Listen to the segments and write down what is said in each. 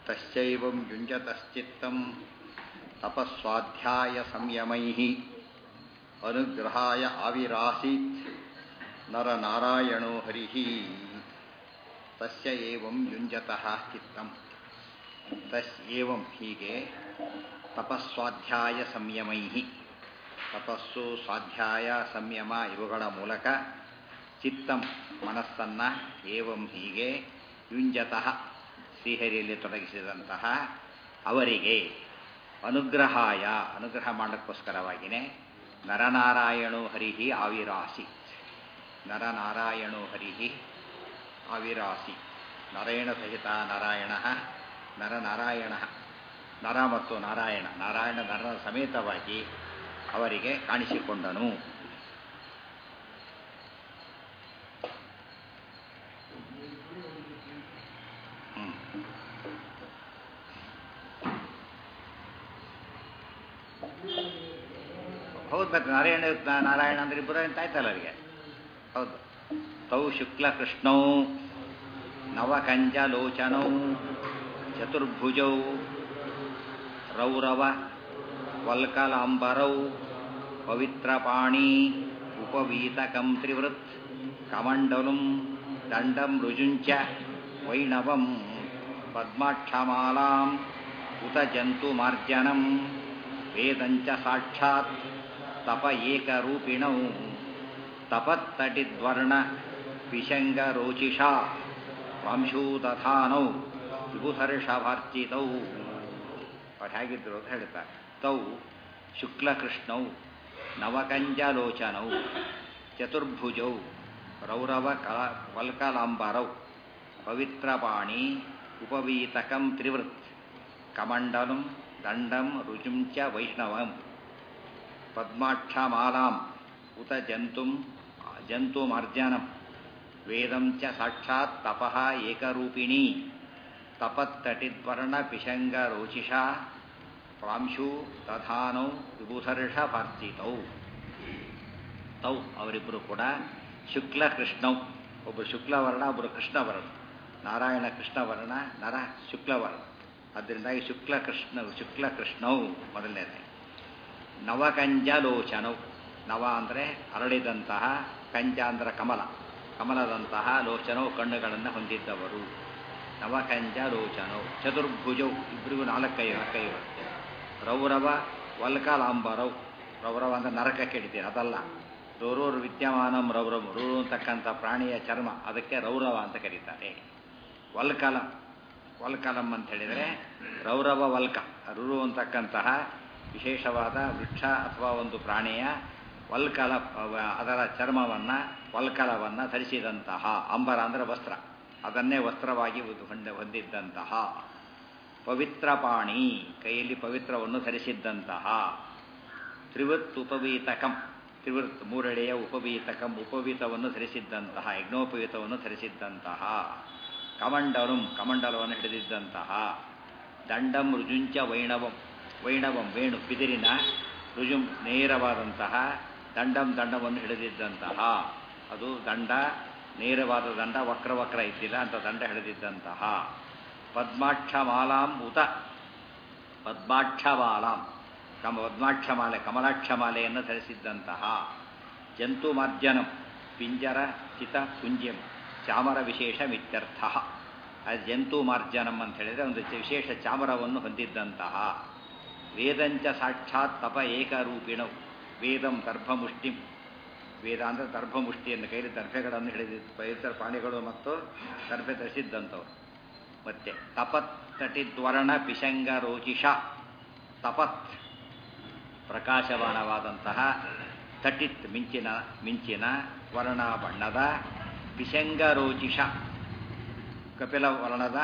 तस्यैवं युञ्जतश्चित्तं तपस्वाध्याय संयमैः अनुग्रहाय आविरासीत् नरनारायणो हरिः तस्य एवं युञ्जतः ಚಿತ್ತಂ ತಸ್ ಏವಂ ಹೀಗೆ ತಪಸ್ವಾಧ್ಯಾಯ ಸಂಯಮೈ ತಪಸ್ಸು ಸ್ವಾಧ್ಯಾಯ ಸಂಯಮ ಇವುಗಳ ಮೂಲಕ ಚಿತ್ತಂ ಮನಸ್ಸನ್ನು ಏವಂ ಹೀಗೆ ಯುಂಜತಃ ಶ್ರೀಹರಿಯಲ್ಲಿ ತೊಡಗಿಸಿದಂತಹ ಅವರಿಗೆ ಅನುಗ್ರಹಾಯ ಅನುಗ್ರಹ ಮಾಡೋಕ್ಕೋಸ್ಕರವಾಗಿಯೇ ನರನಾರಾಯಣೋ ಹರಿಹಿ ಆವಿರಾಸಿ ನರನಾರಾಯಣೋ ಹರಿಹಿ ಆವಿರಾಸಿ ನರೇಣ ಸಹಿತ ನಾರಾಯಣ ನರನಾರಾಯಣ ನರ ಮತ್ತು ನಾರಾಯಣ ನಾರಾಯಣ ನರನ ಸಮೇತವಾಗಿ ಅವರಿಗೆ ಕಾಣಿಸಿಕೊಂಡನು ಹೌದು ಮತ್ತೆ ನಾರಾಯಣ ನಾರಾಯಣ ಅಂದ್ರೆ ಇಬ್ಬರು ಅಂತ ಆಯ್ತಲ್ಲ ಅವರಿಗೆ ಹೌದು ತೌ ಶುಕ್ಲ ಕೃಷ್ಣೌ ನವಕಂಜಲೋಚನೌ ಚತುರ್ಭುಜೌ ರೌರವ ವಲ್ಕಲಾಂಬರೌ ಪವಿತ್ರಪಾಣಿ ಉಪವೀತಕಂ ತ್ರಿವೃತ್ ಕಮಂಡಲುಂ ದಂಡಂ ರುಜುಂಚ ವೈಣವಂ ಪದ್ಮಾಕ್ಷಮಾಲಾಂ ಉತ ಜಂತುಮಾರ್ಜನಂ ವೇದಂಚ ಸಾಕ್ಷಾತ್ ತಪ ಏಕರೂಪಿಣೌ ತಪತ್ತಟಿದ್ವರ್ಣ ವಿಷಂಗರೋಚಿಷಾ ವಂಶೂತಥಾನೌ ವಿಭುಧರ್ಷಭಾರ್ಚಿತೌ ಅವ್ರು ಹೇಗಿದ್ರು ಅಂತ ಹೇಳ್ತಾರೆ ತೌ ಶುಕ್ಲಕೃಷ್ಣೌ ನವಕಂಜಲೋಚನೌ ಚತುರ್ಭುಜೌ ರೌರವ ಕಲ ವಲ್ಕಲಾಂಬರೌ ಪವಿತ್ರಪಾಣಿ ಉಪವೀತಕಂ ತ್ರಿವೃತ್ ಕಮಂಡಲಂ ದಂಡಂ ರುಜುಂ ಚ ವೈಷ್ಣವಂ ಪದ್ಮಾಕ್ಷಮಾಲಾಂ ಉತ ಜಂತುಂ ಜಂತುಮರ್ಜನಂ ವೇದಂ ಚ ಸಾಕ್ಷಾತ್ ತಪಃ ಏಕರೂಪಿಣಿ ತಪತ್ತಟಿದ್ವರ್ಣ ಪಿಶಂಗ ರೋಚಿಷಾ ಪ್ರಾಂಶು ತಥಾನೌ ವಿಭೂಧರ್ಷ ಪಾರ್ಚಿತೌ ತೌ ಅವರಿಬ್ಬರು ಕೂಡ ಶುಕ್ಲ ಕೃಷ್ಣೌ ಒಬ್ಬರು ಶುಕ್ಲವರ್ಣ ಒಬ್ಬರು ಕೃಷ್ಣವರ್ಣ ನಾರಾಯಣ ಕೃಷ್ಣವರ್ಣ ನರ ಶುಕ್ಲವರ್ಣ ಅದರಿಂದಾಗಿ ಶುಕ್ಲ ಕೃಷ್ಣ ಶುಕ್ಲ ಕೃಷ್ಣೌ ಮೊದಲನೇದೇ ನವಕಂಜಲೋಚನೌ ನವ ಅಂದರೆ ಅರಳಿದಂತಹ ಕಂಜ ಅಂದರೆ ಕಮಲ ಕಮಲದಂತಹ ಲೋಚನವು ಕಣ್ಣುಗಳನ್ನು ಹೊಂದಿದ್ದವರು ನವಕಂಜ ಲೋಚನವು ಚತುರ್ಭುಜೌ ಇಬ್ಬರಿಗೂ ನಾಲ್ಕೈ ಕೈ ಬರುತ್ತೆ ರೌರವ ವಲ್ಕಲಾಂಬರೌ ರೌರವ ಅಂದರೆ ನರಕಕ್ಕೆ ಹಿಡಿತೀರಿ ಅದಲ್ಲ ರೋರೋರ್ ವಿದ್ಯಮಾನಂ ರೌರವ್ ರೂರು ಅಂತಕ್ಕಂಥ ಪ್ರಾಣಿಯ ಚರ್ಮ ಅದಕ್ಕೆ ರೌರವ ಅಂತ ಕರೀತಾರೆ ವಲ್ಕಲಂ ವಲ್ಕಲಂ ಅಂತ ಹೇಳಿದರೆ ರೌರವ ವಲ್ಕ ರುರು ಅಂತಕ್ಕಂತಹ ವಿಶೇಷವಾದ ವೃಕ್ಷ ಅಥವಾ ಒಂದು ಪ್ರಾಣಿಯ ವಲ್ಕಲ ಅದರ ಚರ್ಮವನ್ನು ವಲ್ಕಲವನ್ನು ಧರಿಸಿದಂತಹ ಅಂಬರ ಅಂದರೆ ವಸ್ತ್ರ ಅದನ್ನೇ ವಸ್ತ್ರವಾಗಿ ಹೊಂದಿದ್ದಂತಹ ಪವಿತ್ರ ಪಾಣಿ ಕೈಯಲ್ಲಿ ಪವಿತ್ರವನ್ನು ಧರಿಸಿದ್ದಂತಹ ತ್ರಿವೃತ್ ಉಪವೀತಕಂ ತ್ರಿವೃತ್ ಮೂರಳೆಯ ಉಪವೀತಕಂ ಉಪವೀತವನ್ನು ಧರಿಸಿದ್ದಂತಹ ಯಜ್ಞೋಪವೀತವನ್ನು ಧರಿಸಿದ್ದಂತಹ ಕಮಂಡಲಂ ಕಮಂಡಲವನ್ನು ಹಿಡಿದಿದ್ದಂತಹ ದಂಡಂ ರುಜುಂಚ ವೈಣವಂ ವೈಣವಂ ವೇಣು ಬಿದಿರಿನ ರುಜುಂ ನೇರವಾದಂತಹ ದಂಡಂ ದಂಡವನ್ನು ಹಿಡಿದಿದ್ದಂತಹ ಅದು ದಂಡ ನೇರವಾದ ದಂಡ ವಕ್ರ ವಕ್ರ ಇದ್ದಿಲ್ಲ ಅಂತ ದಂಡ ಹಿಡಿದಿದ್ದಂತಹ ಪದ್ಮಾಕ್ಷಮಾಲಾಂ ಉತ ಪದ್ಮಾಕ್ಷಮಾಲಾಂ ಕಮ ಪದ್ಮಾಕ್ಷಮಾಲೆ ಕಮಲಾಕ್ಷಮಾಲೆಯನ್ನು ಧರಿಸಿದ್ದಂತಹ ಜಂತು ಮಾರ್ಜನಂ ಪಿಂಜರ ಚಿತ ಪುಂಜ್ಯಂ ಚಾಮರ ವಿಶೇಷ ಮಿತ್ಯರ್ಥ ಅದು ಜಂತು ಮಾರ್ಜನಂ ಅಂತ ಹೇಳಿದರೆ ಒಂದು ವಿಶೇಷ ಚಾಮರವನ್ನು ಹೊಂದಿದ್ದಂತಹ ವೇದಂಚ ಸಾಕ್ಷಾತ್ ತಪ ಏಕರೂಪಿಣವು ವೇದಂ ದರ್ಭಮುಷ್ಟಿಂ ವೇದ ಅಂದರೆ ದರ್ಭಮುಷ್ಟಿಯನ್ನು ಕೈಲಿ ದರ್ಭೆಗಳನ್ನು ಹಿಡಿದಿದ್ದು ಪವಿತ್ರ ಪ್ರಾಣಿಗಳು ಮತ್ತು ದರ್ಭೆ ಧರಿಸಿದ್ದಂಥವ್ರು ಮತ್ತೆ ತಪತ್ ತಟಿದ್ವರ್ಣ ಪಿಶಂಗ ರೋಚಿಷ ತಪತ್ ಪ್ರಕಾಶಮಾನವಾದಂತಹ ತಟಿತ್ ಮಿಂಚಿನ ಮಿಂಚಿನ ವರ್ಣ ಬಣ್ಣದ ಪಿಶಂಗ ರೋಚಿಷ ಕಪಿಲ ವರ್ಣದ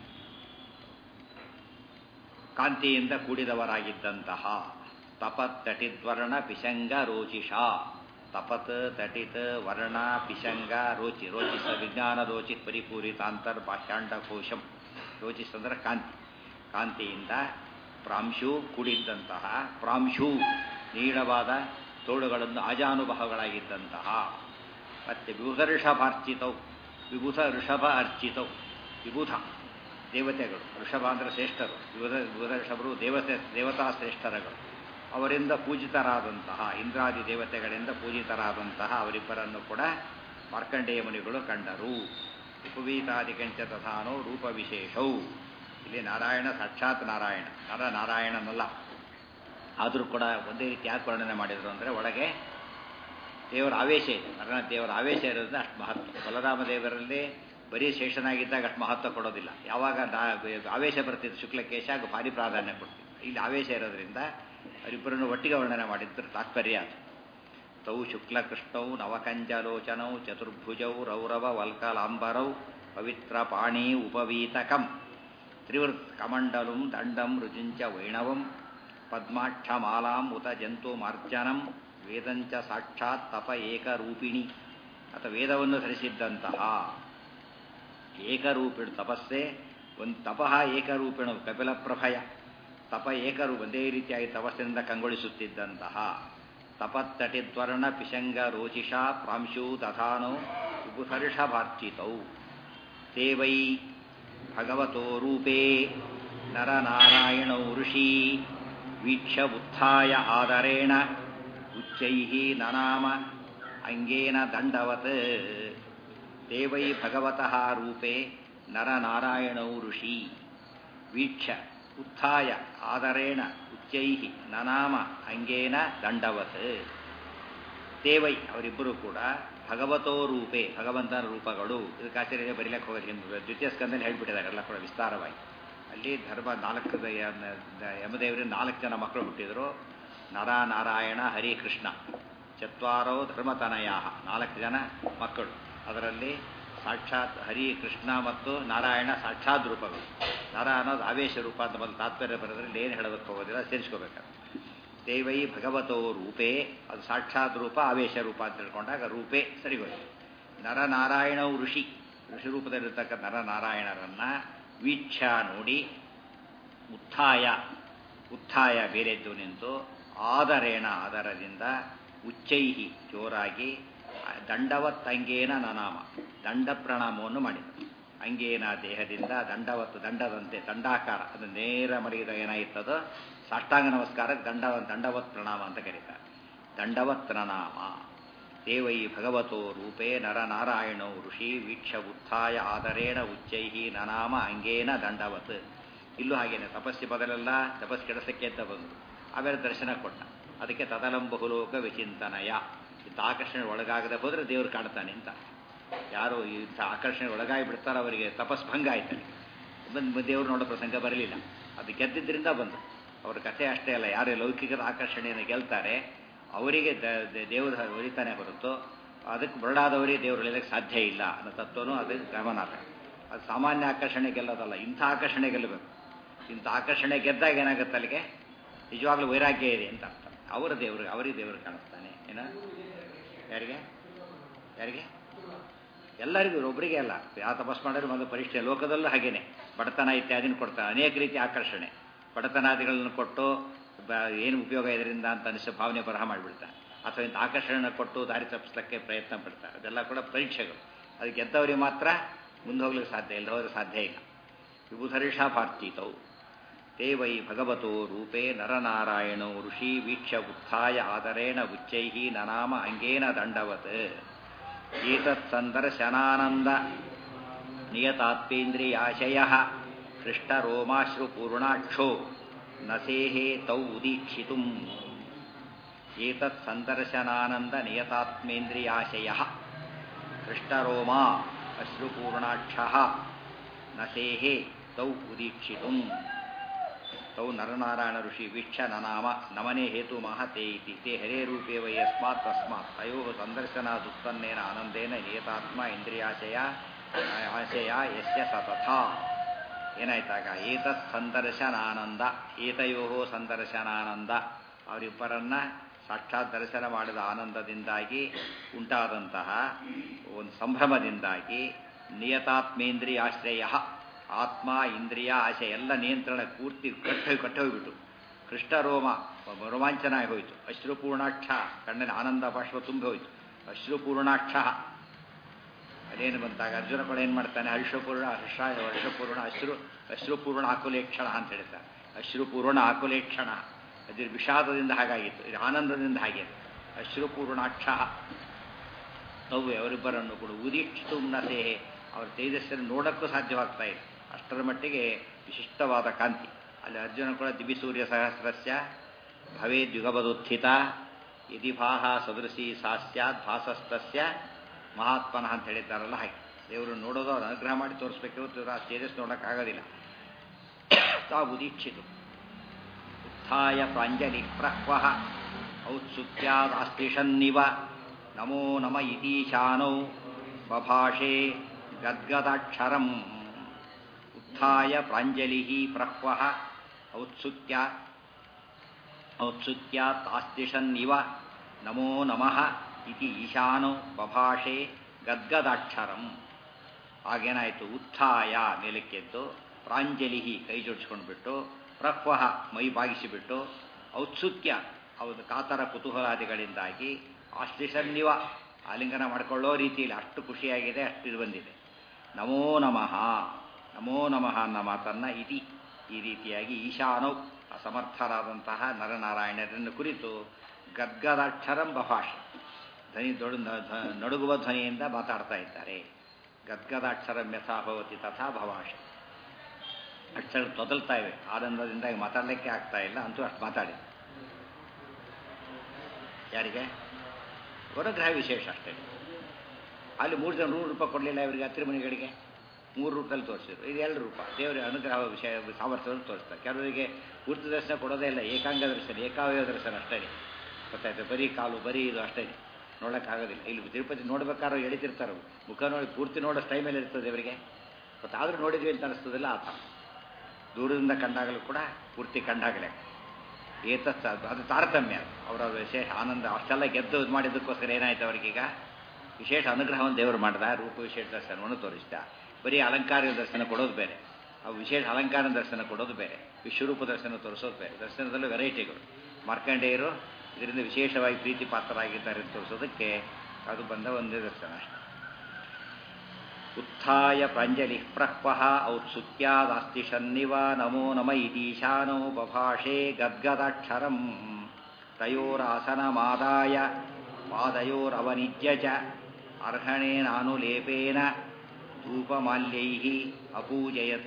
ಕಾಂತಿಯಿಂದ ಕೂಡಿದವರಾಗಿದ್ದಂತಹ ತಪತ್ ತಟಿದ್ವರ್ಣ ಪಿಶಂಗ ರೋಚಿಷ ತಪತ್ ತಟಿತ್ ವರ್ಣ ಪಿಶಂಗ ರೋಚಿ ರೋಚಿಸ ವಿಜ್ಞಾನ ರೋಚಿ ಪರಿಪೂರಿತಾಂತರ್ ಬಾಹ್ಯಾಂಡ ಕೋಶಂ ರೋಚಿಸ್ ಅಂದರೆ ಕಾಂತಿ ಕಾಂತಿಯಿಂದ ಪ್ರಾಂಶು ಕೂಡಿದ್ದಂತಹ ಪ್ರಾಂಶು ನೀಳವಾದ ತೋಳುಗಳನ್ನು ಅಜಾನುಭವಗಳಾಗಿದ್ದಂತಹ ಮತ್ತು ವಿಬುಧ ಋಷಭಾರ್ಚಿತವು ವಿಬುಧ ಋಷಭ ಅರ್ಚಿತವು ವಿಬುಧ ದೇವತೆಗಳು ಋಷಭ ಅಂದರೆ ಶ್ರೇಷ್ಠರು ಯುವದ ಯುವದ ಋಷಭರು ದೇವತೆ ದೇವತಾ ಶ್ರೇಷ್ಠರಗಳು ಅವರಿಂದ ಪೂಜಿತರಾದಂತಹ ಇಂದ್ರಾದಿ ದೇವತೆಗಳಿಂದ ಪೂಜಿತರಾದಂತಹ ಅವರಿಬ್ಬರನ್ನು ಕೂಡ ಮಾರ್ಕಂಡೇಯ ಮುನಿಗಳು ಕಂಡರು ಉಪವೀತಾದಿಕಂಚ ತಥಾನೋ ರೂಪ ವಿಶೇಷವು ಇಲ್ಲಿ ನಾರಾಯಣ ಸಾಕ್ಷಾತ್ ನಾರಾಯಣ ನರ ನಾರಾಯಣನಲ್ಲ ಆದರೂ ಕೂಡ ಒಂದೇ ರೀತಿ ಯಾಕೆ ವರ್ಣನೆ ಮಾಡಿದರು ಅಂದರೆ ಒಳಗೆ ದೇವರ ಆವೇಶ ಇದೆ ನರನ ದೇವರ ಆವೇಶ ಇರೋದ್ರಿಂದ ಅಷ್ಟು ಮಹತ್ವ ಬಲರಾಮ ದೇವರಲ್ಲಿ ಬರೀ ಶೇಷನಾಗಿದ್ದಾಗ ಅಷ್ಟು ಮಹತ್ವ ಕೊಡೋದಿಲ್ಲ ಯಾವಾಗ ನಾ- ಆವೇಶ ಬರ್ತಿದ್ದು ಶುಕ್ಲಕೇಶ ಆಗ ಭಾರಿ ಪ್ರಾಧಾನ್ಯ ಕೊಡ್ತಿತ್ತು ಇಲ್ಲಿ ಆವೇಶ ಇರೋದ್ರಿಂದ ಅವರಿಬ್ಬರನ್ನು ಒಟ್ಟಿಗೆ ವರ್ಣನೆ ಮಾಡಿದ್ರು ತಾತ್ಪರ್ಯ ಅದು ತೌ ಶುಕ್ಲಕೃಷ್ಣೌ ನವಕಂಜಲೋಚನೌ ಚತುರ್ಭುಜೌ ರೌರವ ವಲ್ಕಲಾಂಬರೌ ಪವಿತ್ರ ಪಾಣಿ ಉಪವೀತಕಂ ತ್ರಿವೃತ್ ಕಮಂಡಲಂ ದಂಡಂ ರುಜುಂಚ ವೈಣವಂ ಪದ್ಮಾಕ್ಷಮಾಲಾಂ ಉತ ಜಂತು ಮಾರ್ಜನಂ ವೇದಂಚ ಸಾಕ್ಷಾತ್ ತಪ ಏಕರೂಪಿಣಿ ಅಥವಾ ವೇದವನ್ನು ಧರಿಸಿದ್ದಂತಹ ಏಕರೂಪಿಣ ತಪಸ್ಸೇ ಒಂದು ತಪಃ ಏಕರೂಪಿಣ ಕಪಿಲ ಪ್ರಭಯ ತಪ ಏಕರು ಒಂದೇ ರೀತಿಯಾಗಿ ತಪಸ್ಸಿನಿಂದ ಕಂಗೊಳಿಸುತ್ತಿದ್ದಂತಹ ತಪತ್ತಟಿದ್ವರ್ಣ ಪಿಶಂಗ ರೋಚಿಷಾ ಪ್ರಾಂಶೂ ತಥಾನೋ ಉಪುಸರ್ಷಭಾರ್ಚಿತೌ ತೇ ವೈ ಭಗವತೋ ರೂಪೇ ನರನಾರಾಯಣೌ ಋಷಿ ವೀಕ್ಷ್ಯ ಉತ್ಥಾಯ ಆದರೇಣ ಉಚ್ಚೈಃ ನನಾಮ ಅಂಗೇನ ದಂಡವತ್ ತೇ ವೈ ಭಗವತಃ ರೂಪೇ ನರನಾರಾಯಣೌ ಋಷಿ ವೀಕ್ಷ್ಯ ಉತ್ಥಾಯ ಆದರೇಣ ಉಚ್ಚೈಃ ನನಾಮ ಅಂಗೇನ ದಂಡವತ್ ತೇವೈ ಅವರಿಬ್ಬರು ಕೂಡ ಭಗವತೋ ರೂಪೇ ಭಗವಂತನ ರೂಪಗಳು ಇದಕ್ಕೆ ಆಚಾರ್ಯ ಬರೀಲಕ್ಕೆ ಹೋಗೋದು ಹಿಂದೆ ದ್ವಿತೀಯ ಸ್ಕಂದಲ್ಲಿ ಹೇಳ್ಬಿಟ್ಟಿದ್ದಾರೆ ಎಲ್ಲ ಕೂಡ ವಿಸ್ತಾರವಾಗಿ ಅಲ್ಲಿ ಧರ್ಮ ನಾಲ್ಕು ದ- ಯ- ದ- ಯಮದೇವರಿಗೆ ನಾಲ್ಕು ಜನ ಮಕ್ಕಳು ಹುಟ್ಟಿದರು ನರ ನಾರಾಯಣ ಹರಿ ಕೃಷ್ಣ ಚತ್ವಾರೋ ಧರ್ಮತನಯ ನಾಲ್ಕು ಜನ ಮಕ್ಕಳು ಅದರಲ್ಲಿ ಸಾಕ್ಷಾತ್ ಹರಿ ಕೃಷ್ಣ ಮತ್ತು ನಾರಾಯಣ ಸಾಕ್ಷಾತ್ ರೂಪಗಳು ನರ ಅನ್ನೋದು ಆವೇಶ ರೂಪ ಅಂತ ಬಂದು ತಾತ್ಪರ್ಯ ಬರೋದ್ರಲ್ಲಿ ಏನು ಹೇಳೋದಕ್ಕೆ ಹೋಗೋದಿಲ್ಲ ಸೇರಿಸ್ಕೋಬೇಕಾದ್ರೆ ದೇವೈ ಭಗವತೋ ರೂಪೇ ಅದು ಸಾಕ್ಷಾತ್ ರೂಪ ಆವೇಶ ರೂಪ ಅಂತ ತಿಳ್ಕೊಂಡಾಗ ರೂಪೇ ಸರಿಗೋಯ್ತು ನರನಾರಾಯಣವು ಋಷಿ ಋಷಿ ರೂಪದಲ್ಲಿರ್ತಕ್ಕ ನರನಾರಾಯಣರನ್ನ ವೀಕ್ಷ ನೋಡಿ ಉತ್ಥಾಯ ಉತ್ಥಾಯ ಬೇರೆದ್ದು ನಿಂತು ಆದರೇಣ ಆಧಾರದಿಂದ ಉಚ್ಚೈಹಿ ಜೋರಾಗಿ ದಂಡವತ್ ಅಂಗೇನ ನನಾಮ ದಂಡ ಪ್ರಣಾಮವನ್ನು ಮಾಡಿದರು ಅಂಗೇನ ದೇಹದಿಂದ ದಂಡವತ್ತು ದಂಡದಂತೆ ದಂಡಾಕಾರ ಅದು ನೇರ ಮಲಗಿದಾಗ ಏನಾಗಿತ್ತದೋ ಸಾಷ್ಟಾಂಗ ನಮಸ್ಕಾರಕ್ಕೆ ದಂಡ ದಂಡವತ್ ಪ್ರಣಾಮ ಅಂತ ಕರೀತಾರೆ ದಂಡವತ್ ಪ್ರಣಾಮ ದೇವೈ ಭಗವತೋ ರೂಪೇ ನರನಾರಾಯಣೋ ಋಷಿ ವೀಕ್ಷ ಉತ್ಥಾಯ ಆದರೇಣ ಉಚ್ಚೈಹಿ ನನಾಮ ಅಂಗೇನ ದಂಡವತ್ ಇಲ್ಲೂ ಹಾಗೇನೆ ತಪಸ್ಸಿ ಬದಲೆಲ್ಲ ತಪಸ್ಸು ಕೆಡಸಕ್ಕೆ ಅಂತ ಬಂದರು ಆಮೇಲೆ ದರ್ಶನ ಕೊಟ್ಟ ಅದಕ್ಕೆ ತದಲಂ ಬಹುಲೋಕ ವಿಚಿಂತನಯ ಇಂಥ ಆಕರ್ಷಣೆ ಒಳಗಾಗದೆ ಹೋದರೆ ದೇವರು ಕಾಣ್ತಾನೆ ಅಂತ ಯಾರು ಇಂಥ ಆಕರ್ಷಣೆ ಒಳಗಾಗಿ ಬಿಡ್ತಾರೋ ಅವರಿಗೆ ತಪಸ್ ಭಂಗ ಆಯ್ತಲ್ಲಿ ಬಂದು ದೇವರು ನೋಡೋ ಪ್ರಸಂಗ ಬರಲಿಲ್ಲ ಅದು ಗೆದ್ದಿದ್ದರಿಂದ ಬಂದು ಅವ್ರ ಕಥೆ ಅಷ್ಟೇ ಅಲ್ಲ ಯಾರು ಲೌಕಿಕದ ಆಕರ್ಷಣೆಯನ್ನು ಗೆಲ್ತಾರೆ ಅವರಿಗೆ ದ- ದ- ದೇವರು ಹೊರಿತಾನೆ ಹೊರತು ಅದಕ್ಕೆ ಬರಡಾದವರಿಗೆ ದೇವರು ಹೊಲಿಯಲಿಕ್ಕೆ ಸಾಧ್ಯ ಇಲ್ಲ ಅನ್ನೋ ತತ್ವನೂ ಅದಕ್ಕೆ ಗಮನಾರ್ಹ ಅದು ಸಾಮಾನ್ಯ ಆಕರ್ಷಣೆ ಗೆಲ್ಲೋದಲ್ಲ ಇಂಥ ಆಕರ್ಷಣೆ ಗೆಲ್ಲಬೇಕು ಇಂಥ ಆಕರ್ಷಣೆ ಗೆದ್ದಾಗ ಏನಾಗುತ್ತೆ ಅಲ್ಲಿಗೆ ನಿಜವಾಗ್ಲೂ ವೈರಾಗ್ಯ ಇದೆ ಅಂತ ಅರ್ಥ ಅವರ ದೇವರು ಅವರಿಗೆ ದೇವರು ಕಾಣಿಸ್ತಾನೆ ಏನ ಯಾರಿಗೆ ಯಾರಿಗೆ ಎಲ್ಲರಿಗೂ ಒಬ್ಬರಿಗೆ ಅಲ್ಲ ಯಾವ ತಪಸ್ ಮಾಡಿದ್ರು ಒಂದು ಪರೀಕ್ಷೆ ಲೋಕದಲ್ಲೂ ಹಾಗೇನೆ ಬಡತನ ಇತ್ಯಾದಿನ ಕೊಡ್ತಾರೆ ಅನೇಕ ರೀತಿಯ ಆಕರ್ಷಣೆ ಬಡತನಾದಿಗಳನ್ನು ಕೊಟ್ಟು ಬ- ಏನು ಉಪಯೋಗ ಇದರಿಂದ ಅಂತ ಅನಿಸೋ ಭಾವನೆ ಬರಹ ಮಾಡಿಬಿಡ್ತಾರೆ ಅಥವಾ ಇಂಥ ಆಕರ್ಷಣೆ ಕೊಟ್ಟು ದಾರಿ ತಪ್ಪಿಸಲಿಕ್ಕೆ ಪ್ರಯತ್ನ ಪಡ್ತಾರೆ ಅದೆಲ್ಲ ಕೂಡ ಪರೀಕ್ಷೆಗಳು ಅದು ಗೆದ್ದವರಿಗೆ ಮಾತ್ರ ಮುಂದೆ ಹೋಗ್ಲಿಕ್ಕೆ ಸಾಧ್ಯ ಇಲ್ಲ ಹೋದ್ರೆ ಸಾಧ್ಯ ಇಲ್ಲ ವಿಭುಧರಿಷಾ ಪಾರ್ಥಿತವು ತೇ ವೈ ಭಗವತೋ ರೂಪೇ ನರನಾರಾಯಣೋ ಋಷಿ ವೀಕ್ಷ್ಯ ಉತ್ಥಾಯ ಆದರೇಣ ಉಚ್ಚೈಹಿ ನನಾಮ ಅಂಗೇನ ದಂಡವತ್ ಏತತ್ ಸಂದರ್ಶನಾನಂದ ನಿಯತಾತ್ಪೇಂದ್ರಿಯಾಶಯ ಹೃಷ್ಟರೋಮಾಶ್ರುಪೂರ್ಣಾಕ್ಷೋ ನಸೇಹೇ ತೌ ಉದೀಕ್ಷಿತು ಏತತ್ ಸಂದರ್ಶನಾನಂದ ನಿಯತಾತ್ಮೇಂದ್ರಿಯಾಶಯ ಹೃಷ್ಟರೋಮಾ ಅಶ್ರುಪೂರ್ಣಾಕ್ಷ ನಸೇಹೇ ತೌ ಉದೀಕ್ಷಿತು ತೌ ನರನಾರಾಯಣ ಋಷಿ ವೀಕ್ಷ ನನಾಮ ನಮನೆ ಹೇತು ಮಹತೆ ಇತಿ ತೇ ಹರೇ ರೂಪೇ ವೈ ಯಸ್ಮಾತ್ ತಸ್ಮಾತ್ ತಯೋ ಸಂದರ್ಶನಾದುತ್ಪನ್ನೇನ ಆನಂದೇನ ನಿಯತಾತ್ಮ ಇಂದ್ರಿಯಾಶಯ ಆಶಯ ಯಸ್ಯ ಸತಥ ಏನಾಯ್ತಾಗ ಏತತ್ ಸಂದರ್ಶನಾನಂದ ಏತಯೋ ಸಂದರ್ಶನಾನಂದ ಅವರಿಬ್ಬರನ್ನ ಸಾಕ್ಷಾತ್ ದರ್ಶನ ಮಾಡಿದ ಆನಂದದಿಂದಾಗಿ ಉಂಟಾದಂತಹ ಒಂದು ಸಂಭ್ರಮದಿಂದಾಗಿ ನಿಯತಾತ್ಮೇಂದ್ರಿಯಾಶ್ರಯ ಆತ್ಮ ಇಂದ್ರಿಯ ಆಶೆ ಎಲ್ಲ ನಿಯಂತ್ರಣ ಪೂರ್ತಿ ಕಟ್ಟೋಗಿ ಕಟ್ಟೋಗ್ಬಿಟ್ಟು ಕೃಷ್ಣರೋಮ ರೋಮಾಂಚನ ಆಗಿ ಹೋಯಿತು ಅಶ್ರುಪೂರ್ಣಾಕ್ಷ ಕಣ್ಣಿನ ಆನಂದ ಬಾಷ್ಪ ತುಂಬಿ ಹೋಯಿತು ಅಶ್ರುಪೂರ್ಣಾಕ್ಷ ಅದೇನು ಬಂತಾಗ ಅರ್ಜುನ ಕೂಡ ಏನು ಮಾಡ್ತಾನೆ ಹರ್ಷಪೂರ್ಣ ಹರ್ಷ ವರ್ಷಪೂರ್ಣ ಅಶ್ರು ಅಶ್ರುಪೂರ್ಣ ಆಕುಲೇಕ್ಷಣ ಅಂತ ಹೇಳ್ತಾರೆ ಅಶ್ರುಪೂರ್ಣ ಆಕುಲೇಕ್ಷಣ ಅದ್ರ ವಿಷಾದದಿಂದ ಹಾಗಾಗಿತ್ತು ಇದು ಆನಂದದಿಂದ ಹಾಗೆ ಅಶ್ರುಪೂರ್ಣಾಕ್ಷ ಅವು ಅವರಿಬ್ಬರನ್ನು ಕೂಡ ಉದೀಕ್ಷಿತು ಸೇಹೆ ಅವರ ತೇಜಸ್ಸನ್ನು ನೋಡೋಕ್ಕೂ ಸಾಧ್ಯವಾಗ್ತಾ ಇದೆ ಅಷ್ಟರ ಮಟ್ಟಿಗೆ ವಿಶಿಷ್ಟವಾದ ಕಾಂತಿ ಅಲ್ಲಿ ಅರ್ಜುನ ಕೂಡ ದಿಬಿಸೂರ್ಯ ಸಹಸ್ರಸ್ಯ ಭವೇದ್ಯುಗಪದುತ್ಥಿತ ಯದಿ ಭಾಹ ಸದೃಶಿ ಸಾಸ್ಯಾತ್ ಭಾಸಸ್ತಸ್ಯ ಮಹಾತ್ಮನಃ ಅಂತ ಹೇಳಿದ್ದಾರಲ್ಲ ಹಾಗೆ ದೇವರು ನೋಡೋದು ಅವ್ರು ಅನುಗ್ರಹ ಮಾಡಿ ತೋರಿಸ್ಬೇಕು ಹೊರತು ಆ ತೇಜಸ್ ನೋಡೋಕ್ಕಾಗೋದಿಲ್ಲ ತಾವು ಉದೀಕ್ಷಿತು ಉತ್ಥಾಯ ಪ್ರಾಂಜಲಿ ಪ್ರಹ್ವಃ ಔತ್ಸುಕ್ಯಾದಾಸ್ತಿಷನ್ನಿವ ನಮೋ ನಮ ಇತೀಶಾನೌ ಬಭಾಷೆ ಗದ್ಗದಾಕ್ಷರಂ ಉತ್ಥಾಯ ಪ್ರಾಂಜಲಿ ಪ್ರಹ್ವಃ ಔತ್ಸುಕ್ಯ ಔತ್ಸುಕ್ಯಾತ್ತಾಸ್ತಿಷನ್ನಿವ ನಮೋ ನಮಃ ಇತಿ ಈಶಾನೋ ಬಭಾಷೆ ಗದ್ಗದಾಕ್ಷರಂ ಆಗೇನಾಯಿತು ಉತ್ಥಾಯ ಮೇಲಕ್ಕೆದ್ದು ಪ್ರಾಂಜಲಿ ಕೈ ಜೋಡಿಸ್ಕೊಂಡು ಬಿಟ್ಟು ಪ್ರಹ್ವಹ ಮೈ ಬಾಗಿಸಿಬಿಟ್ಟು ಔತ್ಸುಕ್ಯ ಅವನು ಕಾತರ ಕುತೂಹಲಾದಿಗಳಿಂದಾಗಿ ಆಶ್ಲಿಷನ್ನಿವ ಆಲಿಂಗನ ಮಾಡಿಕೊಳ್ಳೋ ರೀತಿಯಲ್ಲಿ ಅಷ್ಟು ಖುಷಿಯಾಗಿದೆ ಅಷ್ಟು ಇದು ಬಂದಿದೆ ನಮೋ ನಮಃ ನಮೋ ನಮಃ ಅನ್ನೋ ಮಾತನ್ನ ಇತಿ ಈ ರೀತಿಯಾಗಿ ಈಶಾನೌ ಅಸಮರ್ಥರಾದಂತಹ ನರನಾರಾಯಣರನ್ನು ಕುರಿತು ಗದ್ಗದಾಕ್ಷರಂ ಬಭಾಷೆ ಧ್ವನಿ ದೊಡ ನಡುಗುವ ಧ್ವನಿಯಿಂದ ಮಾತಾಡ್ತಾ ಇದ್ದಾರೆ ಗದ್ಗದಾಕ್ಷರಂ ಯಥಾ ಭವತಿ ತಥಾ ಭವಾಷೆ ಅಕ್ಷರ ತೊದಲ್ತಾ ಇವೆ ಆನಂದದಿಂದ ಮಾತಾಡಲಿಕ್ಕೆ ಆಗ್ತಾ ಇಲ್ಲ ಅಂತೂ ಅಷ್ಟು ಮಾತಾಡಿ ಯಾರಿಗೆ ಹೊರಗ್ರಹ ವಿಶೇಷ ಅಷ್ಟೇ ಅಲ್ಲಿ ಮೂರು ಜನ ನೂರು ರೂಪಾಯಿ ಕೊಡಲಿಲ್ಲ ಇವರಿಗೆ ಹತ್ತಿರ ಮನೆಗಳಿಗೆ ಮೂರು ರೂಪದಲ್ಲಿ ತೋರಿಸಿದ್ರು ಇದು ಎರಡು ರೂಪ ದೇವರ ಅನುಗ್ರಹ ವಿಷಯ ಸಾಮರ್ಥ್ಯವನ್ನು ತೋರಿಸ್ತಾರೆ ಕೆಲವರಿಗೆ ಪೂರ್ತಿ ದರ್ಶನ ಕೊಡೋದೇ ಇಲ್ಲ ಏಕಾಂಗ ದರ್ಶನ ಏಕಾವಯ ದರ್ಶನ ಅಷ್ಟೇ ಗೊತ್ತಾಯ್ತು ಬರೀ ಕಾಲು ಬರೀ ಇದು ಅಷ್ಟೇ ನೋಡೋಕ್ಕಾಗೋದಿಲ್ಲ ಇಲ್ಲಿ ತಿರುಪತಿ ನೋಡ್ಬೇಕಾದ್ರೂ ಎಳಿತಿರ್ತಾರೆ ಮುಖ ನೋಡಿ ಪೂರ್ತಿ ನೋಡೋ ಟೈಮಲ್ಲಿ ಇರ್ತದೆ ಇವರಿಗೆ ಮತ್ತು ಆದರೂ ನೋಡಿದ್ವಿ ಅಂತ ಅನಿಸ್ತದಿಲ್ಲ ಆ ಥರ ದೂರದಿಂದ ಕಂಡಾಗಲೂ ಕೂಡ ಪೂರ್ತಿ ಕಂಡಾಗಲೇ ಏತತ್ ಅದು ತಾರತಮ್ಯ ಅವರ ವಿಶೇಷ ಆನಂದ ಅಷ್ಟೆಲ್ಲ ಗೆದ್ದು ಇದು ಮಾಡಿದ್ದಕ್ಕೋಸ್ಕರ ಏನಾಯ್ತು ಅವರಿಗೀಗ ವಿಶೇಷ ಅನುಗ್ರಹವನ್ನು ದೇವರು ಮಾಡಿದ ರೂಪ ವಿಶೇಷ ದರ್ಶನವನ್ನು ತೋರಿಸಿದ ಬರೀ ಅಲಂಕಾರ ದರ್ಶನ ಕೊಡೋದು ಬೇರೆ ಅವು ವಿಶೇಷ ಅಲಂಕಾರ ದರ್ಶನ ಕೊಡೋದು ಬೇರೆ ವಿಶ್ವರೂಪ ದರ್ಶನ ತೋರಿಸೋದು ಬೇರೆ ದರ್ಶನದಲ್ಲೂ ವೆರೈಟಿಗಳು ಮಾರ್ಕಂಡೇಯರು ಇದರಿಂದ ವಿಶೇಷವಾಗಿ ಪ್ರೀತಿ ಪಾತ್ರರಾಗಿದ್ದಾರೆ ಅಂತ ತೋರಿಸೋದಕ್ಕೆ ಅದು ಬಂದ ಒಂದೇ ದರ್ಶನ ಅಷ್ಟೆ ಉತ್ಥಾಯ ಪ್ರಾಂಜಲಿ ಪ್ರಹ್ವಃ ಔತ್ಸುಕ್ಯಾದಾಸ್ತಿಷನ್ನಿವ ನಮೋ ನಮ ಇದೀಶಾನೋ ಬಭಾಷೆ ಗದ್ಗದಾಕ್ಷರಂ ತಯೋರಾಸನಮಾದಾಯ ಪಾದಯೋರವನಿಜ್ಯ ಚ ಅರ್ಹಣೇನಾನುಲೇಪೇನ ಧೂಪಮಾಲ್ಯೈ ಅಪೂಜಯತ್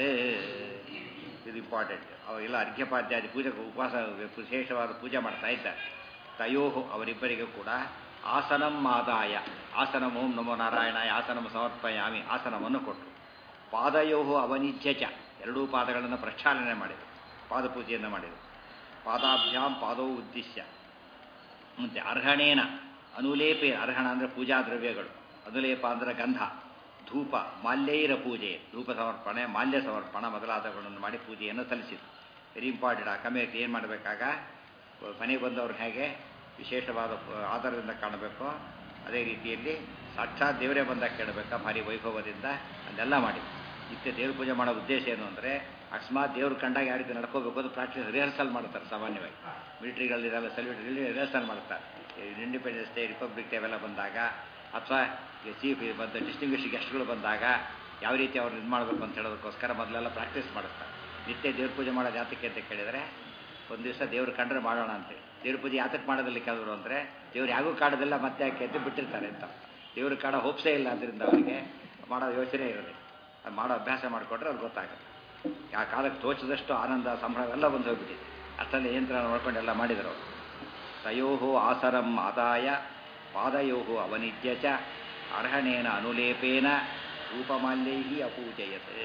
ಇದು ಇಂಪಾರ್ಟೆಂಟ್ ಅವೆಲ್ಲ ಅರ್ಘ್ಯಪಾದ್ಯಾದಿ ಪೂಜೆ ಉಪವಾಸ ವಿಶೇಷವಾದ ಪೂಜೆ ಮಾಡ್ತಾ ಇದ್ದಾರೆ ತಯೋ ಅವರಿಬ್ಬರಿಗೂ ಕೂಡ ಆಸನಂ ಆದಾಯ ಆಸನಂ ಓಂ ನಮೋ ನಾರಾಯಣ ಆಸನಂ ಸಮರ್ಪಯಾಮಿ ಆಸನವನ್ನು ಕೊಟ್ಟರು ಪಾದಯೋ ಅವನಿಜ್ಯ ಚ ಎರಡೂ ಪಾದಗಳನ್ನು ಪ್ರಕ್ಷಾಳನೆ ಮಾಡಿದರು ಪಾದಪೂಜೆಯನ್ನು ಮಾಡಿದರು ಪಾದಾಭ್ಯಾಂ ಪಾದೋ ಉದ್ದೇಶ್ಯ ಮತ್ತು ಅರ್ಹಣೇನ ಅನುಲೇಪೆ ಅರ್ಹಣ ಅಂದರೆ ಪೂಜಾ ದ್ರವ್ಯಗಳು ಅನುಲೇಪ ಅಂದರೆ ಗಂಧ ಧೂಪ ಮಾಲ್ಯೈರ ಪೂಜೆ ಧೂಪ ಸಮರ್ಪಣೆ ಮಾಲ್ಯ ಸಮರ್ಪಣ ಮೊದಲಾದವುಗಳನ್ನು ಮಾಡಿ ಪೂಜೆಯನ್ನು ಸಲ್ಲಿಸಿತು ವೆರಿ ಇಂಪಾರ್ಟೆಂಟ್ ಆ ಕಮಿಟಿ ಏನು ಮಾಡಬೇಕಾಗ ಮನೆಗೆ ಬಂದವರು ಹೇಗೆ ವಿಶೇಷವಾದ ಆಧಾರದಿಂದ ಕಾಣಬೇಕು ಅದೇ ರೀತಿಯಲ್ಲಿ ಸಾಕ್ಷಾತ್ ದೇವರೇ ಬಂದಾಗ ಕೇಳಬೇಕಾ ಭಾರಿ ವೈಭವದಿಂದ ಅದೆಲ್ಲ ಮಾಡಿ ನಿತ್ಯ ದೇವ್ರ ಪೂಜೆ ಮಾಡೋ ಉದ್ದೇಶ ಏನು ಅಂದರೆ ಅಕಸ್ಮಾತ್ ದೇವ್ರು ಕಂಡಾಗ ಯಾವ ರೀತಿ ನಡ್ಕೋಬೇಕು ಅದು ಪ್ರಾಕ್ಟೀಸ್ ರಿಹರ್ಸಲ್ ಮಾಡ್ತಾರೆ ಸಾಮಾನ್ಯವಾಗಿ ಮಿಲಿಟ್ರಿಗಳಲ್ಲಿರಲ್ಲ ಸೆಲ್ಯೂಟ್ ರಿಹರ್ಸಲ್ ಮಾಡ್ತಾರೆ ಇಂಡಿಪೆಂಡೆನ್ಸ್ ಡೇ ರಿಪಬ್ಲಿಕ್ ಡೇ ಅವೆಲ್ಲ ಬಂದಾಗ ಅಥವಾ ಚೀಫ್ ಬಂದ ಡಿಸ್ಟಿಂಗ್ವಿಷ್ ಗೆಸ್ಟ್ಗಳು ಬಂದಾಗ ಯಾವ ರೀತಿ ಅವ್ರು ಇದು ಮಾಡಬೇಕು ಅಂತ ಹೇಳೋದಕ್ಕೋಸ್ಕರ ಮೊದಲೆಲ್ಲ ಪ್ರಾಕ್ಟೀಸ್ ಮಾಡುತ್ತಾರೆ ನಿತ್ಯ ದೇವ್ರ ಪೂಜೆ ಮಾಡೋದು ಯಾತಕ್ಕೆ ಅಂತ ಕೇಳಿದರೆ ಒಂದು ದಿವಸ ದೇವ್ರು ಕಂಡ್ರೆ ಮಾಡೋಣ ಅಂತೇಳಿ ದೇವ್ರ ಪೂಜೆ ಯಾತಕ್ಕೆ ಮಾಡೋದಿಲ್ಲ ಕೆಲವರು ಅಂದರೆ ದೇವ್ರು ಯಾಗೂ ಕಾಡೋದಿಲ್ಲ ಮತ್ತೆ ಯಾಕೆ ಎದ್ದು ಬಿಟ್ಟಿರ್ತಾರೆ ಅಂತ ದೇವ್ರ ಕಾಡ ಹೋಪ್ಸೇ ಇಲ್ಲ ಅದರಿಂದ ಅವರಿಗೆ ಮಾಡೋ ಯೋಚನೆ ಇರೋದಿಲ್ಲ ಅದು ಮಾಡೋ ಅಭ್ಯಾಸ ಮಾಡಿಕೊಟ್ರೆ ಅವ್ರಿಗೆ ಗೊತ್ತಾಗುತ್ತೆ ಆ ಕಾಲಕ್ಕೆ ತೋಚಿದಷ್ಟು ಆನಂದ ಸಂಭ್ರಮ ಎಲ್ಲ ಬಂದು ಹೋಗ್ಬಿಟ್ಟಿದೆ ಅಷ್ಟರಲ್ಲಿ ಯಂತ್ರ ನೋಡ್ಕೊಂಡೆಲ್ಲ ಮಾಡಿದರು ತಯೋ ಆಸರಂ ಆದಾಯ ಪಾದಯೋ ಅವನಿಜ್ಯ ಚ ಅರ್ಹಣೇನ ಅನುಲೇಪೇನ ರೂಪಮಾಲ್ಯೈ ಅಪೂಜಯತೆ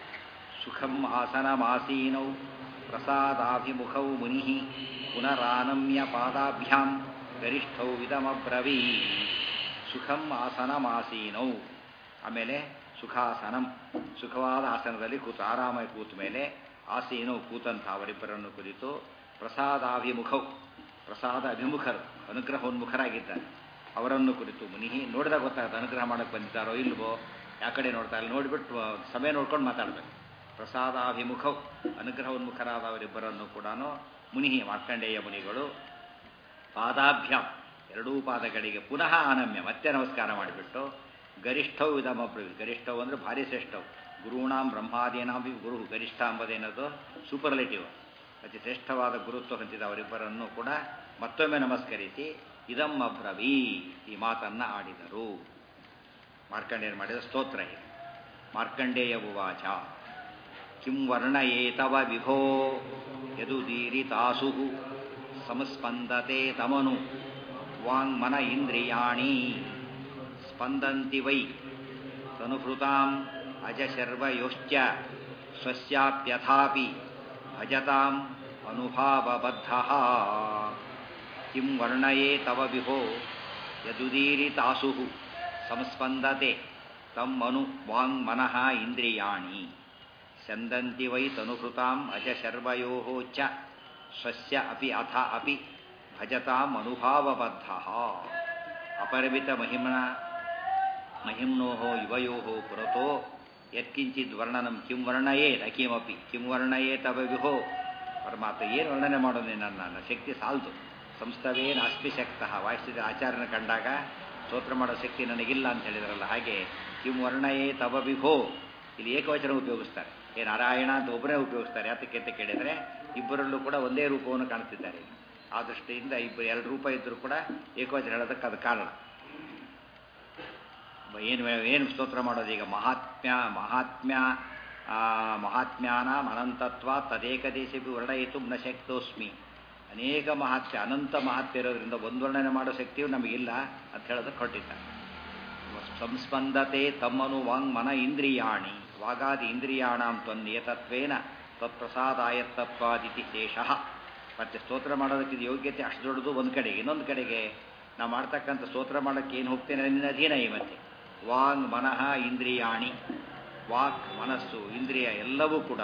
ಸುಖಂ ಆಸನಮಾಸೀನೌ ಪ್ರಸಾದಾಭಿಮುಖೌ ಮುನಿ ಪುನರಾನಮ್ಯ ಪಾದಾಭ್ಯಾಂ ಗರಿಷ್ಠೌ ಇದಮಬ್ರವೀ ಸುಖಂ ಆಸನಮಾಸೀನೌ ಆಮೇಲೆ ಸುಖಾಸನಂ ಸುಖವಾದ ಆಸನದಲ್ಲಿ ಕೂತು ಆರಾಮಾಗಿ ಕೂತ ಮೇಲೆ ಆಸೀನವು ಕೂತಂಥ ಅವರಿಬ್ಬರನ್ನು ಕುರಿತು ಪ್ರಸಾದಾಭಿಮುಖವು ಪ್ರಸಾದ ಅಭಿಮುಖರು ಅನುಗ್ರಹೋನ್ಮುಖರಾಗಿದ್ದಾರೆ ಅವರನ್ನು ಕುರಿತು ಮುನಿ ನೋಡಿದಾಗ ಗೊತ್ತಾಗುತ್ತೆ ಅನುಗ್ರಹ ಮಾಡಕ್ಕೆ ಬಂದಿದ್ದಾರೋ ಇಲ್ವೋ ಯಾವ ಕಡೆ ನೋಡ್ತಾ ಇಲ್ಲ ನೋಡಿಬಿಟ್ಟು ಸಮಯ ನೋಡ್ಕೊಂಡು ಮಾತಾಡಬೇಕು ಪ್ರಸಾದಾಭಿಮುಖವು ಅನುಗ್ರಹೋನ್ಮುಖರಾದ ಅವರಿಬ್ಬರನ್ನು ಕೂಡ ಮುನಿ ಮಾರ್ಕಂಡೇಯ ಮುನಿಗಳು ಪಾದಾಭ್ಯಾಮ್ ಎರಡೂ ಪಾದಗಳಿಗೆ ಪುನಃ ಆನಮ್ಯ ಮತ್ತೆ ನಮಸ್ಕಾರ ಮಾಡಿಬಿಟ್ಟು ಗರಿಷ್ಠವು ಇದಮ ಗರಿಷ್ಠವು ಅಂದರೆ ಭಾರಿ ಶ್ರೇಷ್ಠವು ಗುರುಣಾಂ ಬ್ರಹ್ಮಾದೀನಾಭಿ ಗುರು ಗರಿಷ್ಠ ಎಂಬುದೇನದು ಸೂಪರ್ಲೇಟಿವ್ ಅತಿ ಶ್ರೇಷ್ಠವಾದ ಗುರುತ್ವ ಹೊಂದಿದ ಅವರಿಬ್ಬರನ್ನು ಕೂಡ ಮತ್ತೊಮ್ಮೆ ನಮಸ್ಕರಿಸಿ ಇದಂ ಅಬ್ರವೀ ಈ ಮಾತನ್ನು ಆಡಿದರು ಮಾರ್ಕಂಡೇಯರು ಮಾಡಿದ ಸ್ತೋತ್ರ ಇದು ಮಾರ್ಕಂಡೇಯ ಉವಾಚ ಕಿಂ ವರ್ಣಯೇತವ ವಿಭೋ ಯದುದೀರಿತಾಸು ಸಂಸ್ಪಂದತೆ ತಮನು ವಾಂಗ್ಮನ ಇಂದ್ರಿಯಾಣಿ ಸ್ಪಂದಂತಿ ವೈ ತನುಭೃತಾಂ ಅಜಶರ್ವಯೋಶ್ಚ ಸ್ವಸ್ಯಾಪ್ಯಥಾಪಿ ಭಜತಾಂ ಅನುಭಾವಬದ್ಧ ಕಿಂ ವರ್ಣಯೇ ತವ ವಿಭೋ ಯದುದೀರಿತಾಸು ಸಂಸ್ಪಂದತೆ ತಂ ಮನು ವಾಂಗ್ಮನಃ ಇಂದ್ರಿಯಾಣಿ ಚಂದಂತಿ ವೈ ತನುಭೃತಾಂ ಅಜಶರ್ವಯೋ ಚ ಸ್ವಸ್ಯ ಅಪಿ ಅಥ ಅಪಿ ಭಜತಾಂ ಅನುಭಾವಬದ್ಧ ಅಪರಿಮಿತ ಮಹಿಮ್ನ ಮಹಿಮ್ನೋ ಯುವಯೋ ಪುರತೋ ಯತ್ಕಿಂಚಿದ್ ವರ್ಣನಂ ಕಿಂ ವರ್ಣಯೇತ್ ಅಕಿಮಪಿ ಕಿಂ ವರ್ಣಯೇ ತವ ವಿಹೋ ಪರಮಾತ್ಮ ಏನು ವರ್ಣನೆ ಮಾಡೋದು ನನ್ನ ನನ್ನ ಶಕ್ತಿ ಸಾಲ್ದು ಸಂಸ್ಥವೇ ನಾಸ್ತಿ ಶಕ್ತಃ ವಾಯಿಸಿದ ಆಚಾರ್ಯನ ಕಂಡಾಗ ಸ್ತೋತ್ರ ಮಾಡೋ ಶಕ್ತಿ ನನಗಿಲ್ಲ ಅಂತ ಹೇಳಿದ್ರಲ್ಲ ಹಾಗೆ ಕಿಂ ವರ್ಣಯೇ ತವ ವಿಭೋ ಇಲ್ಲಿ ಏಕವಚನ ಉಪಯೋಗಿಸ್ತಾರೆ ಏ ನಾರಾಯಣ ಅಂತ ಒಬ್ಬರೇ ಉಪಯೋಗಿಸ್ತಾರೆ ಯಾತಕ್ಕೆ ಅಂತ ಕೇಳಿದರೆ ಇಬ್ಬರಲ್ಲೂ ಕೂಡ ಒಂದೇ ರೂಪವನ್ನು ಕಾಣ್ತಿದ್ದಾರೆ ಆ ದೃಷ್ಟಿಯಿಂದ ಇಬ್ಬರು ಎರಡು ರೂಪ ಇದ್ದರೂ ಕೂಡ ಏಕವಚನ ಹೇಳೋದಕ್ಕೆ ಅದು ಕಾರಣ ಏನು ಏನು ಸ್ತೋತ್ರ ಮಾಡೋದು ಈಗ ಮಹಾತ್ಮ್ಯ ಮಹಾತ್ಮ್ಯ ಮಹಾತ್ಮ್ಯಾನ ಅನಂತತ್ವ ತದೇಕದೇಶ ವರ್ಣಯಿತು ನ ಶಕ್ತೋಸ್ಮಿ ಅನೇಕ ಮಹಾತ್ಮ್ಯ ಅನಂತ ಮಹಾತ್ಮ್ಯ ಇರೋದ್ರಿಂದ ಒಂದು ವರ್ಣನೆ ಮಾಡೋ ಶಕ್ತಿಯು ನಮಗಿಲ್ಲ ಅಂತ ಹೇಳೋದಕ್ಕೆ ಹೊರಟಿದ್ದಾರೆ ಸಂಸ್ಪಂದತೆ ತಮ್ಮನು ವಾಂಗ್ ಮನ ಇಂದ್ರಿಯಾಣಿ ವಾಗಾದಿ ಇಂದ್ರಿಯಾಣಾಂ ತ್ವನ್ನಿಯತತ್ವೇನ ತತ್ಪ್ರಸಾದಾಯತ್ತತ್ವಾದಿತಿ ಶೇಷಃ ಮತ್ತೆ ಸ್ತೋತ್ರ ಮಾಡೋದಕ್ಕೆ ಇದು ಯೋಗ್ಯತೆ ಅಷ್ಟು ದೊಡ್ಡದು ಒಂದು ಕಡೆಗೆ ಇನ್ನೊಂದು ಕಡೆಗೆ ನಾವು ಮಾಡ್ತಕ್ಕಂಥ ಸ್ತೋತ್ರ ಮಾಡೋಕ್ಕೆ ಏನು ಹೋಗ್ತೇನೆ ನಿನ್ನ ಅಧೀನ ಇವತ್ತೆ ವಾಂಗ್ ಮನಃ ಇಂದ್ರಿಯಾಣಿ ವಾಕ್ ಮನಸ್ಸು ಇಂದ್ರಿಯ ಎಲ್ಲವೂ ಕೂಡ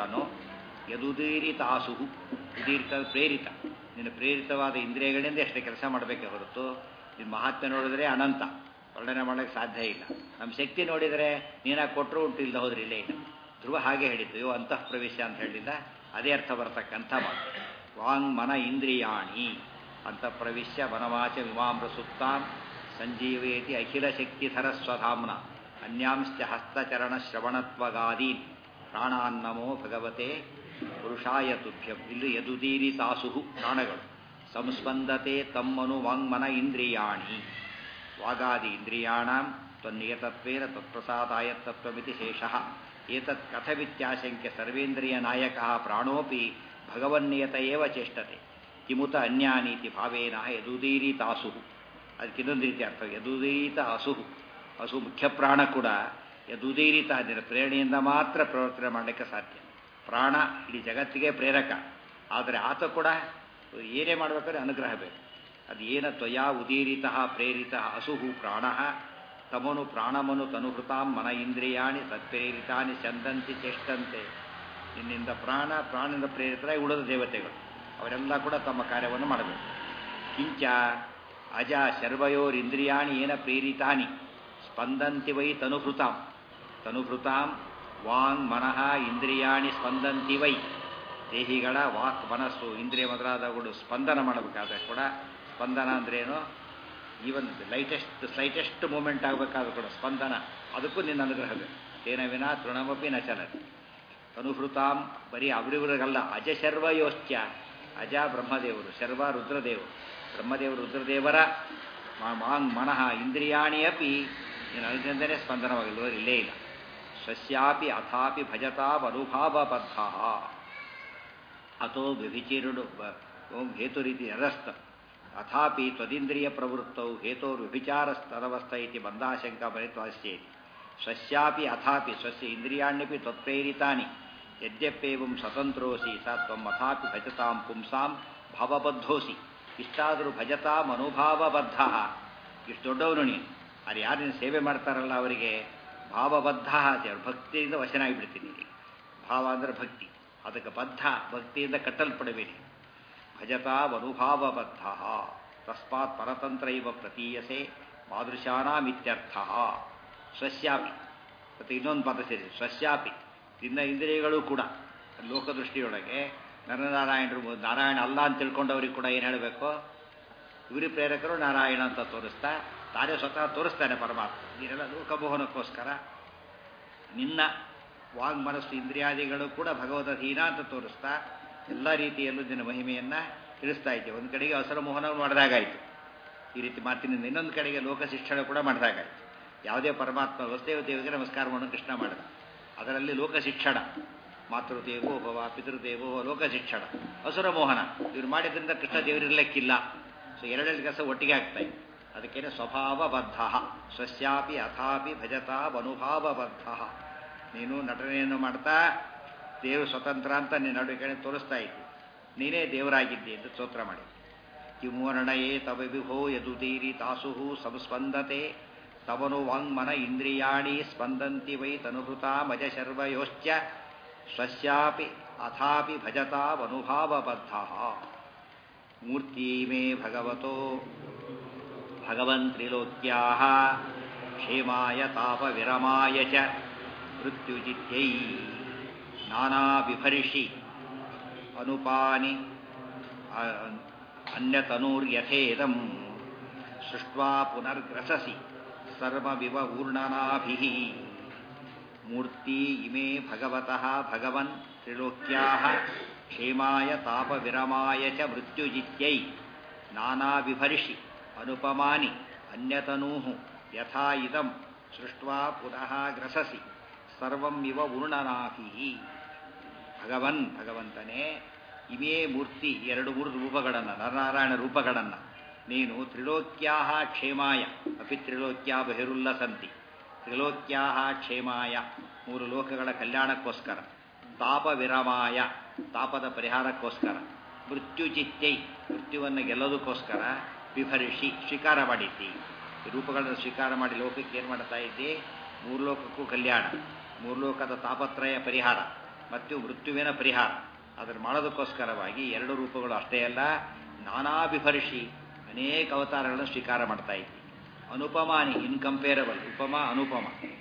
ಯದುದೀರಿತಾಸು ಉದೀರಿತ ಪ್ರೇರಿತ ನಿನ್ನ ಪ್ರೇರಿತವಾದ ಇಂದ್ರಿಯಗಳಿಂದ ಎಷ್ಟೇ ಕೆಲಸ ಮಾಡಬೇಕೆ ಹೊರತು ನಿನ್ನ ಮಹಾತ್ಮೆ ನೋಡಿದ್ರೆ ಅನಂತ ವರ್ಣನೆ ಮಾಡೋಕ್ಕೆ ಸಾಧ್ಯ ಇಲ್ಲ ನಮ್ಮ ಶಕ್ತಿ ನೋಡಿದರೆ ನೀನಾಗಿ ಕೊಟ್ಟರು ಉಂಟು ಇಲ್ಲದ ಹೋದ್ರೆ ಇಲ್ಲೇ ಇಲ್ಲ ಧ್ರುವ ಹಾಗೆ ಹೇಳಿದ್ದು ಯೋ ಅಂತಃ ಪ್ರವೇಶ ಅಂತ ಹೇಳಿಲ್ಲ ಅದೇ ಅರ್ಥ ಬರ್ತಕ್ಕಂಥ ಮಾತು ವಾಂಗ್ ಮನ ಇಂದ್ರಿಯಾಣಿ ಅಂತ ಪ್ರವಿಶ್ಯ ವನವಾಚ ವಿಮಾಮ್ರ ಸುತ್ತಾಂ ಸಂಜೀವೇತಿ ಅಖಿಲ ಶಕ್ತಿಧರ ಸ್ವಧಾಮ್ನ ಅನ್ಯಾಂಶ್ಚ ಹಸ್ತಚರಣ ಶ್ರವಣತ್ವಗಾದೀನ್ ಪ್ರಾಣಾನ್ನಮೋ ಭಗವತೆ ಪುರುಷಾಯ ತುಭ್ಯಂ ಇಲ್ಲಿ ಯದುದೀರಿ ತಾಸು ಪ್ರಾಣಗಳು ಸಂಸ್ಪಂದತೆ ತಮ್ಮನು ವಾಂಗ್ಮನ ಇಂದ್ರಿಯಾಣಿ ವಾಗಾದಿ ಇಂದ್ರಿಯಾಣಾಂ ತ್ವನ್ನಿಯತತ್ವೇನ ತತ್ಪ್ರಸಾದಾಯತ್ತತ್ವಮಿತಿ ಶೇಷಃ ಏತತ್ ಕಥವಿತ್ಯಾಶಂಕ್ಯ ಸರ್ವೇಂದ್ರಿಯ ನಾಯಕಃ ಪ್ರಾಣೋಪಿ ಭಗವನ್ನಿಯತ ಏವ ಚೇಷ್ಟತೆ ಕಿಮುತ ಅನ್ಯಾನೀತಿ ಭಾವೇನ ಯದುದೀರಿತ ಅಸುಹು ಅದಕ್ಕೆ ಇನ್ನೊಂದು ರೀತಿ ಅರ್ಥ ಯದುದೀರಿತ ಅಸುಹು ಹಸು ಮುಖ್ಯ ಪ್ರಾಣ ಕೂಡ ಯದುದೀರಿತ ಅದರ ಪ್ರೇರಣೆಯಿಂದ ಮಾತ್ರ ಪ್ರವರ್ತನೆ ಮಾಡಲಿಕ್ಕೆ ಸಾಧ್ಯ ಪ್ರಾಣ ಇಡೀ ಜಗತ್ತಿಗೆ ಪ್ರೇರಕ ಆದರೆ ಆತ ಕೂಡ ಏನೇ ಮಾಡಬೇಕಾದ್ರೆ ಅನುಗ್ರಹ ಬೇಕು ಅದು ಏನ ತ್ವಯಾ ಉದೀರಿತ ಪ್ರೇರಿತ ಅಸುಹು ಪ್ರಾಣ ತಮನು ಪ್ರಾಣಮನು ತನುಹೃತಾಂ ಮನ ಇಂದ್ರಿಯಾಣಿ ಸತ್ಪ್ರೇರಿತಾನಿ ಚಂದಂತಿ ಚೇಷ್ಟಂತೆ ನಿನ್ನಿಂದ ಪ್ರಾಣ ಪ್ರಾಣದಿಂದ ಪ್ರೇರಿತರಾಗಿ ಉಳಿದ ದೇವತೆಗಳು ಅವರೆಲ್ಲ ಕೂಡ ತಮ್ಮ ಕಾರ್ಯವನ್ನು ಮಾಡಬೇಕು ಕಿಂಚ ಅಜ ಶರ್ವಯೋರಿಂದ್ರಿಯಾಣಿ ಏನ ಪ್ರೇರಿತಾನಿ ಸ್ಪಂದಂತಿ ವೈ ತನುಭೃತಾಂ ತನುಭೃತಾಂ ವಾಂಗ್ ಮನಃ ಇಂದ್ರಿಯಾಣಿ ಸ್ಪಂದಂತಿ ವೈ ದೇಹಿಗಳ ವಾಕ್ ಮನಸ್ಸು ಇಂದ್ರಿಯ ಮೊದಲಾದವುಗಳು ಸ್ಪಂದನ ಮಾಡಬೇಕಾದ್ರೆ ಕೂಡ ಸ್ಪಂದನ ಅಂದ್ರೇನು ಈವನ್ ಲೈಟೆಸ್ಟ್ ಸ್ಲೈಟೆಸ್ಟ್ ಮೂಮೆಂಟ್ ಆಗಬೇಕಾದ್ರೂ ಕೂಡ ಸ್ಪಂದನ ಅದಕ್ಕೂ ನಿನ್ನ ಅನುಗ್ರಹ ಬೇಕು ತೇನ ವಿನಾ ತೃಣಮಪಿ ನ ಚಲತಿ ಅನುಭೃತಾಂ ಬರೀ ಅವರಿವರಿಗಲ್ಲ ಅಜ ಶರ್ವಯೋಶ್ಚ ಅಜ ಬ್ರಹ್ಮದೇವರು ಶರ್ವ ರುದ್ರದೇವರು ಬ್ರಹ್ಮದೇವರು ರುದ್ರದೇವರ ಮಾಂಗ್ ಮನಃ ಇಂದ್ರಿಯಾಣಿ ಅಪಿ ನೀನು ಅನುಗ್ರಹದಿಂದಲೇ ಸ್ಪಂದನವಾಗಿಲ್ವ ಇಲ್ಲೇ ಇಲ್ಲ ಸ್ವಸ್ಯಾಪಿ ಅಥಾಪಿ ಭಜತಾಂ ಅನುಭಾವಬದ್ಧ ಅಥೋ ವ್ಯಭಿಚಿರುಡು ಓಂ ಹೇತು ರೀತಿ ನಿರಸ್ತ ಅಥಾಪಿ ತ್ವದಿಂದ್ರಿಯ ಪ್ರವೃತ್ತೌ ಹೇತೋರ್ ವ್ಯಭಿಚಾರಸ್ತದವಸ್ಥ ಇತಿ ಬಂದಾಶಂಕ ಭರಿತ್ವಾಸ್ಯೇತಿ ಸ್ವಸ್ಯಾಪಿ ಅಥಾಪಿ ಸ್ವಸ್ಯ ಇಂದ್ರಿಯಾಣ್ಯಪಿ ತ್ವತ್ಪ್ರೇರಿತಾನಿ ಯದ್ಯಪ್ಯೇವಂ ಸ್ವತಂತ್ರೋಸಿ ಸ ತ್ವಂ ಅಥಾಪಿ ಭಜತಾಂ ಪುಂಸಾಂ ಭಾವಬದ್ಧೋಸಿ ಇಷ್ಟಾದರೂ ಭಜತಾಂ ಅನುಭಾವಬದ್ಧ ಇಷ್ಟು ದೊಡ್ಡವನು ನೀನು ಅದು ಯಾರು ಸೇವೆ ಮಾಡ್ತಾರಲ್ಲ ಅವರಿಗೆ ಭಾವಬದ್ಧ ಅವ್ರ ಭಕ್ತಿಯಿಂದ ವಶನಾಗಿ ಬಿಡ್ತೀನಿ ಭಾವ ಅಂದರೆ ಭಕ್ತಿ ಅದಕ್ಕೆ ಬದ್ಧ ಭಕ್ತಿಯಿಂದ ಕಟ್ಟಲ್ಪಡಬೇಡಿ ಭಜತಾವನುಭಾವಬದ್ಧ ತಸ್ಮಾತ್ ಪರತಂತ್ರ ಇವ ಪ್ರತೀಯಸೆ ಮಾದೃಶಾನಾಮಿತ್ಯರ್ಥ ಸ್ವಸ್ಯಾಪಿ ಮತ್ತು ಇನ್ನೊಂದು ಪದ ಸೇರಿ ಸ್ವಸ್ಯಾಪಿ ಇನ್ನ ಇಂದ್ರಿಯಗಳು ಕೂಡ ಲೋಕದೃಷ್ಟಿಯೊಳಗೆ ನರನಾರಾಯಣರು ನಾರಾಯಣ ಅಲ್ಲ ಅಂತ ತಿಳ್ಕೊಂಡವ್ರಿಗೆ ಕೂಡ ಏನು ಹೇಳಬೇಕು ಇವರಿ ಪ್ರೇರಕರು ನಾರಾಯಣ ಅಂತ ತೋರಿಸ್ತಾ ತಾನೇ ಸ್ವತಃ ತೋರಿಸ್ತಾನೆ ಪರಮಾತ್ಮ ನೀನೆಲ್ಲ ಲೋಕಮೋಹನಕ್ಕೋಸ್ಕರ ನಿನ್ನ ವಾಗ್ ಮನಸ್ಸು ಇಂದ್ರಿಯಾದಿಗಳು ಕೂಡ ಭಗವತ ಅಧೀನ ಅಂತ ತೋರಿಸ್ತಾ ಎಲ್ಲ ರೀತಿಯಲ್ಲೂ ನಿನ್ನ ಮಹಿಮೆಯನ್ನು ತಿಳಿಸ್ತಾ ಇದ್ದೆ ಒಂದು ಕಡೆಗೆ ಅವಸರ ಮೋಹನವನ್ನು ಮಾಡಿದಾಗಾಯಿತು ಈ ರೀತಿ ಮಾತಿನಿಂದ ಇನ್ನೊಂದು ಕಡೆಗೆ ಲೋಕ ಶಿಕ್ಷಣ ಕೂಡ ಮಾಡಿದಾಗಾಯಿತು ಯಾವುದೇ ಪರಮಾತ್ಮ ವಸುದೇವ ದೇವಿಗೆ ನಮಸ್ಕಾರ ಮಾಡೋಣ ಕೃಷ್ಣ ಮಾಡಿದ ಅದರಲ್ಲಿ ಲೋಕ ಶಿಕ್ಷಣ ಮಾತೃದೇವೋ ಭವ ಪಿತೃದೇವೋ ಲೋಕ ಶಿಕ್ಷಣ ಹಸುರ ಮೋಹನ ಇವ್ರು ಮಾಡಿದ್ರಿಂದ ಕೃಷ್ಣ ದೇವರಿರ್ಲಿಕ್ಕಿಲ್ಲ ಸೊ ಎರಡೆರಡು ಕೆಲಸ ಒಟ್ಟಿಗೆ ಆಗ್ತಾ ಇದೆ ಅದಕ್ಕೇನೆ ಸ್ವಭಾವಬದ್ಧ ಸ್ವಸ್ಯಾಪಿ ಅಥಾಪಿ ಭಜತಾ ಅನುಭಾವಬದ್ಧ ನೀನು ನಟನೆಯನ್ನು ಮಾಡ್ತಾ ದೇವರು ಸ್ವತಂತ್ರ ಅಂತ ನಿನ್ನ ನಡುವೆ ತೋರಿಸ್ತಾ ಇದ್ದಿ ನೀನೇ ದೇವರಾಗಿದ್ದಿ ಎಂದು ಸ್ತೋತ್ರ ಮಾಡಿ ಕಿಮುವರ್ಣಯೇ ತವ ವಿಭೋ ಯದುದೀರಿ ತಾಸು ಸಂಸ್ಪಂದತೆ ತವನು ವಾಂಗ್ಮನ ಇಂದ್ರಿಯಾಣಿ ಸ್ಪಂದಂತಿ ವೈ ತನುಭೃತ ಮಜ ಶರ್ವಯೋಶ್ಚ ಸ್ವಸ್ಯಾಪಿ ಅಥಾಪಿ ಭಜತಾವನುಭಾವಬದ್ಧ ಮೂರ್ತಿ ಮೇ ಭಗವತೋ ಭಗವನ್ ತ್ರಿಲೋಕ್ಯಾ ಕ್ಷೇಮಾಯ ತಾಪ ವಿರಮಾಯ ಚ ಮೃತ್ಯುಜಿತ್ಯೈ ನಾನಾ ವಿಭರ್ಷಿ ಅನುಪಾನಿ ಅನ್ಯತನೂರ್ಯಥೇದಂ ಸೃಷ್ಟ್ವಾ ಪುನರ್ಗ್ರಸಸಿ ಸರ್ವವಿವ ಊರ್ಣನಾಭಿಃ ಮೂರ್ತಿ ಇಮೇ ಭಗವತಃ ಭಗವನ್ ತ್ರಿಲೋಕ್ಯಾಃ ಕ್ಷೇಮಾಯ ತಾಪವಿರಮಾಯ ಚ ಮೃತ್ಯುಜಿತ್ಯೈ ನಾನಾ ವಿಭರ್ಷಿ ಅನುಪಮಾನಿ ಅನ್ಯತನೂಃ ಯಥಾ ಇದಂ ಸೃಷ್ಟ್ವಾ ಪುನಃ ಗ್ರಸಸಿ ಸರ್ವಂ ಇವ ಊರ್ಣನಾಭಿಃ ಭಗವನ್ ಭಗವಂತನೇ ಇವೇ ಮೂರ್ತಿ ಎರಡು ಮೂರು ರೂಪಗಳನ್ನು ನರನಾರಾಯಣ ರೂಪಗಳನ್ನು ನೀನು ತ್ರಿಲೋಕ್ಯಾ ಕ್ಷೇಮಾಯ ಅಪಿ ತ್ರಿಲೋಕ್ಯಾ ಬಹಿರುಲ್ಲಸಂತಿ ತ್ರಿಲೋಕ್ಯಾ ಕ್ಷೇಮಾಯ ಮೂರು ಲೋಕಗಳ ಕಲ್ಯಾಣಕ್ಕೋಸ್ಕರ ತಾಪ ವಿರಾಮಾಯ ತಾಪದ ಪರಿಹಾರಕ್ಕೋಸ್ಕರ ಮೃತ್ಯುಚಿತ್ತೈ ಮೃತ್ಯುವನ್ನು ಗೆಲ್ಲೋದಕ್ಕೋಸ್ಕರ ವಿಭರಿಸಿ ಸ್ವೀಕಾರ ಮಾಡಿದ್ದಿ ಈ ರೂಪಗಳನ್ನು ಸ್ವೀಕಾರ ಮಾಡಿ ಲೋಕಕ್ಕೆ ಏನು ಮಾಡ್ತಾ ಇದ್ದಿ ಮೂರು ಲೋಕಕ್ಕೂ ಕಲ್ಯಾಣ ಮೂರು ಲೋಕದ ತಾಪತ್ರಯ ಪರಿಹಾರ ಮತ್ತು ಮೃತ್ಯುವಿನ ಪರಿಹಾರ ಅದನ್ನು ಮಾಡೋದಕ್ಕೋಸ್ಕರವಾಗಿ ಎರಡು ರೂಪಗಳು ಅಷ್ಟೇ ಅಲ್ಲ ನಾನಾ ವಿಭರಿಸಿ ಅನೇಕ ಅವತಾರಗಳನ್ನು ಸ್ವೀಕಾರ ಮಾಡ್ತಾ ಇದ್ದಿ ಅನುಪಮಾನಿ ಇನ್ಕಂಪೇರಬಲ್ ಉಪಮ ಅನುಪಮ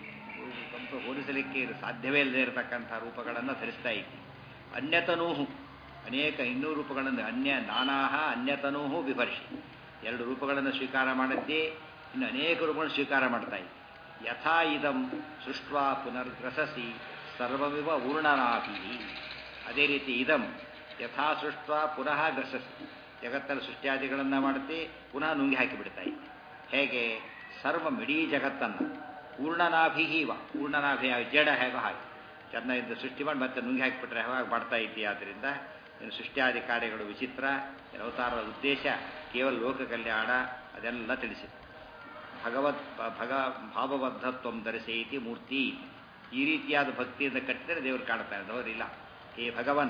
ಕಂಪ ಹೋಲಿಸಲಿಕ್ಕೆ ಸಾಧ್ಯವೇ ಇಲ್ಲದೆ ಇರತಕ್ಕಂಥ ರೂಪಗಳನ್ನು ಧರಿಸ್ತಾ ಇದ್ದಿ ಅನ್ಯತನೂಹು ಅನೇಕ ಇನ್ನೂ ರೂಪಗಳನ್ನು ಅನ್ಯ ನಾನಾಹ ಅನ್ಯತನೂಹು ವಿಭರ್ಷಿ ಎರಡು ರೂಪಗಳನ್ನು ಸ್ವೀಕಾರ ಮಾಡಿದ್ದಿ ಇನ್ನು ಅನೇಕ ರೂಪಗಳನ್ನು ಸ್ವೀಕಾರ ಮಾಡ್ತಾ ಇದ್ದಿ ಯಥಾ ಇದಂ ಸೃಷ್ಟ್ವಾ ಪುನರ್ಗ್ರಸಸಿ ಸರ್ವವಿವ ಊರ್ಣನಾಭಿ ಅದೇ ರೀತಿ ಇದಂ ಯಥಾ ಸೃಷ್ಟ್ವಾ ಪುನಃ ಗ್ರಸಸಿ ಜಗತ್ತಲ್ಲಿ ಸೃಷ್ಟಿಯಾದಿಗಳನ್ನು ಮಾಡುತ್ತಿ ಪುನಃ ನುಂಗಿ ಹಾಕಿಬಿಡ್ತಾ ಇದ್ದಿ ಹೇಗೆ ಸರ್ವ ಇಡೀ ಜಗತ್ತನ್ನು ಪೂರ್ಣನಾಭಿಹೀವ ಪೂರ್ಣನಾಭಿ ಜಡ ಹೇಗೋ ಹಾಗೆ ಚೆನ್ನಾಗಿದ್ದು ಸೃಷ್ಟಿ ಮಾಡಿ ಮತ್ತೆ ನುಂಗಿ ಹಾಕಿಬಿಟ್ರೆ ಹೇಗೆ ಮಾಡ್ತಾ ಇದ್ದಿ ಆದ್ದರಿಂದ ಇನ್ನು ಸೃಷ್ಟಿಯಾದಿ ಕಾರ್ಯಗಳು ವಿಚಿತ್ರ ಅವತಾರದ ಉದ್ದೇಶ ಕೇವಲ ಲೋಕ ಕಲ್ಯಾಣ ಅದೆಲ್ಲ ತಿಳಿಸಿದೆ ಭಗವತ್ ಭಗ ಭಾವಬದ್ಧತ್ವ ಧರಿಸೈತಿ ಮೂರ್ತಿ ಈ ರೀತಿಯಾದ ಭಕ್ತಿಯಿಂದ ಕಟ್ಟಿದರೆ ದೇವರು ಕಾಣ್ತಾನೆ ಅವರಿಲ್ಲ ಹೇ ಭಗವನ್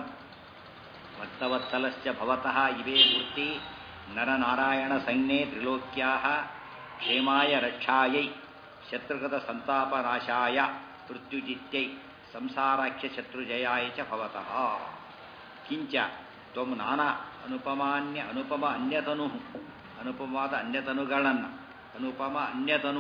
ಭಕ್ತವತ್ಸಲಶ್ಚ ಭವತಃ ಇವೇ ಮೂರ್ತಿ ನರನಾರಾಯಣ ಸಂಜ್ಞೆ ತ್ರಿಲೋಕ್ಯಾ ಕ್ಷೇಮಾಯ ರಕ್ಷಾಯೈ ಶತ್ರುಗತ ಸಂತಾಪನಾಶಾಯ ಮೃತ್ಯುಜಿತ್ಯೈ ಸಂಸಾರಾಖ್ಯ ಶತ್ರುಜಯಾಯ ಚ ಭವತಃ ಕಿಂಚ ತ್ವಂ ನಾನಾ ಅನುಪಮಾನ್ಯ ಅನುಪಮ ಅನ್ಯತನು ಅನುಪಮವಾದ ಅನ್ಯತನುಗಳನ್ನು ಅನುಪಮ ಅನ್ಯತನು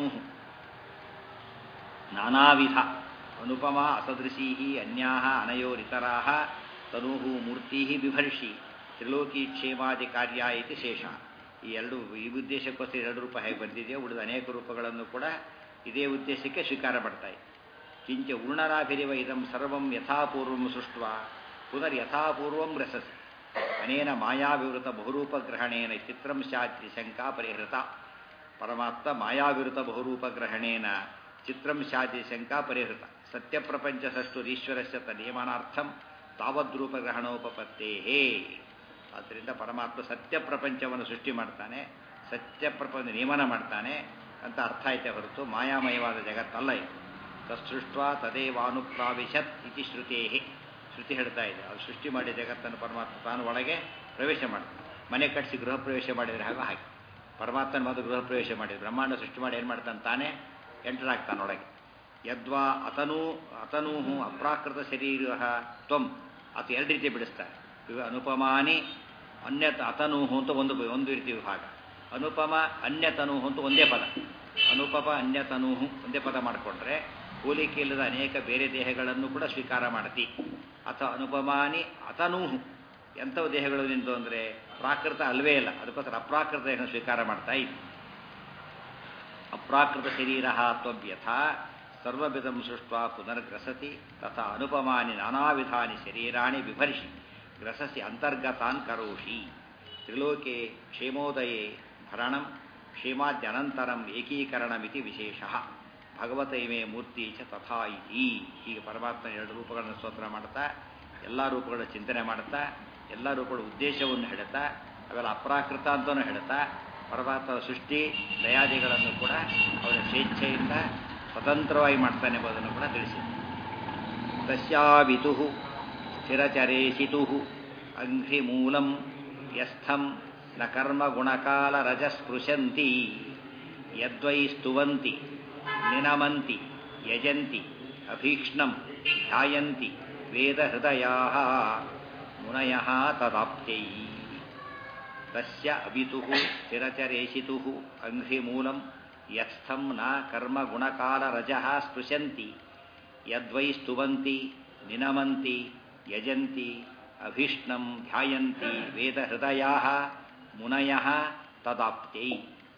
ನಾನಾವಿಧ ಅನುಪಮ ಅಸದೃಶೀ ಅನ್ಯಾ ಅನಯೋರಿತರಾ ತನೂ ಮೂರ್ತಿ ಬಿಭರ್ಷಿ ತ್ರಿಲೋಕಿ ಕ್ಷೇಮಾದಿ ಕಾರ್ಯ ಇತಿ ಶೇಷ ಈ ಎರಡು ಈ ಉದ್ದೇಶಕ್ಕೋಸ್ಕರ ಎರಡು ರೂಪ ಹೇಗೆ ಬಂದಿದೆಯೋ ಉಳಿದ ಅನೇಕ ರೂಪಗಳನ್ನು ಕೂಡ ಇದೇ ಉದ್ದೇಶಕ್ಕೆ ಸ್ವೀಕಾರ ಮಾಡ್ತಾ ಇದೆ ಕಿಂಚ ಉರ್ಣರಾಭಿರಿವ ಇದಂ ಸರ್ವಂ ಯಥಾಪೂರ್ವಂ ಸೃಷ್ಟ ಪುನರ್ ಯಥಾಪೂರ್ವಂ ರಸಸಿ ಅನೇನ ಮಾಯಾವಿವೃತ ಬಹುರೂಪಗ್ರಹಣೇನ ಚಿತ್ರಂ ಶಾತಿ ಶಂಕಾ ಪರಿಹೃತ ಪರಮಾತ್ಮ ಮಾಯಾವಿವೃತ ಬಹುರೂಪಗ್ರಹಣೇನ ಚಿತ್ರಂ ಶಾತಿ ಶಂಕಾ ಪರಿಹೃತ ಸತ್ಯಪ್ರಪಂಚ ಸಷ್ಟುರೀಶ್ವರಸ್ಯ ನಿಯಮನಾರ್ಥಂ ತಾವದ್ರೂಪಗ್ರಹಣೋಪತ್ತೇ ಆದ್ದರಿಂದ ಪರಮಾತ್ಮ ಸತ್ಯ ಪ್ರಪಂಚವನ್ನು ಸೃಷ್ಟಿ ಮಾಡ್ತಾನೆ ಸತ್ಯ ಪ್ರಪಂಚ ನಿಯಮನ ಮಾಡ್ತಾನೆ ಅಂತ ಅರ್ಥ ಐತೆ ಹೊರತು ಮಾಯಾಮಯವಾದ ಜಗತ್ತಲ್ಲ ಇದು ತತ್ಸೃಷ್ಟ ತದೇವಾನುಪ್ರಾವಿಶತ್ ಇತಿ ಶ್ರುತೇ ಶ್ರುತಿ ಹೇಳ್ತಾ ಇದೆ ಅದು ಸೃಷ್ಟಿ ಮಾಡಿ ಜಗತ್ತನ್ನು ಪರಮಾತ್ಮ ತಾನು ಒಳಗೆ ಪ್ರವೇಶ ಮಾಡ್ತಾನೆ ಮನೆ ಕಟ್ಟಿಸಿ ಗೃಹ ಪ್ರವೇಶ ಮಾಡಿದರೆ ಹಾಗೆ ಹಾಗೆ ಪರಮಾತ್ಮನ ಮೊದಲು ಗೃಹ ಪ್ರವೇಶ ಮಾಡಿದ್ರು ಬ್ರಹ್ಮಾಂಡ ಸೃಷ್ಟಿ ಮಾಡಿ ಏನು ಮಾಡ್ತಾನೆ ತಾನೇ ಎಂಟರಾಗ್ತಾನೆ ಒಳಗೆ ಯದ್ವಾ ಅತನೂ ಅತನೂಹು ಅಪ್ರಾಕೃತ ಶರೀರ ತ್ವಂ ಅದು ಎರಡು ರೀತಿ ಬಿಡಿಸ್ತಾರೆ ಇವ ಅನುಪಮಾನಿ ಅನ್ಯತ ಅತನೂಹು ಅಂತ ಒಂದು ಒಂದು ರೀತಿ ವಿಭಾಗ ಅನುಪಮ ಅನ್ಯತನೂಹು ಅಂತ ಒಂದೇ ಪದ ಅನುಪಮ ಅನ್ಯತನೂಹು ಒಂದೇ ಪದ ಮಾಡಿಕೊಂಡ್ರೆ ಹೋಲಿಕೆ ಇಲ್ಲದ ಅನೇಕ ಬೇರೆ ದೇಹಗಳನ್ನು ಕೂಡ ಸ್ವೀಕಾರ ಮಾಡ್ತಿ ಅಥವಾ ಅನುಪಮಾನಿ ಅತನೂಹು ಎಂಥವು ದೇಹಗಳು ನಿಂತು ಅಂದರೆ ಪ್ರಾಕೃತ ಅಲ್ವೇ ಇಲ್ಲ ಅದಕ್ಕೋಸ್ಕರ ಅಪ್ರಾಕೃತ ದೇಹ ಸ್ವೀಕಾರ ಮಾಡ್ತಾ ಇದ್ವಿ ಅಪ್ರಾಕೃತ ಶರೀರ ತ್ವವ್ಯಥಾ ಸರ್ವವಿಧಂ ಸೃಷ್ಟ್ವಾ ಪುನರ್ಗ್ರಸತಿ ತಥಾ ಅನುಪಮಾನಿ ನಾನಾವಿಧಾನಿ ಶರೀರಾಣಿ ಬಿಭರ್ಷಿ ಗ್ರಸಸಿ ಅಂತರ್ಗತಾನ್ ಕರೋಷಿ ತ್ರಿಲೋಕೆ ಕ್ಷೇಮೋದಯೇ ಭರಣಂ ಕ್ಷೇಮಾದ್ಯನಂತರಂ ಏಕೀಕರಣಮಿತಿ ವಿಶೇಷ ಭಗವತೈಮೇ ಮೂರ್ತಿ ಚ ತಥಾ ಇತಿ ಹೀಗೆ ಪರಮಾತ್ಮ ಎರಡು ರೂಪಗಳನ್ನು ಸ್ತೋತ್ರ ಮಾಡ್ತಾ ಎಲ್ಲ ರೂಪಗಳ ಚಿಂತನೆ ಮಾಡ್ತಾ ಎಲ್ಲ ರೂಪಗಳ ಉದ್ದೇಶವನ್ನು ಹೇಳುತ್ತಾ ಅವೆಲ್ಲ ಅಪ್ರಾಕೃತ ಅಂತಲೂ ಹೇಳುತ್ತಾ ಪರಮಾತ್ಮನ ಸೃಷ್ಟಿ ದಯಾದಿಗಳನ್ನು ಕೂಡ ಅವನ ಸ್ವೇಚ್ಛೆಯಿಂದ ಸ್ವತಂತ್ರವಾಗಿ ಮಾಡ್ತಾನೆ ಎಂಬುದನ್ನು ಕೂಡ ತಿಳಿಸಿದೆ ತಸ್ಯಾವಿತು ಸ್ಥಿರಚರೇಶಿತು ಅಂಘ್ರಿಮೂಲಂ ಯಸ್ಥಂ ನ ಕರ್ಮಗುಣಕಾಲರಜಸ್ಪೃಶಂತಿ ಯದ್ವೈ ಸ್ತುವಂತಿ ನಿನಮಂತಿ ಯಜಂತಿ ಅಭೀಕ್ಷ್ಣಂ ಧ್ಯಾಯಂತಿ ವೇದಹೃದಯಾ ಮುನಯ ತದಾಪ್ತೈ ತಸ್ಯ ಅವಿತು ಸ್ಥಿರಚರೇಶಿತು ಅಂಘ್ರಿಮೂಲಂ ಯಸ್ಥಂ ನ ಕರ್ಮಗುಣಕಾಲರಜಃ ಸ್ಪೃಶಂತಿ ಯದ್ವೈ ಸ್ತುವಂತಿ ನಿನಮಂತಿ ಯಜಂತಿ ಅಭೀಷ್ಣಂ ಧ್ಯಾಯಂತಿ ವೇದಹೃದಯಾ ಮುನಯ ತದಾಪ್ತೈ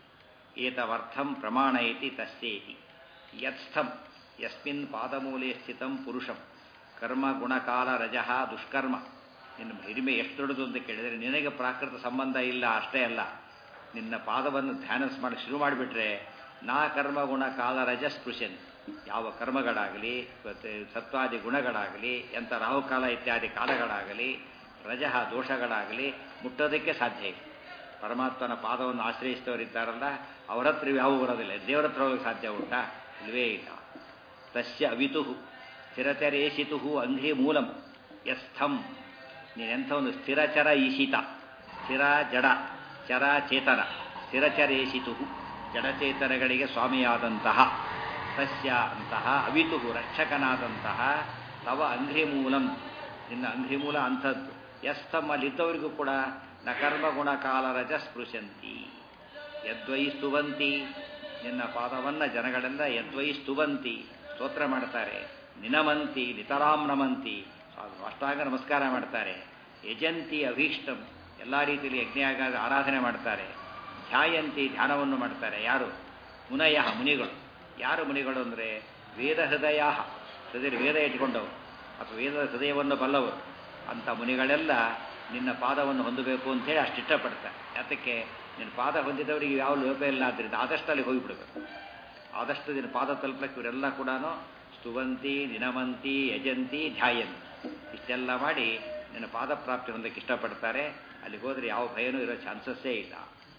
ಏತವರ್ಥಂ ಪ್ರಮಾಣಯತಿ ತಸ್ಯೇತಿ ಯತ್ಸ್ಥಂ ಯಸ್ಮಿನ್ ಪಾದಮೂಲೆ ಸ್ಥಿತಂ ಪುರುಷಂ ಕರ್ಮ ಗುಣಕಾಲ ರಜಃ ದುಷ್ಕರ್ಮ ನಿನ್ನ ಹಿರಿಮೆ ಎಷ್ಟು ದೊಡ್ಡದು ಅಂತ ಕೇಳಿದರೆ ನಿನಗೆ ಪ್ರಾಕೃತ ಸಂಬಂಧ ಇಲ್ಲ ಅಷ್ಟೇ ಅಲ್ಲ ನಿನ್ನ ಪಾದವನ್ನು ಧ್ಯಾನ ಮಾಡಿ ಶುರು ಮಾಡಿಬಿಟ್ರೆ ನಾ ಕರ್ಮ ಗುಣ ಕಾಲ ರಜ ಸ್ಪೃಶನ್ ಯಾವ ಕರ್ಮಗಳಾಗಲಿ ಮತ್ತು ಸತ್ವಾದಿ ಗುಣಗಳಾಗಲಿ ಎಂಥ ರಾಹುಕಾಲ ಇತ್ಯಾದಿ ಕಾಲಗಳಾಗಲಿ ರಜಃ ದೋಷಗಳಾಗಲಿ ಮುಟ್ಟೋದಕ್ಕೆ ಸಾಧ್ಯ ಇಲ್ಲ ಪರಮಾತ್ಮನ ಪಾದವನ್ನು ಆಶ್ರಯಿಸಿದವರಿದ್ದಾರಲ್ಲ ಅವರ ಹತ್ರ ಯಾವ ಬರೋದಿಲ್ಲ ದೇವರ ಹತ್ರ ಹೋಗಕ್ಕೆ ಸಾಧ್ಯ ಉಂಟಾ ಇಲ್ವೇ ಇಲ್ಲ ತಸ್ಯ ಅವಿತು ಸ್ಥಿರಚರೇಶಿತು ಅಂಘ್ರಿ ಮೂಲಂ ಯಸ್ಥಂ ನೀನೆಂಥವನು ಸ್ಥಿರಚರ ಈಶಿತ ಸ್ಥಿರ ಜಡ ಚರ ಚೇತನ ಸ್ಥಿರಚರೇಶಿತು ಜಡಚೇತನಗಳಿಗೆ ಸ್ವಾಮಿಯಾದಂತಹ ತಸ್ಯ ಅಂತಹ ಅವಿತು ರಕ್ಷಕನಾದಂತಹ ತವ ಅಂಘ್ರಿಮೂಲಂ ನಿನ್ನ ಅಂಘ್ರಿಮೂಲ ಅಂಥದ್ದು ಯಸ್ಥಂ ಅಲ್ಲಿದ್ದವರಿಗೂ ಕೂಡ ನ ಕರ್ಮಗುಣ ಕಾಲ ರಜ ಸ್ಪೃಶಂತಿ ಯದ್ವೈ ಸ್ತುವಂತಿ ನಿನ್ನ ಪಾದವನ್ನ ಜನಗಳೆಲ್ಲ ಯದ್ವೈ ಸ್ತುವಂತಿ ಸ್ತೋತ್ರ ಮಾಡ್ತಾರೆ ನಿನಮಂತಿ ನಿತರಾಂ ನಮಂತಿ ಅಷ್ಟಾಗ ನಮಸ್ಕಾರ ಮಾಡ್ತಾರೆ ಯಜಂತಿ ಅಭೀಷ್ಟಂ ಎಲ್ಲ ರೀತಿಯಲ್ಲಿ ಯಜ್ಞ ಆರಾಧನೆ ಮಾಡ್ತಾರೆ ಧ್ಯಾಯಂತಿ ಧ್ಯಾನವನ್ನು ಮಾಡ್ತಾರೆ ಯಾರು ಮುನಯ ಮುನಿಗಳು ಯಾರು ಮುನಿಗಳು ಅಂದರೆ ವೇದ ಹೃದಯ ಹೃದಯ ವೇದ ಇಟ್ಕೊಂಡವರು ಅಥವಾ ವೇದದ ಹೃದಯವನ್ನು ಬಲ್ಲವರು ಅಂಥ ಮುನಿಗಳೆಲ್ಲ ನಿನ್ನ ಪಾದವನ್ನು ಹೊಂದಬೇಕು ಅಂತೇಳಿ ಅಷ್ಟು ಇಷ್ಟಪಡ್ತಾರೆ ಯಾತಕ್ಕೆ ನಿನ್ನ ಪಾದ ಹೊಂದಿದವರಿಗೆ ಯಾವ ಲೋಪ ಇಲ್ಲ ಆದ್ದರಿಂದ ಆದಷ್ಟು ಅಲ್ಲಿ ಹೋಗಿಬಿಡಬೇಕು ಆದಷ್ಟು ನಿನ್ನ ಪಾದ ತಲುಪಕ್ಕೆ ಇವರೆಲ್ಲ ಕೂಡ ಸ್ತುವಂತಿ ನಿನಮಂತಿ ಯಜಂತಿ ಧ್ಯಾಯಂತಿ ಇಷ್ಟೆಲ್ಲ ಮಾಡಿ ನಿನ್ನ ಪಾದ ಪ್ರಾಪ್ತಿ ಹೊಂದಕ್ಕೆ ಇಷ್ಟಪಡ್ತಾರೆ ಅಲ್ಲಿಗೆ ಹೋದರೆ ಯಾವ ಭಯನೂ ಇರೋ ಚಾನ್ಸಸ್ಸೇ ಇಲ್ಲ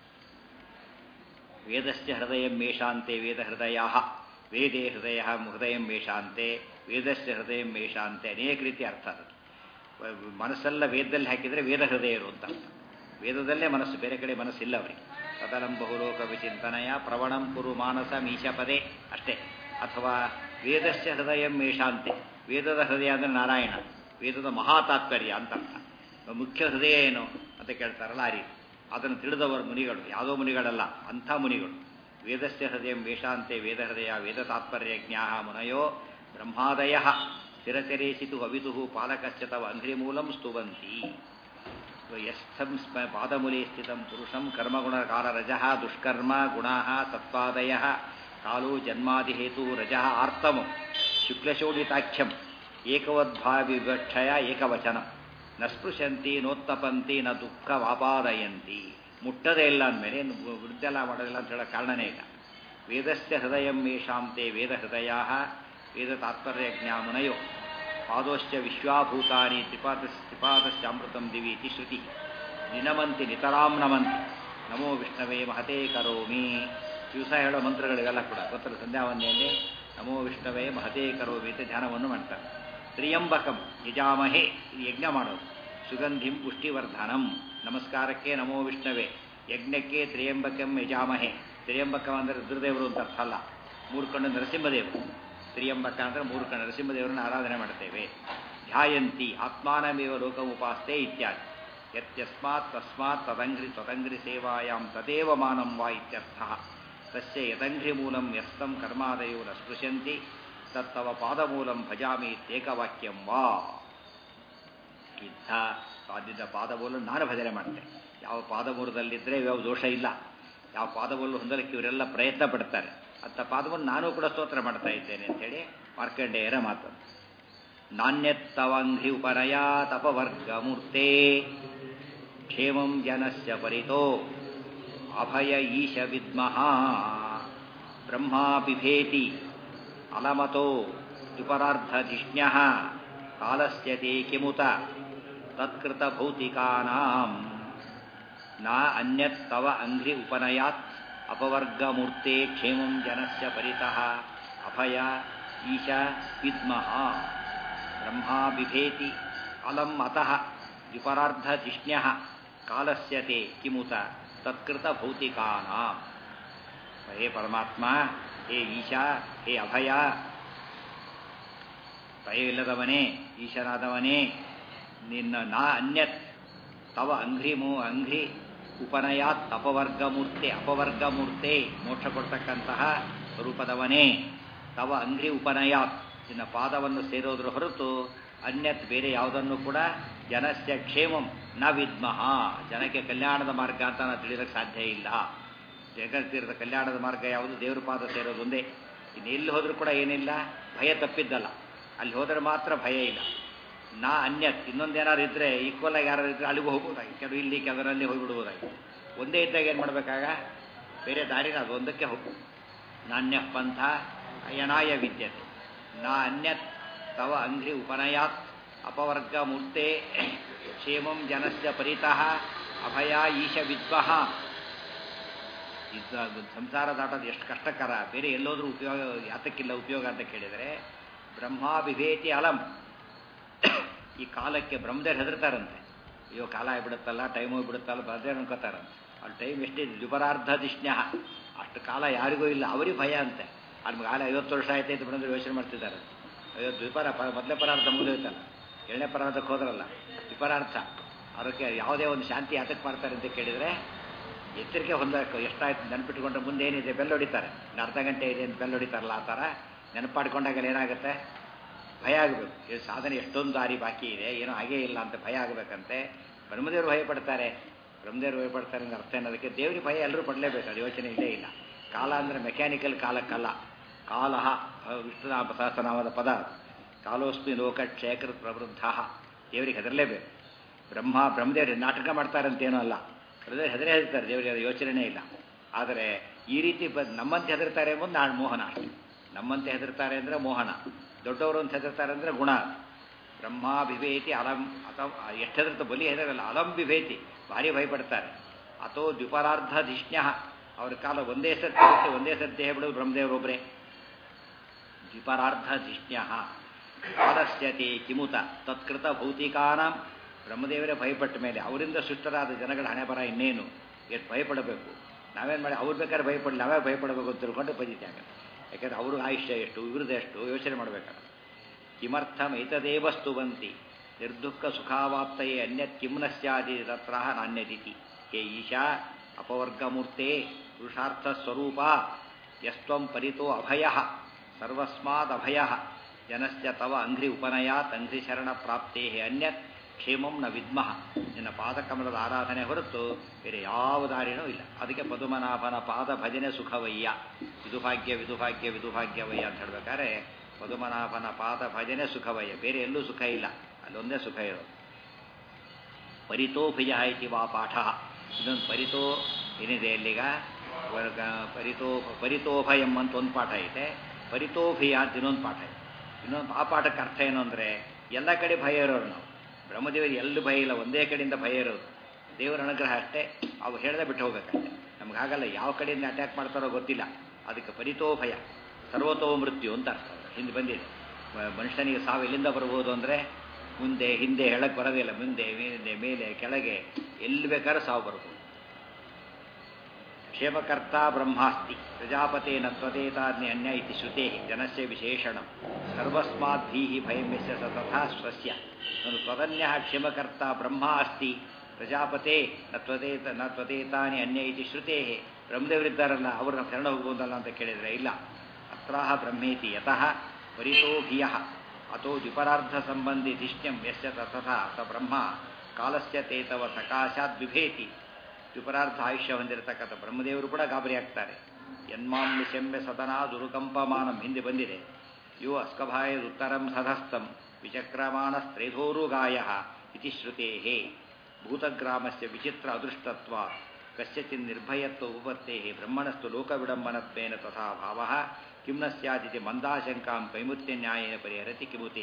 ವೇದಸ್ಯ ಹೃದಯ ಮೇಷಾಂತೆ ವೇದ ಹೃದಯ ವೇದೇ ಹೃದಯ ಹೃದಯ ಮೇಷಾಂತೆ ವೇದಸ್ಯ ಹೃದಯ ಮೇಷಾಂತೆ ಅನೇಕ ರೀತಿ ಅರ್ಥ ಅದು ಮನಸ್ಸೆಲ್ಲ ವೇದದಲ್ಲಿ ಹಾಕಿದರೆ ವೇದ ಹೃದಯರು ಅಂತ ಅರ್ಥ ವೇದದಲ್ಲೇ ಮನಸ್ಸು ಬೇರೆ ಕಡೆ ಮನಸ್ಸಿಲ್ಲ ಅವರಿಗೆ ಸದಲಂ ಬಹುಲೋಕ ವಿಚಿಂತನಯ ಪ್ರವಣಂ ಕುರು ಮಾನಸ ಮೀಶಪದೇ ಅಷ್ಟೇ ಅಥವಾ ವೇದಸ್ಯ ಹೃದಯ ಮೇಷಾಂತೆ ವೇದದ ಹೃದಯ ಅಂದರೆ ನಾರಾಯಣ ವೇದದ ಮಹಾ ತಾತ್ಪರ್ಯ ಅಂತ ಅರ್ಥ ಮುಖ್ಯ ಹೃದಯ ಏನು ಅಂತ ಕೇಳ್ತಾರಲ್ಲ ಆ ರೀತಿ ಅದನ್ನು ತಿಳಿದವರು ಮುನಿಗಳು ಯಾವುದೋ ಮುನಿಗಳಲ್ಲ ಅಂಥ ಮುನಿಗಳು ವೇದಸ್ಯ ಹೃದಯ ಮೇಷಾಂತೆ ವೇದ ಹೃದಯ ವೇದ ತಾತ್ಪರ್ಯ ಜ್ಞಾ ಮುನಯೋ ಬ್ರಹ್ಮಾದಯ ಸ್ಥಿರಚರೇಸಿತು ಅವಿತು ಪಾಲಕಶ್ಚ ತವ ಅಂಘ್ರಿಮೂಲಂ ಸ್ತುವಂತಿ ಯಸ್ಥಂ ಸ್ಮ ಪಾದಮೂಲೆ ಸ್ಥಿತಂ ಪುರುಷಂ ಕರ್ಮಗುಣಕಾಲ ರಜಃ ದುಷ್ಕರ್ಮ ಗುಣಾ ಸತ್ವಾದಯ ಕಾಲೋ ಜನ್ಮಾದಿಹೇತು ರಜಃ ಆರ್ತಮು ಶುಕ್ಲಶೋಡಿತಾಖ್ಯಂ ಏಕವದ್ಭಾವಿವಕ್ಷಯ ಏಕವಚನ ನ ಸ್ಪೃಶಂತಿ ನೋತ್ತಪಂತಿ ನ ದುಃಖ ವಾಪಾದಯಂತಿ ಮುಟ್ಟದೇ ಇಲ್ಲ ಅಂದಮೇಲೆ ವೃದ್ಧೆಲ್ಲ ಮಾಡೋದಿಲ್ಲ ಅಂತ ಹೇಳೋ ಕಾರಣನೇ ಇಲ್ಲ ವೇದಸ್ಯ ಹೃದಯ ಮೇಷಾಂತೆ ವೇದ ಹೃದಯ ವೇದ ತಾತ್ಪರ್ಯ ಜ್ಞಾಮುನಯೋ ಪಾದೋಶ್ಚ ವಿಶ್ವಾಭೂತಾನಿ ತ್ರಿಪಾದ ತ್ರಿಪಾದಶ್ಚಾಮೃತಂ ದಿವಿ ಇತಿ ಶ್ರುತಿ ನಿನಮಂತಿ ನಿತರಾಂ ನಮಂತಿ ನಮೋ ವಿಷ್ಣವೇ ಮಹತೇ ಕರೋಮಿ ದಿವಸ ಹೇಳೋ ಮಂತ್ರಗಳಿಗೆಲ್ಲ ಕೂಡ ಗೊತ್ತಲ್ಲ ಸಂಧ್ಯಾವಂದನೆಯಲ್ಲಿ ನಮೋ ವಿಷ್ಣವೇ ಮಹತೇ ಕರೋಮಿ ಅಂತ ಧ್ಯಾನವನ್ನು ಮಾಡ್ತಾರೆ ತ್ರಿಯಂಬಕಂ ಯಜಾಮಹೇ ಇದು ಯಜ್ಞ ಮಾಡೋದು ಸುಗಂಧಿಂ ಪುಷ್ಟಿವರ್ಧನಂ ನಮಸ್ಕಾರಕ್ಕೆ ನಮೋ ವಿಷ್ಣವೇ ಯಜ್ಞಕ್ಕೆ ತ್ರಿಯಂಬಕಂ ಯಜಾಮಹೇ ತ್ರಿಯಂಬಕಂ ಅಂದರೆ ರುದ್ರದೇವರು ಅಂತ ಅರ್ಥ ಅಲ್ಲ ಮೂರು ಕಣ್ಣು ನರಸಿಂಹದೇವರು ತ್ರಿಯಂಬಕ ಅಂದರೆ ಮೂರು ಕಣ್ಣು ನರಸಿಂಹದೇವರನ್ನು ಆರಾಧನೆ ಮಾಡ್ತೇವೆ ಧ್ಯಾಯಂತಿ ಆತ್ಮಾನಮೇವ ಲೋಕಮುಪಾಸ್ತೆ ಇತ್ಯಾದಿ ಯತ್ಯಸ್ಮಾತ್ ತಸ್ಮಾತ್ ತದಂಘ್ರಿ ತದಂಘ್ರಿ ಸೇವಾಯಾಂ ತದೇವ ಮಾನಂ ವಾ ಇತ್ಯರ್ಥ ತಸ್ಯ ಯದಂಘ್ರಿ ಮೂಲಂ ಯಸ್ತಂ ಕರ್ಮಾದಯೋ ನ ಸ್ಪೃಶಂತಿ ತತ್ತವ ಪಾದಮೂಲಂ ಭಜಾಮಿ ಇತ್ಯೇಕವಾಕ್ಯಂ ವಾ ಇಂಥ ಪಾದಿದ್ದ ಪಾದಮೂಲ ನಾನು ಭಜನೆ ಮಾಡ್ತೇನೆ ಯಾವ ಪಾದಮೂಲದಲ್ಲಿದ್ದರೆ ಯಾವ ದೋಷ ಇಲ್ಲ ಯಾವ ಪಾದಮೂಲ ಹೊಂದಲಿಕ್ಕೆ ಇವರೆಲ್ಲ ಪ್ರಯತ್ನ ಪಡ್ತಾರೆ ಅಂತ ಪಾದವನ್ನು ನಾನು ಕೂಡ ಸ್ತೋತ್ರ ಮಾಡ್ತಾ ಇದ್ದೇನೆ ಅಂತೇಳಿ ಮಾರ್ಕಂಡೇಯರ ಮಾತು ನಾಣ್ಯತ್ತವಂಘ್ರಿ ಉಪನಯಾ ತಪವರ್ಗಮೂರ್ತೆ ಕ್ಷೇಮಂ ಜನಸ್ಯ ಪರಿತೋ ಅಭಯ ಈಶ ವಿದ್ಮಃ ಬ್ರಹ್ಮಾ ಬಿಭೇತಿ ಅಲಮತೋ ದ್ವಿಪರಾರ್ಧಧಿಷ್ಣ್ಯ ಕಾಲಸ್ಯ ತೇ ಕಿಮುತ ತತ್ಕೃತಭೌತಿಕಾನಾಂ ನ ಅನ್ಯತ್ ತವ ಅಂಘ್ರಿ ಉಪನಯಾತ್ ಅಪವರ್ಗಮೂರ್ತೆ ಕ್ಷೇಮಂ ಜನಸ್ಯ ಪರಿತಃ ಅಭಯ ಈಶ ವಿದ್ಮಃ ಬ್ರಹ್ಮಾ ಬಿಭೇತಿ ಅಲಂ ಅತಃ ವಿಪರಾರ್ಧಧಿಷ್ಣ್ಯ ಕಾಲಸ್ಯ ತೇ ಕಿಮುತ ತತ್ಕೃತ ಭೌತಿಕಾನಾಂ ಹೇ ಪರಮಾತ್ಮ ಹೇ ಈಶಾ ಹೇ ಅಭಯ ಭಯವಿಲ್ಲದವನೇ ಈಶನಾದವನೇ ನಿನ್ನ ನಾ ಅನ್ಯತ್ ತವ ಅಂಘ್ರಿ ಮೂ ಅಂಘ್ರಿ ಉಪನಯಾತ್ ಅಪವರ್ಗಮೂರ್ತೆ ಅಪವರ್ಗಮೂರ್ತೆ ಮೋಕ್ಷ ಕೊಡ್ತಕ್ಕಂತಹ ಸ್ವರೂಪದವನೇ ತವ ಅಂಘ್ರಿ ಉಪನಯಾತ್ ನಿನ್ನ ಪಾದವನ್ನು ಸೇರೋದ್ರ ಹೊರತು ಅನ್ಯತ್ ಬೇರೆ ಯಾವುದನ್ನು ಕೂಡ ಜನಸ್ಯ ಕ್ಷೇಮಂ ನ ವಿದ್ಮಃ ಜನಕ್ಕೆ ಕಲ್ಯಾಣದ ಮಾರ್ಗ ಅಂತ ನಾವು ತಿಳಿಯೋಕ್ಕೆ ಸಾಧ್ಯ ಇಲ್ಲ ಜಗತ್ತಿರದ ಕಲ್ಯಾಣದ ಮಾರ್ಗ ಯಾವುದು ದೇವ್ರ ಪಾದ ಸೇರೋದು ಒಂದೇ ಇನ್ನು ಎಲ್ಲಿ ಹೋದ್ರೂ ಕೂಡ ಏನಿಲ್ಲ ಭಯ ತಪ್ಪಿದ್ದಲ್ಲ ಅಲ್ಲಿ ಹೋದರೆ ಮಾತ್ರ ಭಯ ಇಲ್ಲ ನಾ ಅನ್ಯತ್ ಇನ್ನೊಂದೇನಾದ್ರು ಇದ್ರೆ ಈಕ್ವಲ್ ಆಗಿ ಯಾರು ಇದ್ರೆ ಅಲ್ಲಿಗೂ ಹೋಗ್ಬೋದಾಗಿ ಕೆಲವು ಇಲ್ಲಿ ಕೆಲವರಲ್ಲಿ ಹೋಗಿಬಿಡ್ಬೋದಾಗಿ ಒಂದೇ ಇದ್ದಾಗ ಏನು ಮಾಡಬೇಕಾಗ ಬೇರೆ ದಾರಿನ ಅದು ಒಂದಕ್ಕೆ ಹೋಗು ನಾಣ್ಯ ಪಂಥ ಅಯನಾಯ ವಿದ್ಯತೆ ನಾ ಅನ್ಯತ್ ತವ ಅಂಘ್ರಿ ಉಪನಯಾತ್ ಅಪವರ್ಗ ಮೂರ್ತೆ ಕ್ಷೇಮಂ ಜನಸ್ಯ ಪರಿತಃ ಅಭಯ ಈಶ ವಿದ್ವಹ ಇದು ಸಂಸಾರ ದಾಟೋದು ಎಷ್ಟು ಕಷ್ಟಕರ ಬೇರೆ ಎಲ್ಲೋದ್ರೂ ಉಪಯೋಗ ಯಾತಕ್ಕಿಲ್ಲ ಉಪಯೋಗ ಅಂತ ಕೇಳಿದರೆ ಬ್ರಹ್ಮಾಭಿಭೇತಿ ಅಲಂ ಈ ಕಾಲಕ್ಕೆ ಬ್ರಹ್ಮದೇವ್ರು ಹೆದರ್ತಾರಂತೆ ಅಯ್ಯೋ ಕಾಲ ಆಗಿಬಿಡುತ್ತಲ್ಲ ಟೈಮ್ ಹೋಗ್ಬಿಡುತ್ತಲ್ಲ ಬರದೇ ಅನ್ಕೋತಾರಂತೆ ಅಲ್ಲಿ ಟೈಮ್ ಎಷ್ಟಿದೆ ದ್ವಿಪರಾರ್ಧ ದಿಷ್ಣ್ಯ ಅಷ್ಟು ಕಾಲ ಯಾರಿಗೂ ಇಲ್ಲ ಅವರಿಗೆ ಭಯ ಅಂತೆ ಅಲ್ಲಿ ಕಾಲ ಐವತ್ತು ವರ್ಷ ಆಯ್ತು ಅಂತ ಬಂದ್ರೆ ಯೋಚನೆ ಮಾಡ್ತಿದ್ದಾರೆ ಅಯ್ಯೋ ದ್ವಿಪರ ಮೊದಲೇ ಪರಾರ್ಥ ಮುಗಿದೋಯ್ತಲ್ಲ ಎರಡನೇ ಪರಾರ್ಥಕ್ಕೆ ಹೋದ್ರಲ್ಲ ದ್ವಿಪರಾರ್ಥ ಅದಕ್ಕೆ ಯಾವುದೇ ಒಂದು ಶಾಂತಿ ಯಾತಕ್ಕೆ ಮಾಡ್ತಾರೆ ಅಂತ ಕೇಳಿದರೆ ಎಚ್ಚರಿಕೆ ಹೊಂದಬೇಕು ಎಷ್ಟಾಯ್ತು ನೆನಪಿಟ್ಕೊಂಡ್ರೆ ಮುಂದೆ ಏನಿದೆ ಬೆಲ್ಲ ಹೊಡಿತಾರೆ ಇನ್ನು ಅರ್ಧ ಗಂಟೆ ಇದೆ ಅಂತ ಬೆಲ್ಲ ಹೊಡಿತಾರಲ್ಲ ಆ ಥರ ನೆನಪಾಡ್ಕೊಂಡಾಗ ಏನಾಗುತ್ತೆ ಭಯ ಆಗಬೇಕು ಇದು ಸಾಧನೆ ಎಷ್ಟೊಂದು ದಾರಿ ಬಾಕಿ ಇದೆ ಏನೋ ಹಾಗೇ ಇಲ್ಲ ಅಂತ ಭಯ ಆಗಬೇಕಂತೆ ಬ್ರಹ್ಮದೇವರು ಭಯ ಪಡ್ತಾರೆ ಬ್ರಹ್ಮದೇವರು ಭಯ ಪಡ್ತಾರೆ ಅಂದ್ರೆ ಅರ್ಥ ಅನ್ನೋದಕ್ಕೆ ದೇವ್ರಿಗೆ ಭಯ ಎಲ್ಲರೂ ಪಡಲೇಬೇಕು ಅದು ಯೋಚನೆ ಇಲ್ಲೇ ಇಲ್ಲ ಕಾಲ ಅಂದರೆ ಮೆಕ್ಯಾನಿಕಲ್ ಕಾಲಕ್ಕಲ್ಲ ಕಾಲಹ ವಿಷ್ಣುನಾಮ ಸಹಸ್ರನಾಮದ ಪದ ಕಾಲೋಸ್ಮಿ ಲೋಕ ಕ್ಷೇಕೃತ್ ಪ್ರವೃದ್ಧ ದೇವರಿಗೆ ಹೆದರಲೇಬೇಕು ಬ್ರಹ್ಮ ಬ್ರಹ್ಮದೇವರು ನಾಟಕ ಮಾಡ್ತಾರಂತೇನೂ ಅಲ್ಲ ಹೃದಯ ಹೆದರೇ ಹೆದರ್ತಾರೆ ದೇವರಿಗೆ ಅದು ಯೋಚನೆ ಇಲ್ಲ ಆದರೆ ಈ ರೀತಿ ಬ ನಮ್ಮಂತೆ ಹೆದರ್ತಾರೆ ಎಂಬುದು ನಾಳೆ ಮೋಹನ ಅಷ್ಟೇ ನಮ್ಮಂತೆ ಹೆದರ್ತಾರೆ ಅಂದರೆ ಮೋಹನ ದೊಡ್ಡವರು ಅಂತ ಹೆದರ್ತಾರೆ ಅಂದರೆ ಗುಣ ಬ್ರಹ್ಮಾಭಿಭೇತಿ ಅಲಂ ಅಥವಾ ಎಷ್ಟು ಹೆದರ್ತ ಬಲಿ ಹೆದರಲ್ಲ ಅಲಂ ಬಿಭೇತಿ ಭಾರಿ ಭಯಪಡ್ತಾರೆ ಅಥೋ ದ್ವಿಪರಾರ್ಧ ಧಿಷ್ಣ್ಯ ಅವ್ರ ಕಾಲ ಒಂದೇ ಸರ್ತಿ ಬಿಟ್ಟು ಒಂದೇ ಸರ್ತಿ ಹೇಳ್ಬಿಡೋದು ಬ್ರಹ್ಮದೇವರೊಬ್ಬರೇ ದ್ವಿಪರಾರ್ಧ ಧಿಷ್ಣ್ಯ ಕಾಲಸ್ಯತೆ ಕಿಮುತ ತತ್ಕೃತ ಭೌತಿಕಾನಾಂ ಬ್ರಹ್ಮದೇವರೇ ಭಯಪಟ್ಟ ಮೇಲೆ ಅವರಿಂದ ಸೃಷ್ಟರಾದ ಜನಗಳ ಹಣೆ ಬರ ಇನ್ನೇನು ಎಷ್ಟು ಭಯಪಡಬೇಕು ನಾವೇನು ಮಾಡಿ ಅವ್ರು ಬೇಕಾದ್ರೆ ಭಯಪಡಲಿ ನಾವೇ ಭಯಪಡಬೇಕು ಅಂತ ತಿಳ್ಕೊಂಡು ಬಜಿತ್ಯಾಗ ಯಾಕಂದ್ರೆ ಅವ್ರಿಗೆ ಆಯುಷ್ಯ ಎಷ್ಟು ಇವ್ರದ್ದು ಎಷ್ಟು ಯೋಚನೆ ಮಾಡಬೇಕಾದ್ರೆ ಕಿಮರ್ಥಂ ಏತದೇವಸ್ತು ಬಂತಿ ನಿರ್ದುಃಖ ಸುಖಾವಾಪ್ತಯೇ ಅನ್ಯತ್ ಕಿಮ್ನ ಸ್ಯಾದಿ ತತ್ರ ನಾಣ್ಯದಿತಿ ಹೇ ಈಶಾ ಅಪವರ್ಗಮೂರ್ತೆ ಪುರುಷಾರ್ಥ ಸ್ವರೂಪ ಯಸ್ತ್ವಂ ಪರಿತೋ ಅಭಯ ಸರ್ವಸ್ಮಾದ್ ಅಭಯ ಜನಸ್ಯ ತವ ಅಂಘ್ರಿ ಉಪನಯಾತ್ ಅಂಘ್ರಿ ಶರಣ ಪ್ರಾಪ್ತೇ ಅನ್ಯತ್ ಕ್ಷೇಮಂ ನ ವಿದ್ಮಃ ನಿನ್ನ ಪಾದಕಮಲದ ಆರಾಧನೆ ಹೊರತು ಬೇರೆ ಯಾವ ದಾರಿನೂ ಇಲ್ಲ ಅದಕ್ಕೆ ಪದುಮನಾಭನ ಪಾದ ಭಜನೆ ಸುಖವಯ್ಯ ವಿದುಭಾಗ್ಯ ವಿದುಭಾಗ್ಯ ವಿದುಭಾಗ್ಯವಯ್ಯ ಅಂತ ಹೇಳ್ಬೇಕಾದ್ರೆ ಪದುಮನಾಭನ ಪಾದ ಭಜನೆ ಸುಖವಯ್ಯ ಬೇರೆ ಎಲ್ಲೂ ಸುಖ ಇಲ್ಲ ಅಲ್ಲೊಂದೇ ಸುಖ ಇರೋದು ಪರಿತೋಭಯ ಇತಿ ವಾ ಪಾಠ ಇದೊಂದು ಪರಿತೋ ಏನಿದೆ ಅಲ್ಲಿಗ ವರ್ಗ ಪರಿತೋ ಪರಿತೋಭಯಂ ಅಂತ ಒಂದು ಪಾಠ ಇದೆ ಪರಿತೋಭಯ ಅಂತ ಇನ್ನೊಂದು ಪಾಠ ಇದೆ ಇನ್ನೊಂದು ಆ ಪಾಠಕ್ಕೆ ಅರ್ಥ ಏನು ಅಂದರೆ ಎಲ್ಲ ಕಡೆ ಭಯ ಇರೋರು ನಾವು ಬ್ರಹ್ಮದೇವರಿಗೆ ಎಲ್ಲೂ ಭಯ ಇಲ್ಲ ಒಂದೇ ಕಡೆಯಿಂದ ಭಯ ಇರೋದು ದೇವರ ಅನುಗ್ರಹ ಅಷ್ಟೇ ಅವು ಹೇಳ್ದೆ ಬಿಟ್ಟು ಹೋಗ್ಬೇಕಷ್ಟೆ ನಮಗಾಗಲ್ಲ ಯಾವ ಕಡೆಯಿಂದ ಅಟ್ಯಾಕ್ ಮಾಡ್ತಾರೋ ಗೊತ್ತಿಲ್ಲ ಅದಕ್ಕೆ ಪರಿತೋ ಭಯ ಸರ್ವತೋ ಮೃತ್ಯು ಅಂತ ಅರ್ಥ ಹಿಂದೆ ಬಂದಿದೆ ಮನುಷ್ಯನಿಗೆ ಸಾವು ಎಲ್ಲಿಂದ ಬರ್ಬೋದು ಅಂದರೆ ಮುಂದೆ ಹಿಂದೆ ಹೇಳಕ್ಕೆ ಬರೋದಿಲ್ಲ ಮುಂದೆ ಮೇಲೆ ಮೇಲೆ ಕೆಳಗೆ ಎಲ್ಲಿ ಬೇಕಾದ್ರೂ ಸಾವು ಬರ್ಬೋದು ಕ್ಷೇಮಕರ್ತ ಬ್ರಹ್ಮಾಸ್ತಿ ಪ್ರಜಾಪತೆ ನತ್ವದೇತಾನ್ಯ ಅನ್ಯ ಇತಿ ಶ್ರುತೆ ಜನಸ್ಯ ವಿಶೇಷಣ ಸರ್ವಸ್ಮಾದ್ಭೀ ಭಯಮ್ಯಸ್ಯ ಸ ತಥಾ ಸ್ವಸ್ಯ ಒಂದು ತ್ವದನ್ಯ ಕ್ಷೇಮಕರ್ತ ಬ್ರಹ್ಮ ಅಸ್ತಿ ಪ್ರಜಾಪತೆ ನತ್ವದೇತ ನತ್ವದೇತಾನಿ ಅನ್ಯ ಇತಿ ಶ್ರುತೆ ಬ್ರಹ್ಮದೇವರಿದ್ದಾರಲ್ಲ ಅವ್ರನ್ನ ಶರಣ ಹೋಗುವುದಲ್ಲ ಅಂತ ಕೇಳಿದರೆ ಇಲ್ಲ ಅತ್ರಾಹ ಬ್ರಹ್ಮೇತಿ ಯತಃ ಪರಿತೋಭಿಯ ಅಥೋ ದ್ವಿಪರಾರ್ಧ ಸಂಬಂಧಿ ದಿಷ್ಟ್ಯಂ ಯಸ್ಯ ತಥಾ ಸ ಬ್ರಹ್ಮ ಕಾಲಸ್ಯ ತೇತವ ಸಕಾಶಾತ್ ಬಿಭೇತಿ ದ್ವಿಪರಾರ್ಧ ಆಯುಷ್ಯ ಹೊಂದಿರತಕ್ಕಂಥ ಬ್ರಹ್ಮದೇವರು ಕೂಡ ಗಾಬರಿ ಆಗ್ತಾರೆ ಯನ್ಮಾಂ ನಿಶಮ್ಯ ಸದನಾ ದುರುಕಂಪಮಾನಂ ಹಿಂದೆ ಬಂದಿದೆ ಯೋ ಅಸ್ಕಭಾಯ ಉತ್ತರಂ ಸಧಸ್ತಂ ವಿಚಕ್ರಮಾಣ ಸ್ತ್ರೇಧೋರುಗಾಯ ಇತಿ ಶ್ರುತೇ ಭೂತಗ್ರಾಮಸ್ಯ ವಿಚಿತ್ರ ಅದೃಷ್ಟತ್ವ ಕಸ್ಯಚಿನ್ ನಿರ್ಭಯತ್ವ ಉಪತ್ತೇ ಬ್ರಹ್ಮಣಸ್ತು ಲೋಕವಿಡಂಬನತ್ವೇನ ತಥಾ ಭಾವ ಕಿಂ ನ ಸ್ಯಾದಿತಿ ಮಂದಾಶಂಕಾಂ ಕೈಮುತ್ಯ ನ್ಯಾಯೇನ ಪರಿಹರತಿ ಕಿಮುತಿ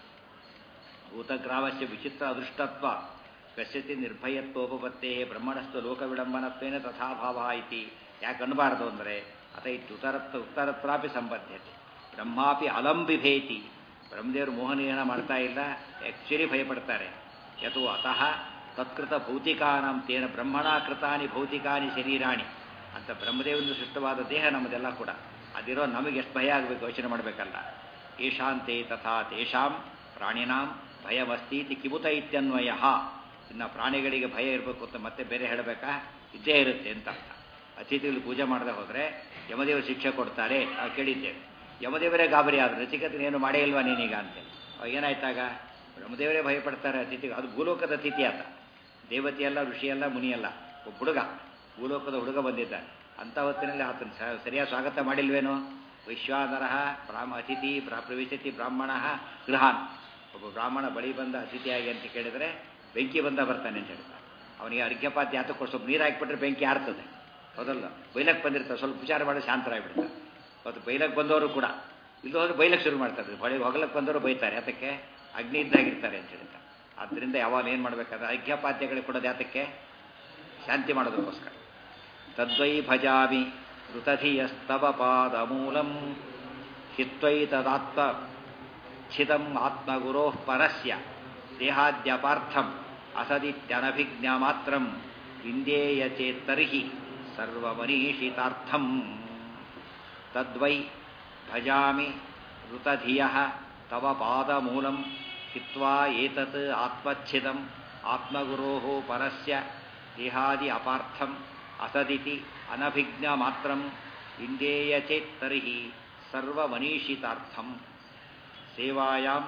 ಭೂತಗ್ರಾಮಸ್ಯ ವಿಚಿತ್ರ ಅದೃಷ್ಟತ್ವ ಕಸ್ಯತಿ ನಿರ್ಭಯತ್ವೋಪತ್ತೇ ಬ್ರಹ್ಮಣಸ್ತು ಲೋಕವಿಡಂಬನತ್ವೇನ ತಥಾ ಭಾವ ಇತಿ ಯಾಕೆ ಅನ್ನಬಾರದು ಅಂದರೆ ಅತ ಇತ್ತು ಉತ್ತರತ್ರ ಉತ್ತರತ್ರಾಪಿ ಸಂಬದ್ಧತೆ ಬ್ರಹ್ಮಾಪಿ ಅಲಂಬಿಭೇತಿ ಬ್ರಹ್ಮದೇವರು ಮೋಹನೀಯನ ಮಾಡ್ತಾ ಇಲ್ಲ ಆ್ಯಕ್ಚುಲಿ ಭಯಪಡ್ತಾರೆ ಯಥೋ ಅತಃ ತತ್ಕೃತ ಭೌತಿಕಾನಾಂ ತೇನ ಬ್ರಹ್ಮಣ ಕೃತಾನಿ ಭೌತಿಕಾನಿ ಶರೀರಾಣಿ ಅಂತ ಬ್ರಹ್ಮದೇವರಿಂದ ಸೃಷ್ಟವಾದ ದೇಹ ನಮ್ಮದೆಲ್ಲ ಕೂಡ ಅದಿರೋ ನಮಗೆ ಎಷ್ಟು ಭಯ ಆಗಬೇಕು ಯೋಚನೆ ಮಾಡಬೇಕಲ್ಲ ಈಶಾಂತೆ ತಥಾ ತೇಷಾಂ ಪ್ರಾಣಿನಾಂ ಭಯವಸ್ತೀತಿ ಕಿಬುತ ಇತ್ಯನ್ವಯ ಇನ್ನು ಪ್ರಾಣಿಗಳಿಗೆ ಭಯ ಇರಬೇಕು ಅಂತ ಮತ್ತೆ ಬೇರೆ ಹೇಳಬೇಕಾ ಇದ್ದೇ ಇರುತ್ತೆ ಅಂತ ಅರ್ಥ ಅತಿಥಿಗಳು ಪೂಜೆ ಮಾಡದೆ ಹೋದರೆ ಯಮದೇವರು ಶಿಕ್ಷೆ ಕೊಡ್ತಾರೆ ನಾವು ಕೇಳಿದ್ದೇವೆ ಯಮದೇವರೇ ಗಾಬರಿ ಆದರು ನಚಿಕತನ ಏನು ಮಾಡೇ ಇಲ್ವಾ ನೀನೀಗ ಅಂತೇಳಿ ಅವಾಗ ಏನಾಯ್ತಾಗ ಬ್ರಹ್ಮದೇವರೇ ಭಯಪಡ್ತಾರೆ ಅತಿಥಿ ಅದು ಭೂಲೋಕದ ಅತಿಥಿ ಆತ ದೇವತೆಯಲ್ಲ ಋಷಿಯಲ್ಲ ಮುನಿಯಲ್ಲ ಒಬ್ಬ ಹುಡುಗ ಭೂಲೋಕದ ಹುಡುಗ ಬಂದಿದ್ದಾನೆ ಅಂಥ ಹೊತ್ತಿನಲ್ಲಿ ಆತನ ಸರಿಯಾದ ಸ್ವಾಗತ ಮಾಡಿಲ್ವೇನೋ ವೈಶ್ವಾನರಹ ಬ್ರಾಹ್ಮ ಅತಿಥಿ ಬ್ರಾ ಪ್ರವಿಶತಿ ಬ್ರಾಹ್ಮಣ ಗೃಹಾನ್ ಒಬ್ಬ ಬ್ರಾಹ್ಮಣ ಬಳಿ ಬಂದ ಅತಿಥಿಯಾಗಿ ಅಂತ ಕೇಳಿದರೆ ಬೆಂಕಿ ಬಂದ ಬರ್ತಾನೆ ಅಂತ ಹೇಳ್ತಾರೆ ಅವನಿಗೆ ಅರ್ಘ್ಯಪಾತಿ ಯಾತಕ್ಕೆ ಸ್ವಲ್ಪ ನೀರು ಹಾಕಿಬಿಟ್ರೆ ಬೆಂಕಿ ಆರ್ತದೆ ಹೌದಲ್ಲ ಬೈಲಕ್ಕೆ ಬಂದಿರ್ತಾರೆ ಸ್ವಲ್ಪ ವಿಚಾರ ಮಾಡಿ ಶಾಂತರಾಗ್ಬಿಡ್ತಾರೆ ಮತ್ತು ಬೈಲಕ್ಕೆ ಬಂದವರು ಕೂಡ ಇಲ್ಲಿ ಹೋದ್ರೆ ಬೈಲಕ್ಕೆ ಶುರು ಮಾಡ್ತಾರೆ ಬಳಿ ಹೊಗಲಕ್ಕೆ ಬಂದವರು ಬೈತಾರೆ ಯಾತಕ್ಕೆ ಅಗ್ನಿ ಇದ್ದಾಗಿರ್ತಾರೆ ಅಂತ ಹೇಳ್ತಾರೆ ಆದ್ದರಿಂದ ಯಾವಾಗ ಏನು ಮಾಡಬೇಕಾದ್ರೆ ಅರ್ಘ್ಯಪಾದ್ಯಗಳಿಗೆ ಕೊಡೋದು ಯಾತಕ್ಕೆ ಶಾಂತಿ ಮಾಡೋದಕ್ಕೋಸ್ಕರ ತದ್ವೈ ಭಜಾಮಿ ಋತಧಿಯಸ್ತವ ಪಾದ ಮೂಲಂ ಹಿತ್ವೈ ತದಾತ್ಮ ಛಿದಂ ಆತ್ಮಗುರೋ ಪರಸ್ಯ ದೇಹಾದ್ಯಪಾರ್ಥಂ ಅಸದಿತ್ಯನಭಿಜ್ಞ ಮಾತ್ರಂ ವಿಂದೇಯ ಚೇತ್ತರ್ಹಿ ಸರ್ವಮನೀಷಿತಾರ್ಥಂ ತದ್ವೈ ಭಜಾಮಿ ಋತಧಿಯ ತವ ಪಾದಮೂಲಂ ಹಿತ್ವಾ ಏತತ್ ಆತ್ಮಚ್ಛಿದಂ ಆತ್ಮಗುರೋ ಪರಸ್ಯ ದೇಹಾದಿ ಅಪಾರ್ಥಂ ಅಸದಿತಿ ಅನಭಿಜ್ಞ ಮಾತ್ರಂ ಇಂದೇಯ ಚೇತ್ ತರ್ಹಿ ಸರ್ವಮನೀಷಿತಾರ್ಥಂ ಸೇವಾಯಾಂ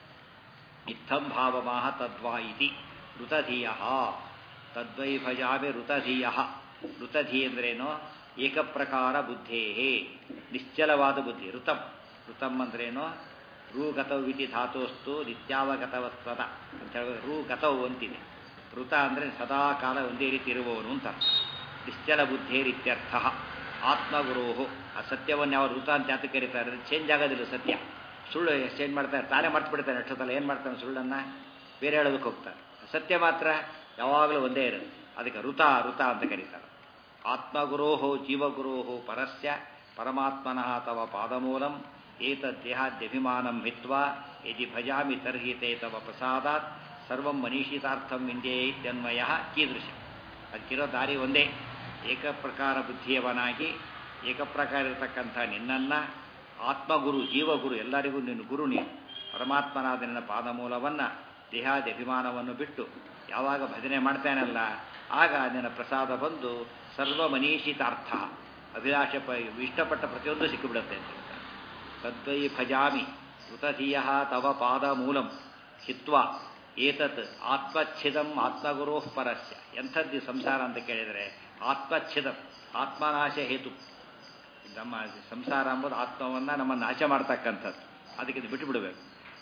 ಇತ್ತಂ ಭಾವಮಾಹ ತದ್ವಾ ಇತಿ ಋತಧಿಯ ತದ್ವೈ ಭಜಾಮಿ ಋತಧಿಯ ಋತಧಿ ಅಂದ್ರೇನು ಏಕಪ್ರಕಾರ ಬುದ್ಧೇ ನಿಶ್ಚಲವಾದ ಬುದ್ಧಿ ಋತಂ ಋತಂ ಅಂದ್ರೇನು ರೂಗತವಿತಿ ಧಾತೋಸ್ತು ನಿತ್ಯಾವಗತವಸ್ತದ ಅಂತ ಹೇಳಿದ್ರೆ ರೂಗತವು ಅಂತಿದೆ ಋತ ಅಂದರೆ ಸದಾ ಕಾಲ ಒಂದೇ ರೀತಿ ಇರುವವನು ಅಂತ ಅರ್ಥ ನಿಶ್ಚಲ ಬುದ್ಧೇರಿತ್ಯರ್ಥ ಆತ್ಮಗುರೋಹು ಆ ಸತ್ಯವನ್ನು ಯಾವ ಋತ ಅಂತ ಯಾತಕ್ಕೆ ಕರೀತಾರೆ ಚೇಂಜ್ ಆಗೋದಿಲ್ಲ ಸತ್ಯ ಸುಳ್ಳು ಚೇಂಜ್ ಮಾಡ್ತಾರೆ ತಾನೇ ಮರ್ತು ಬಿಡ್ತಾನೆ ಅಷ್ಟೊತ್ತಲ್ಲ ಏನು ಮಾಡ್ತಾನೆ ಸುಳ್ಳನ್ನು ಬೇರೆ ಹೇಳೋದಕ್ಕೆ ಹೋಗ್ತಾರೆ ಸತ್ಯ ಮಾತ್ರ ಯಾವಾಗಲೂ ಒಂದೇ ಇರುತ್ತೆ ಅದಕ್ಕೆ ಋತ ಋತ ಅಂತ ಕರೀತಾರೆ ಆತ್ಮಗುರೋಹೋ ಜೀವಗುರೋಹೋ ಪರಸ್ಯ ಪರಮಾತ್ಮನಃ ತವ ಪಾದಮೂಲಂ ಏತದ್ದೇಹಾದ್ಯಭಿಮಾನಂ ಹಿತ್ವಾ ಯದಿ ಭಜಾಮಿ ತರ್ಹಿ ತೇ ತವ ಪ್ರಸಾದಾತ್ ಸರ್ವಂ ಮನೀಷಿತಾರ್ಥಂ ಇಂದೇ ಇತ್ಯನ್ವಯ ಕೀದೃಶ ಅದಕ್ಕಿರೋ ದಾರಿ ಒಂದೇ ಏಕಪ್ರಕಾರ ಬುದ್ಧಿಯವನಾಗಿ ಏಕಪ್ರಕಾರ ಇರತಕ್ಕಂಥ ನಿನ್ನನ್ನು ಆತ್ಮಗುರು ಜೀವಗುರು ಎಲ್ಲರಿಗೂ ನಿನ್ನ ಗುರು ನೀನು ಪರಮಾತ್ಮನಾದ ನಿನ್ನ ಪಾದಮೂಲವನ್ನು ದೇಹಾದಿ ಅಭಿಮಾನವನ್ನು ಬಿಟ್ಟು ಯಾವಾಗ ಭಜನೆ ಮಾಡ್ತಾನಲ್ಲ ಆಗ ನಿನ್ನ ಪ್ರಸಾದ ಬಂದು ಸರ್ವ ಮನೀಷಿತಾರ್ಥ ಅಭಿಲಾಷ ಪ ಇಷ್ಟಪಟ್ಟ ಪ್ರತಿಯೊಂದು ಸಿಕ್ಕಿಬಿಡುತ್ತೆ ಅಂತ ಹೇಳ್ತಾರೆ ತದ್ವೈ ಭಜಾಮಿ ಋತಧಿಯ ತವ ಪಾದ ಮೂಲಂ ಹಿತ್ವಾ ಏತತ್ ಆತ್ಮಚ್ಛಿದಂ ಆತ್ಮಗುರೋ ಪರಸ್ಯ ಎಂಥದ್ದು ಸಂಸಾರ ಅಂತ ಕೇಳಿದರೆ ಆತ್ಮಚ್ಛಿದಂ ಆತ್ಮನಾಶ ಹೇತು ನಮ್ಮ ಸಂಸಾರ ಎಂಬುದು ಆತ್ಮವನ್ನು ನಮ್ಮ ನಾಶ ಮಾಡ್ತಕ್ಕಂಥದ್ದು ಅದಕ್ಕೆ ಇದು ಬಿಟ್ಟು ಬಿಡಬೇಕು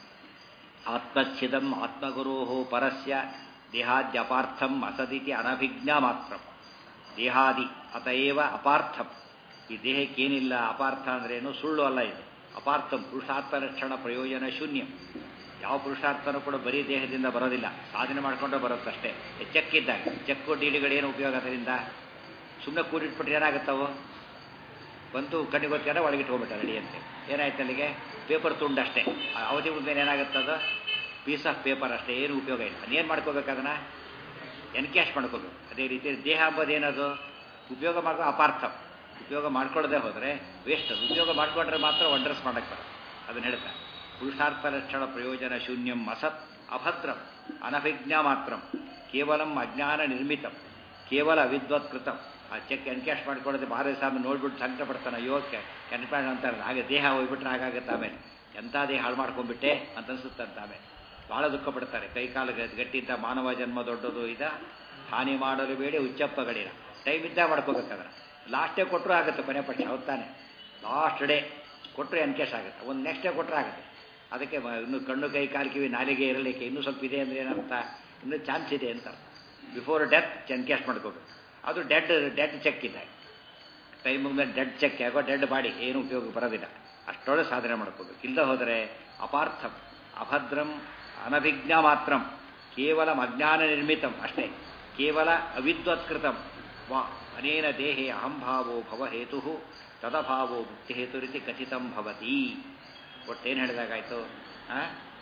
ಆತ್ಮಚ್ಛಿದಂ ಆತ್ಮಗುರೋ ಪರಸ್ಯ ದೇಹಾದ್ಯಪಾರ್ಥಂ ಅಸದಿತಿ ಅನಭಿಜ್ಞ ಮಾತ್ರ ದೇಹಾದಿ ಅತಏವ ಅಪಾರ್ಥಂ ಈ ದೇಹಕ್ಕೇನಿಲ್ಲ ಅಪಾರ್ಥ ಅಂದ್ರೇನು ಸುಳ್ಳು ಅಲ್ಲ ಇದು ಅಪಾರ್ಥಂ ಪುರುಷಾರ್ಥ ಲಕ್ಷಣ ಪ್ರಯೋಜನ ಶೂನ್ಯಂ ಯಾವ ಪುರುಷಾರ್ಥನೂ ಕೂಡ ಬರೀ ದೇಹದಿಂದ ಬರೋದಿಲ್ಲ ಸಾಧನೆ ಮಾಡಿಕೊಂಡು ಬರುತ್ತಷ್ಟೇ ಚೆಕ್ಕಿದ್ದಾಗ ಚೆಕ್ಕು ಡೀಲಿಗಳೇನು ಉಪಯೋಗ ಅದರಿಂದ ಸುಮ್ಮನೆ ಕೂಡಿಟ್ಬಿಟ್ರೆ ಏನಾಗುತ್ತವು ಬಂತು ಕಣ್ಣಿಗೆ ಗೊತ್ತಾರ ಒಳಗಿಟ್ಕೊಂಡ್ಬಿಟ್ಟ ನಡಿಯಂತೆ ಏನಾಯ್ತು ಅಲ್ಲಿಗೆ ಪೇಪರ್ ತುಂಡಷ್ಟೇ ಅವಧಿ ಮುಂದೆ ಏನಾಗುತ್ತದ ಪೀಸ್ ಆಫ್ ಪೇಪರ್ ಅಷ್ಟೇ ಏನು ಉಪಯೋಗ ಇಲ್ಲ ಅದೇನು ಮಾಡ್ಕೋಬೇಕು ಅದನ್ನು ಎನ್ಕ್ಯಾಶ್ ಮಾಡ್ಕೋಬೇಕು ಅದೇ ರೀತಿ ದೇಹ ಅಂಬೋದೇನದು ಉಪಯೋಗ ಮಾಡ್ಕೋ ಅಪಾರ್ಥ ಉಪಯೋಗ ಮಾಡ್ಕೊಳ್ಳದೆ ಹೋದರೆ ವೇಸ್ಟ್ ಅದು ಉಪಯೋಗ ಮಾಡಿಕೊಂಡ್ರೆ ಮಾತ್ರ ವಂಡರ್ಸ್ ಮಾಡಕ್ಕೆ ಬರೋದು ಅದನ್ನು ಹೇಳ್ತಾರೆ ಪುರುಷಾರ್ಥ ಲಕ್ಷಣ ಪ್ರಯೋಜನ ಶೂನ್ಯಂ ಅಸತ್ ಅಭದ್ರಂ ಅನಭಿಜ್ಞ ಮಾತ್ರಂ ಕೇವಲಂ ಅಜ್ಞಾನ ನಿರ್ಮಿತಂ ಕೇವಲ ವಿದ್ವತ್ ಕೃತಂ ಆ ಚೆಕ್ ಎನ್ಕ್ಯಾಶ್ ಮಾಡ್ಕೊಳ್ಳೋದು ಭಾರಿ ಸಾಮಿ ನೋಡ್ಬಿಟ್ಟು ಸಂಕಟ ಪಡ್ತಾನೆ ಯೋಗಕ್ಕೆ ಕೆನ್ಪಾಡ್ ಅಂತಾರೆ ಹಾಗೆ ದೇಹ ಹೋಗ್ಬಿಟ್ರೆ ಹಾಗಾಗುತ್ತೆ ಆಮೇಲೆ ಎಂಥ ದೇಹ ಹಾಳು ಮಾಡ್ಕೊಂಡ್ಬಿಟ್ಟೆ ಅಂತ ಅನ್ಸುತ್ತಂತ ಆಮೇಲೆ ಭಾಳ ದುಃಖ ಪಡ್ತಾರೆ ಕೈ ಕಾಲು ಗಟ್ಟಿದ್ದ ಮಾನವ ಜನ್ಮ ದೊಡ್ಡದು ಇದ ಹಾನಿ ಮಾಡಲು ಬೇಡಿ ಉಚ್ಚಪ್ಪಗಳಿಲ್ಲ ಟೈಮ್ ಇದ್ದಾಗ ಮಾಡ್ಕೋಬೇಕಾದ್ರೆ ಲಾಸ್ಟ್ ಡೇ ಕೊಟ್ಟರು ಆಗುತ್ತೆ ಕೊನೆ ಪಕ್ಷ ಹೌದಾನೆ ಲಾಸ್ಟ್ ಡೇ ಕೊಟ್ಟರೆ ಎನ್ಕೇಸ್ ಆಗುತ್ತೆ ಒಂದು ನೆಕ್ಸ್ಟ್ ಡೇ ಕೊಟ್ಟರೆ ಆಗುತ್ತೆ ಅದಕ್ಕೆ ಮ- ಇನ್ನು ಕಣ್ಣು ಕೈ ಕಾಲು ಕಿವಿ ನಾಲಿಗೆ ಇರಲಿಕ್ಕೆ ಇನ್ನೂ ಸ್ವಲ್ಪ ಇದೆ ಅಂದರೆ ಏನರ್ಥ ಇನ್ನೂ ಚಾನ್ಸ್ ಇದೆ ಅಂತ ಬಿಫೋರ್ ಡೆತ್ ಎನ್ಕೇಸ್ ಮಾಡ್ಕೋಬೇಕು ಅದು ಡೆಡ್ ಡೆಡ್ ಚೆಕ್ ಇದೆ ಟೈಮ್ ಮೇಲೆ ಡೆಡ್ ಚೆಕ್ ಆಗೋ ಡೆಡ್ ಬಾಡಿ ಏನು ಉಪಯೋಗ ಬರೋದಿಲ್ಲ ಅಷ್ಟೊಳಗೆ ಸಾಧನೆ ಮಾಡ್ಕೋಬೇಕು ಇಲ್ಲದೆ ಹೋದರೆ ಅಪಾರ್ಥಂ ಅಭದ್ರಂ ಅನಭಿಜ್ಞ ಮಾತ್ರಂ ಕೇವಲ ಅಜ್ಞಾನ ನಿರ್ಮಿತಂ ಅಷ್ಟೇ ಕೇವಲ ಅವಿದ್ವತ್ಕೃತಂ ವಾ ಅನೇನ ದೇಹೇ ಅಹಂಭಾವೋ ಭವಹೇತು ತದಭಾವೋ ಮುಕ್ತಿಹೇತು ರೀತಿ ಕಥಿತಂ ಭವತಿ ಒಟ್ಟೇನು ಹೇಳಿದಾಗಾಯ್ತು ಆ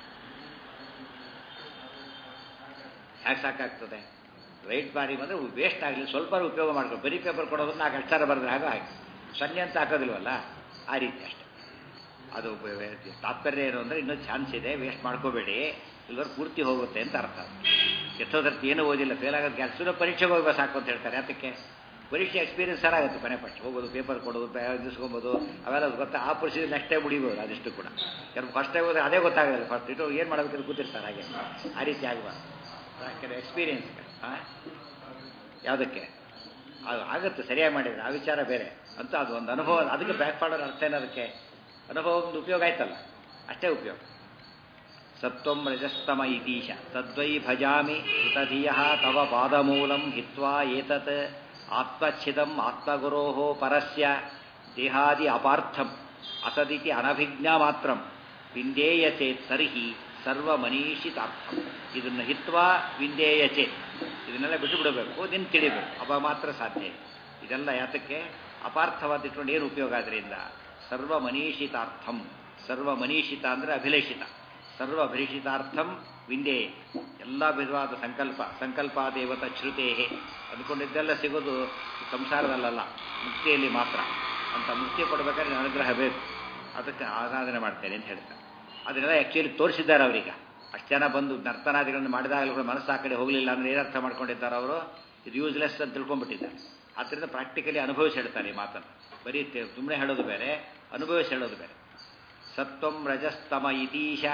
ಯಾಕೆ ಸಾಕಾಗ್ತದೆ ರೈಟ್ ಬಾರಿ ಬಂದರೆ ವೇಸ್ಟ್ ಆಗಲಿ ಸ್ವಲ್ಪ ಉಪಯೋಗ ಮಾಡ್ಕೊಂಡು ಬರೀ ಪೇಪರ್ ಕೊಡೋದು ನಾಲ್ಕು ಅಕ್ಷರ ಬರೆದ್ರೆ ಹಾಗೆ ಹಾಗೆ ಸೊನ್ನೆ ಅಂತ ಹಾಕೋದಿಲ್ವಲ್ಲ ಆ ರೀತಿ ಅಷ್ಟೆ ಅದು ಬ- ಬ- ತಾತ್ಪರ್ಯ ಏನು ಅಂದರೆ ಇನ್ನೂ ಚಾನ್ಸ್ ಇದೆ ವೇಸ್ಟ್ ಮಾಡ್ಕೋಬೇಡಿ ಇಲ್ಲವ್ರು ಪೂರ್ತಿ ಹೋಗುತ್ತೆ ಅಂತ ಅರ್ಥ ಎಷ್ಟೋದರ್ತಿ ಏನೂ ಓದಿಲ್ಲ ಫೇಲ್ ಆಗೋದು ಕೆಲಸ ಪರೀಕ್ಷೆಗೆ ಹೋಗ್ಬೇಕು ಸಾಕು ಅಂತ ಹೇಳ್ತಾರೆ ಅದಕ್ಕೆ ಪರೀಕ್ಷೆ ಎಕ್ಸ್ಪೀರಿಯನ್ಸ್ ಆಗುತ್ತೆ ಕೊನೆ ಪಕ್ಷ ಹೋಗೋದು ಪೇಪರ್ ಕೊಡೋದು ದಿಸ್ಕೊಬೋದು ಅವೆಲ್ಲ ಗೊತ್ತಾ ಆ ಪರಿಸ್ಥಿತಿ ನೆಕ್ಸ್ಟ್ ಟೈಮ್ ಮುಡಿಬೋದು ಅದಷ್ಟು ಕೂಡ ಕೆಲವು ಫಸ್ಟ್ ಟೈಮ್ ಹೋದ್ರೆ ಅದೇ ಗೊತ್ತಾಗೋದಿಲ್ಲ ಫಸ್ಟ್ ಇಟ್ಟು ಏನು ಮಾಡಬೇಕಂತ ಕೂತಿರ್ತಾರೆ ಹಾಗೆ ಆ ರೀತಿ ಆಗಬಾರ್ದು ಯಾಕೆಂದರೆ ಎಕ್ಸ್ಪೀರಿಯನ್ಸ್ ಹಾಂ ಯಾವುದಕ್ಕೆ ಅದು ಆಗುತ್ತೆ ಸರಿಯಾಗಿ ಮಾಡಿದರೆ ಆ ವಿಚಾರ ಬೇರೆ ಅಂತ ಅದು ಒಂದು ಅನುಭವ ಅದಕ್ಕೆ ಬ್ಯಾಕ್ ಮಾಡೋರು ಅರ್ಥ ಏನು ಅದಕ್ಕೆ ಅನುಭವ ಒಂದು ಉಪಯೋಗ ಆಯ್ತಲ್ಲ ಅಷ್ಟೇ ಉಪಯೋಗ ಸತ್ವಂ ರಜಸ್ತಮ ಇತೀಶ ತದ್ವೈ ಭಜಾಮಿ ಕೃತಧಿಯ ತವ ಪಾದಮೂಲಂ ಹಿತ್ವಾ ಏತತ್ ಆತ್ಮಚ್ಛಿದಂ ಆತ್ಮಗುರೋ ಪರಸ್ಯ ದೇಹಾದಿ ಅಪಾರ್ಥಂ ಅಸದಿತಿ ಅನಭಿಜ್ಞಾ ಮಾತ್ರಂ ವಿಂದೇಯ ಚೇತ್ ತರ್ಹಿ ಸರ್ವಮನೀಷಿತಾರ್ಥಂ ಇದನ್ನು ಹಿತ್ವಾ ವಿಂದೇಯ ಚೇತ್ ಇದನ್ನೆಲ್ಲ ಬಿಟ್ಟು ಬಿಡಬೇಕು ನಿನ್ನ ತಿಳಿಬೇಕು ಅವ ಮಾತ್ರ ಸಾಧ್ಯ ಇದೆಲ್ಲ ಯಾತಕ್ಕೆ ಅಪಾರ್ಥವಾದ ಇಟ್ಕೊಂಡು ಏನು ಉಪಯೋಗ ಅದರಿಂದ ಸರ್ವಮನೀಷಿತಾರ್ಥಂ ಸರ್ವಮನೀಷಿತ ಅಂದರೆ ಅಭಿಲೇಷಿತ ಸರ್ವ ಅಭಿಲೇಷಿತಾರ್ಥಂ ವಿಂದೇ ಎಲ್ಲ ವಿಧವಾದ ಸಂಕಲ್ಪ ಸಂಕಲ್ಪ ದೇವತ ಶ್ರುತೇ ಅಂದ್ಕೊಂಡಿದ್ದೆಲ್ಲ ಸಿಗೋದು ಸಂಸಾರದಲ್ಲಲ್ಲ ಮುಕ್ತಿಯಲ್ಲಿ ಮಾತ್ರ ಅಂತ ಮುಕ್ತಿ ಕೊಡಬೇಕಾದ್ರೆ ಅನುಗ್ರಹ ಬೇಕು ಅದಕ್ಕೆ ಆರಾಧನೆ ಮಾಡ್ತೇನೆ ಅಂತ ಹೇಳ್ತಾರೆ ಅದನ್ನೆಲ್ಲ ಆ್ಯಕ್ಚುಲಿ ತೋರಿಸಿದ್ದಾರೆ ಅವರೀಗ ಅಷ್ಟು ಜನ ಬಂದು ನರ್ತನಾದಿಗಳನ್ನು ಮಾಡಿದಾಗಲೂ ಕೂಡ ಮನಸ್ಸು ಆ ಕಡೆ ಹೋಗಲಿಲ್ಲ ಅಂದರೆ ಏನರ್ಥ ಮಾಡ್ಕೊಂಡಿದ್ದಾರೆ ಅವರು ಇದು ಯೂಸ್ಲೆಸ್ ಅಂತ ತಿಳ್ಕೊಂಡ್ಬಿಟ್ಟಿದ್ದಾರೆ ಆದ್ದರಿಂದ ಪ್ರಾಕ್ಟಿಕಲಿ ಅನುಭವಿಸಿ ಹೇಳ್ತಾರೆ ಈ ಮಾತನ್ನು ಬರೀ ಸುಮ್ಮನೆ ಹೇಳೋದು ಬೇರೆ ಅನುಭವಿಸಿ ಹೇಳೋದು ಬೇರೆ ಸತ್ವಂ ರಜಸ್ತಮ ಇತೀಶ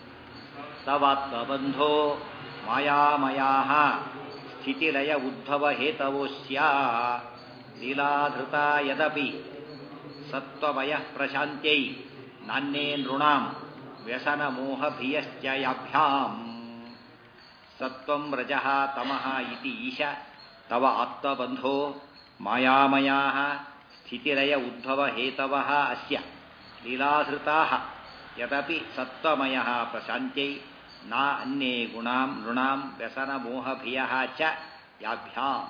ತವಾತ್ಮಬಂಧೋ ಮಾಯಾಮಯಾ ಸ್ಥಿತಿಲಯ ಉದ್ಭವ ಹೇತವೋಸ್ಯ ಲೀಲಾಧೃತ ಯದಪಿ ಸತ್ವಮಯ ಪ್ರಶಾಂತ್ಯೈ ನಾಣ್ಯೇ ನೃಣಾಂ ವ್ಯಸನ ಮೋಹ ಭಿಯಶ್ಚ ಯಾಭ್ಯಾಂ ಸತ್ವಂ ರಜಃ ತಮಃ ಇತಿ ಈಶ ತವ ಆತ್ಮಬಂಧೋ ಮಾಯಾಮಯಾ ಸ್ಥಿತಿಲಯ ಉದ್ಭವ ಹೇತವಃ ಅಸ್ಯ ಲೀಲಾಧೃತಾಃ ಯದಪಿ ಸತ್ವಮಯಃ ಪ್ರಶಾಂತ್ಯೈ ನಾ ಅನ್ಯೇ ಗುಣಾಂ ನೃಣಾಂ ವ್ಯಸನ ಮೋಹಭಿಯಃ ಚ ಯಾಭ್ಯಾಂ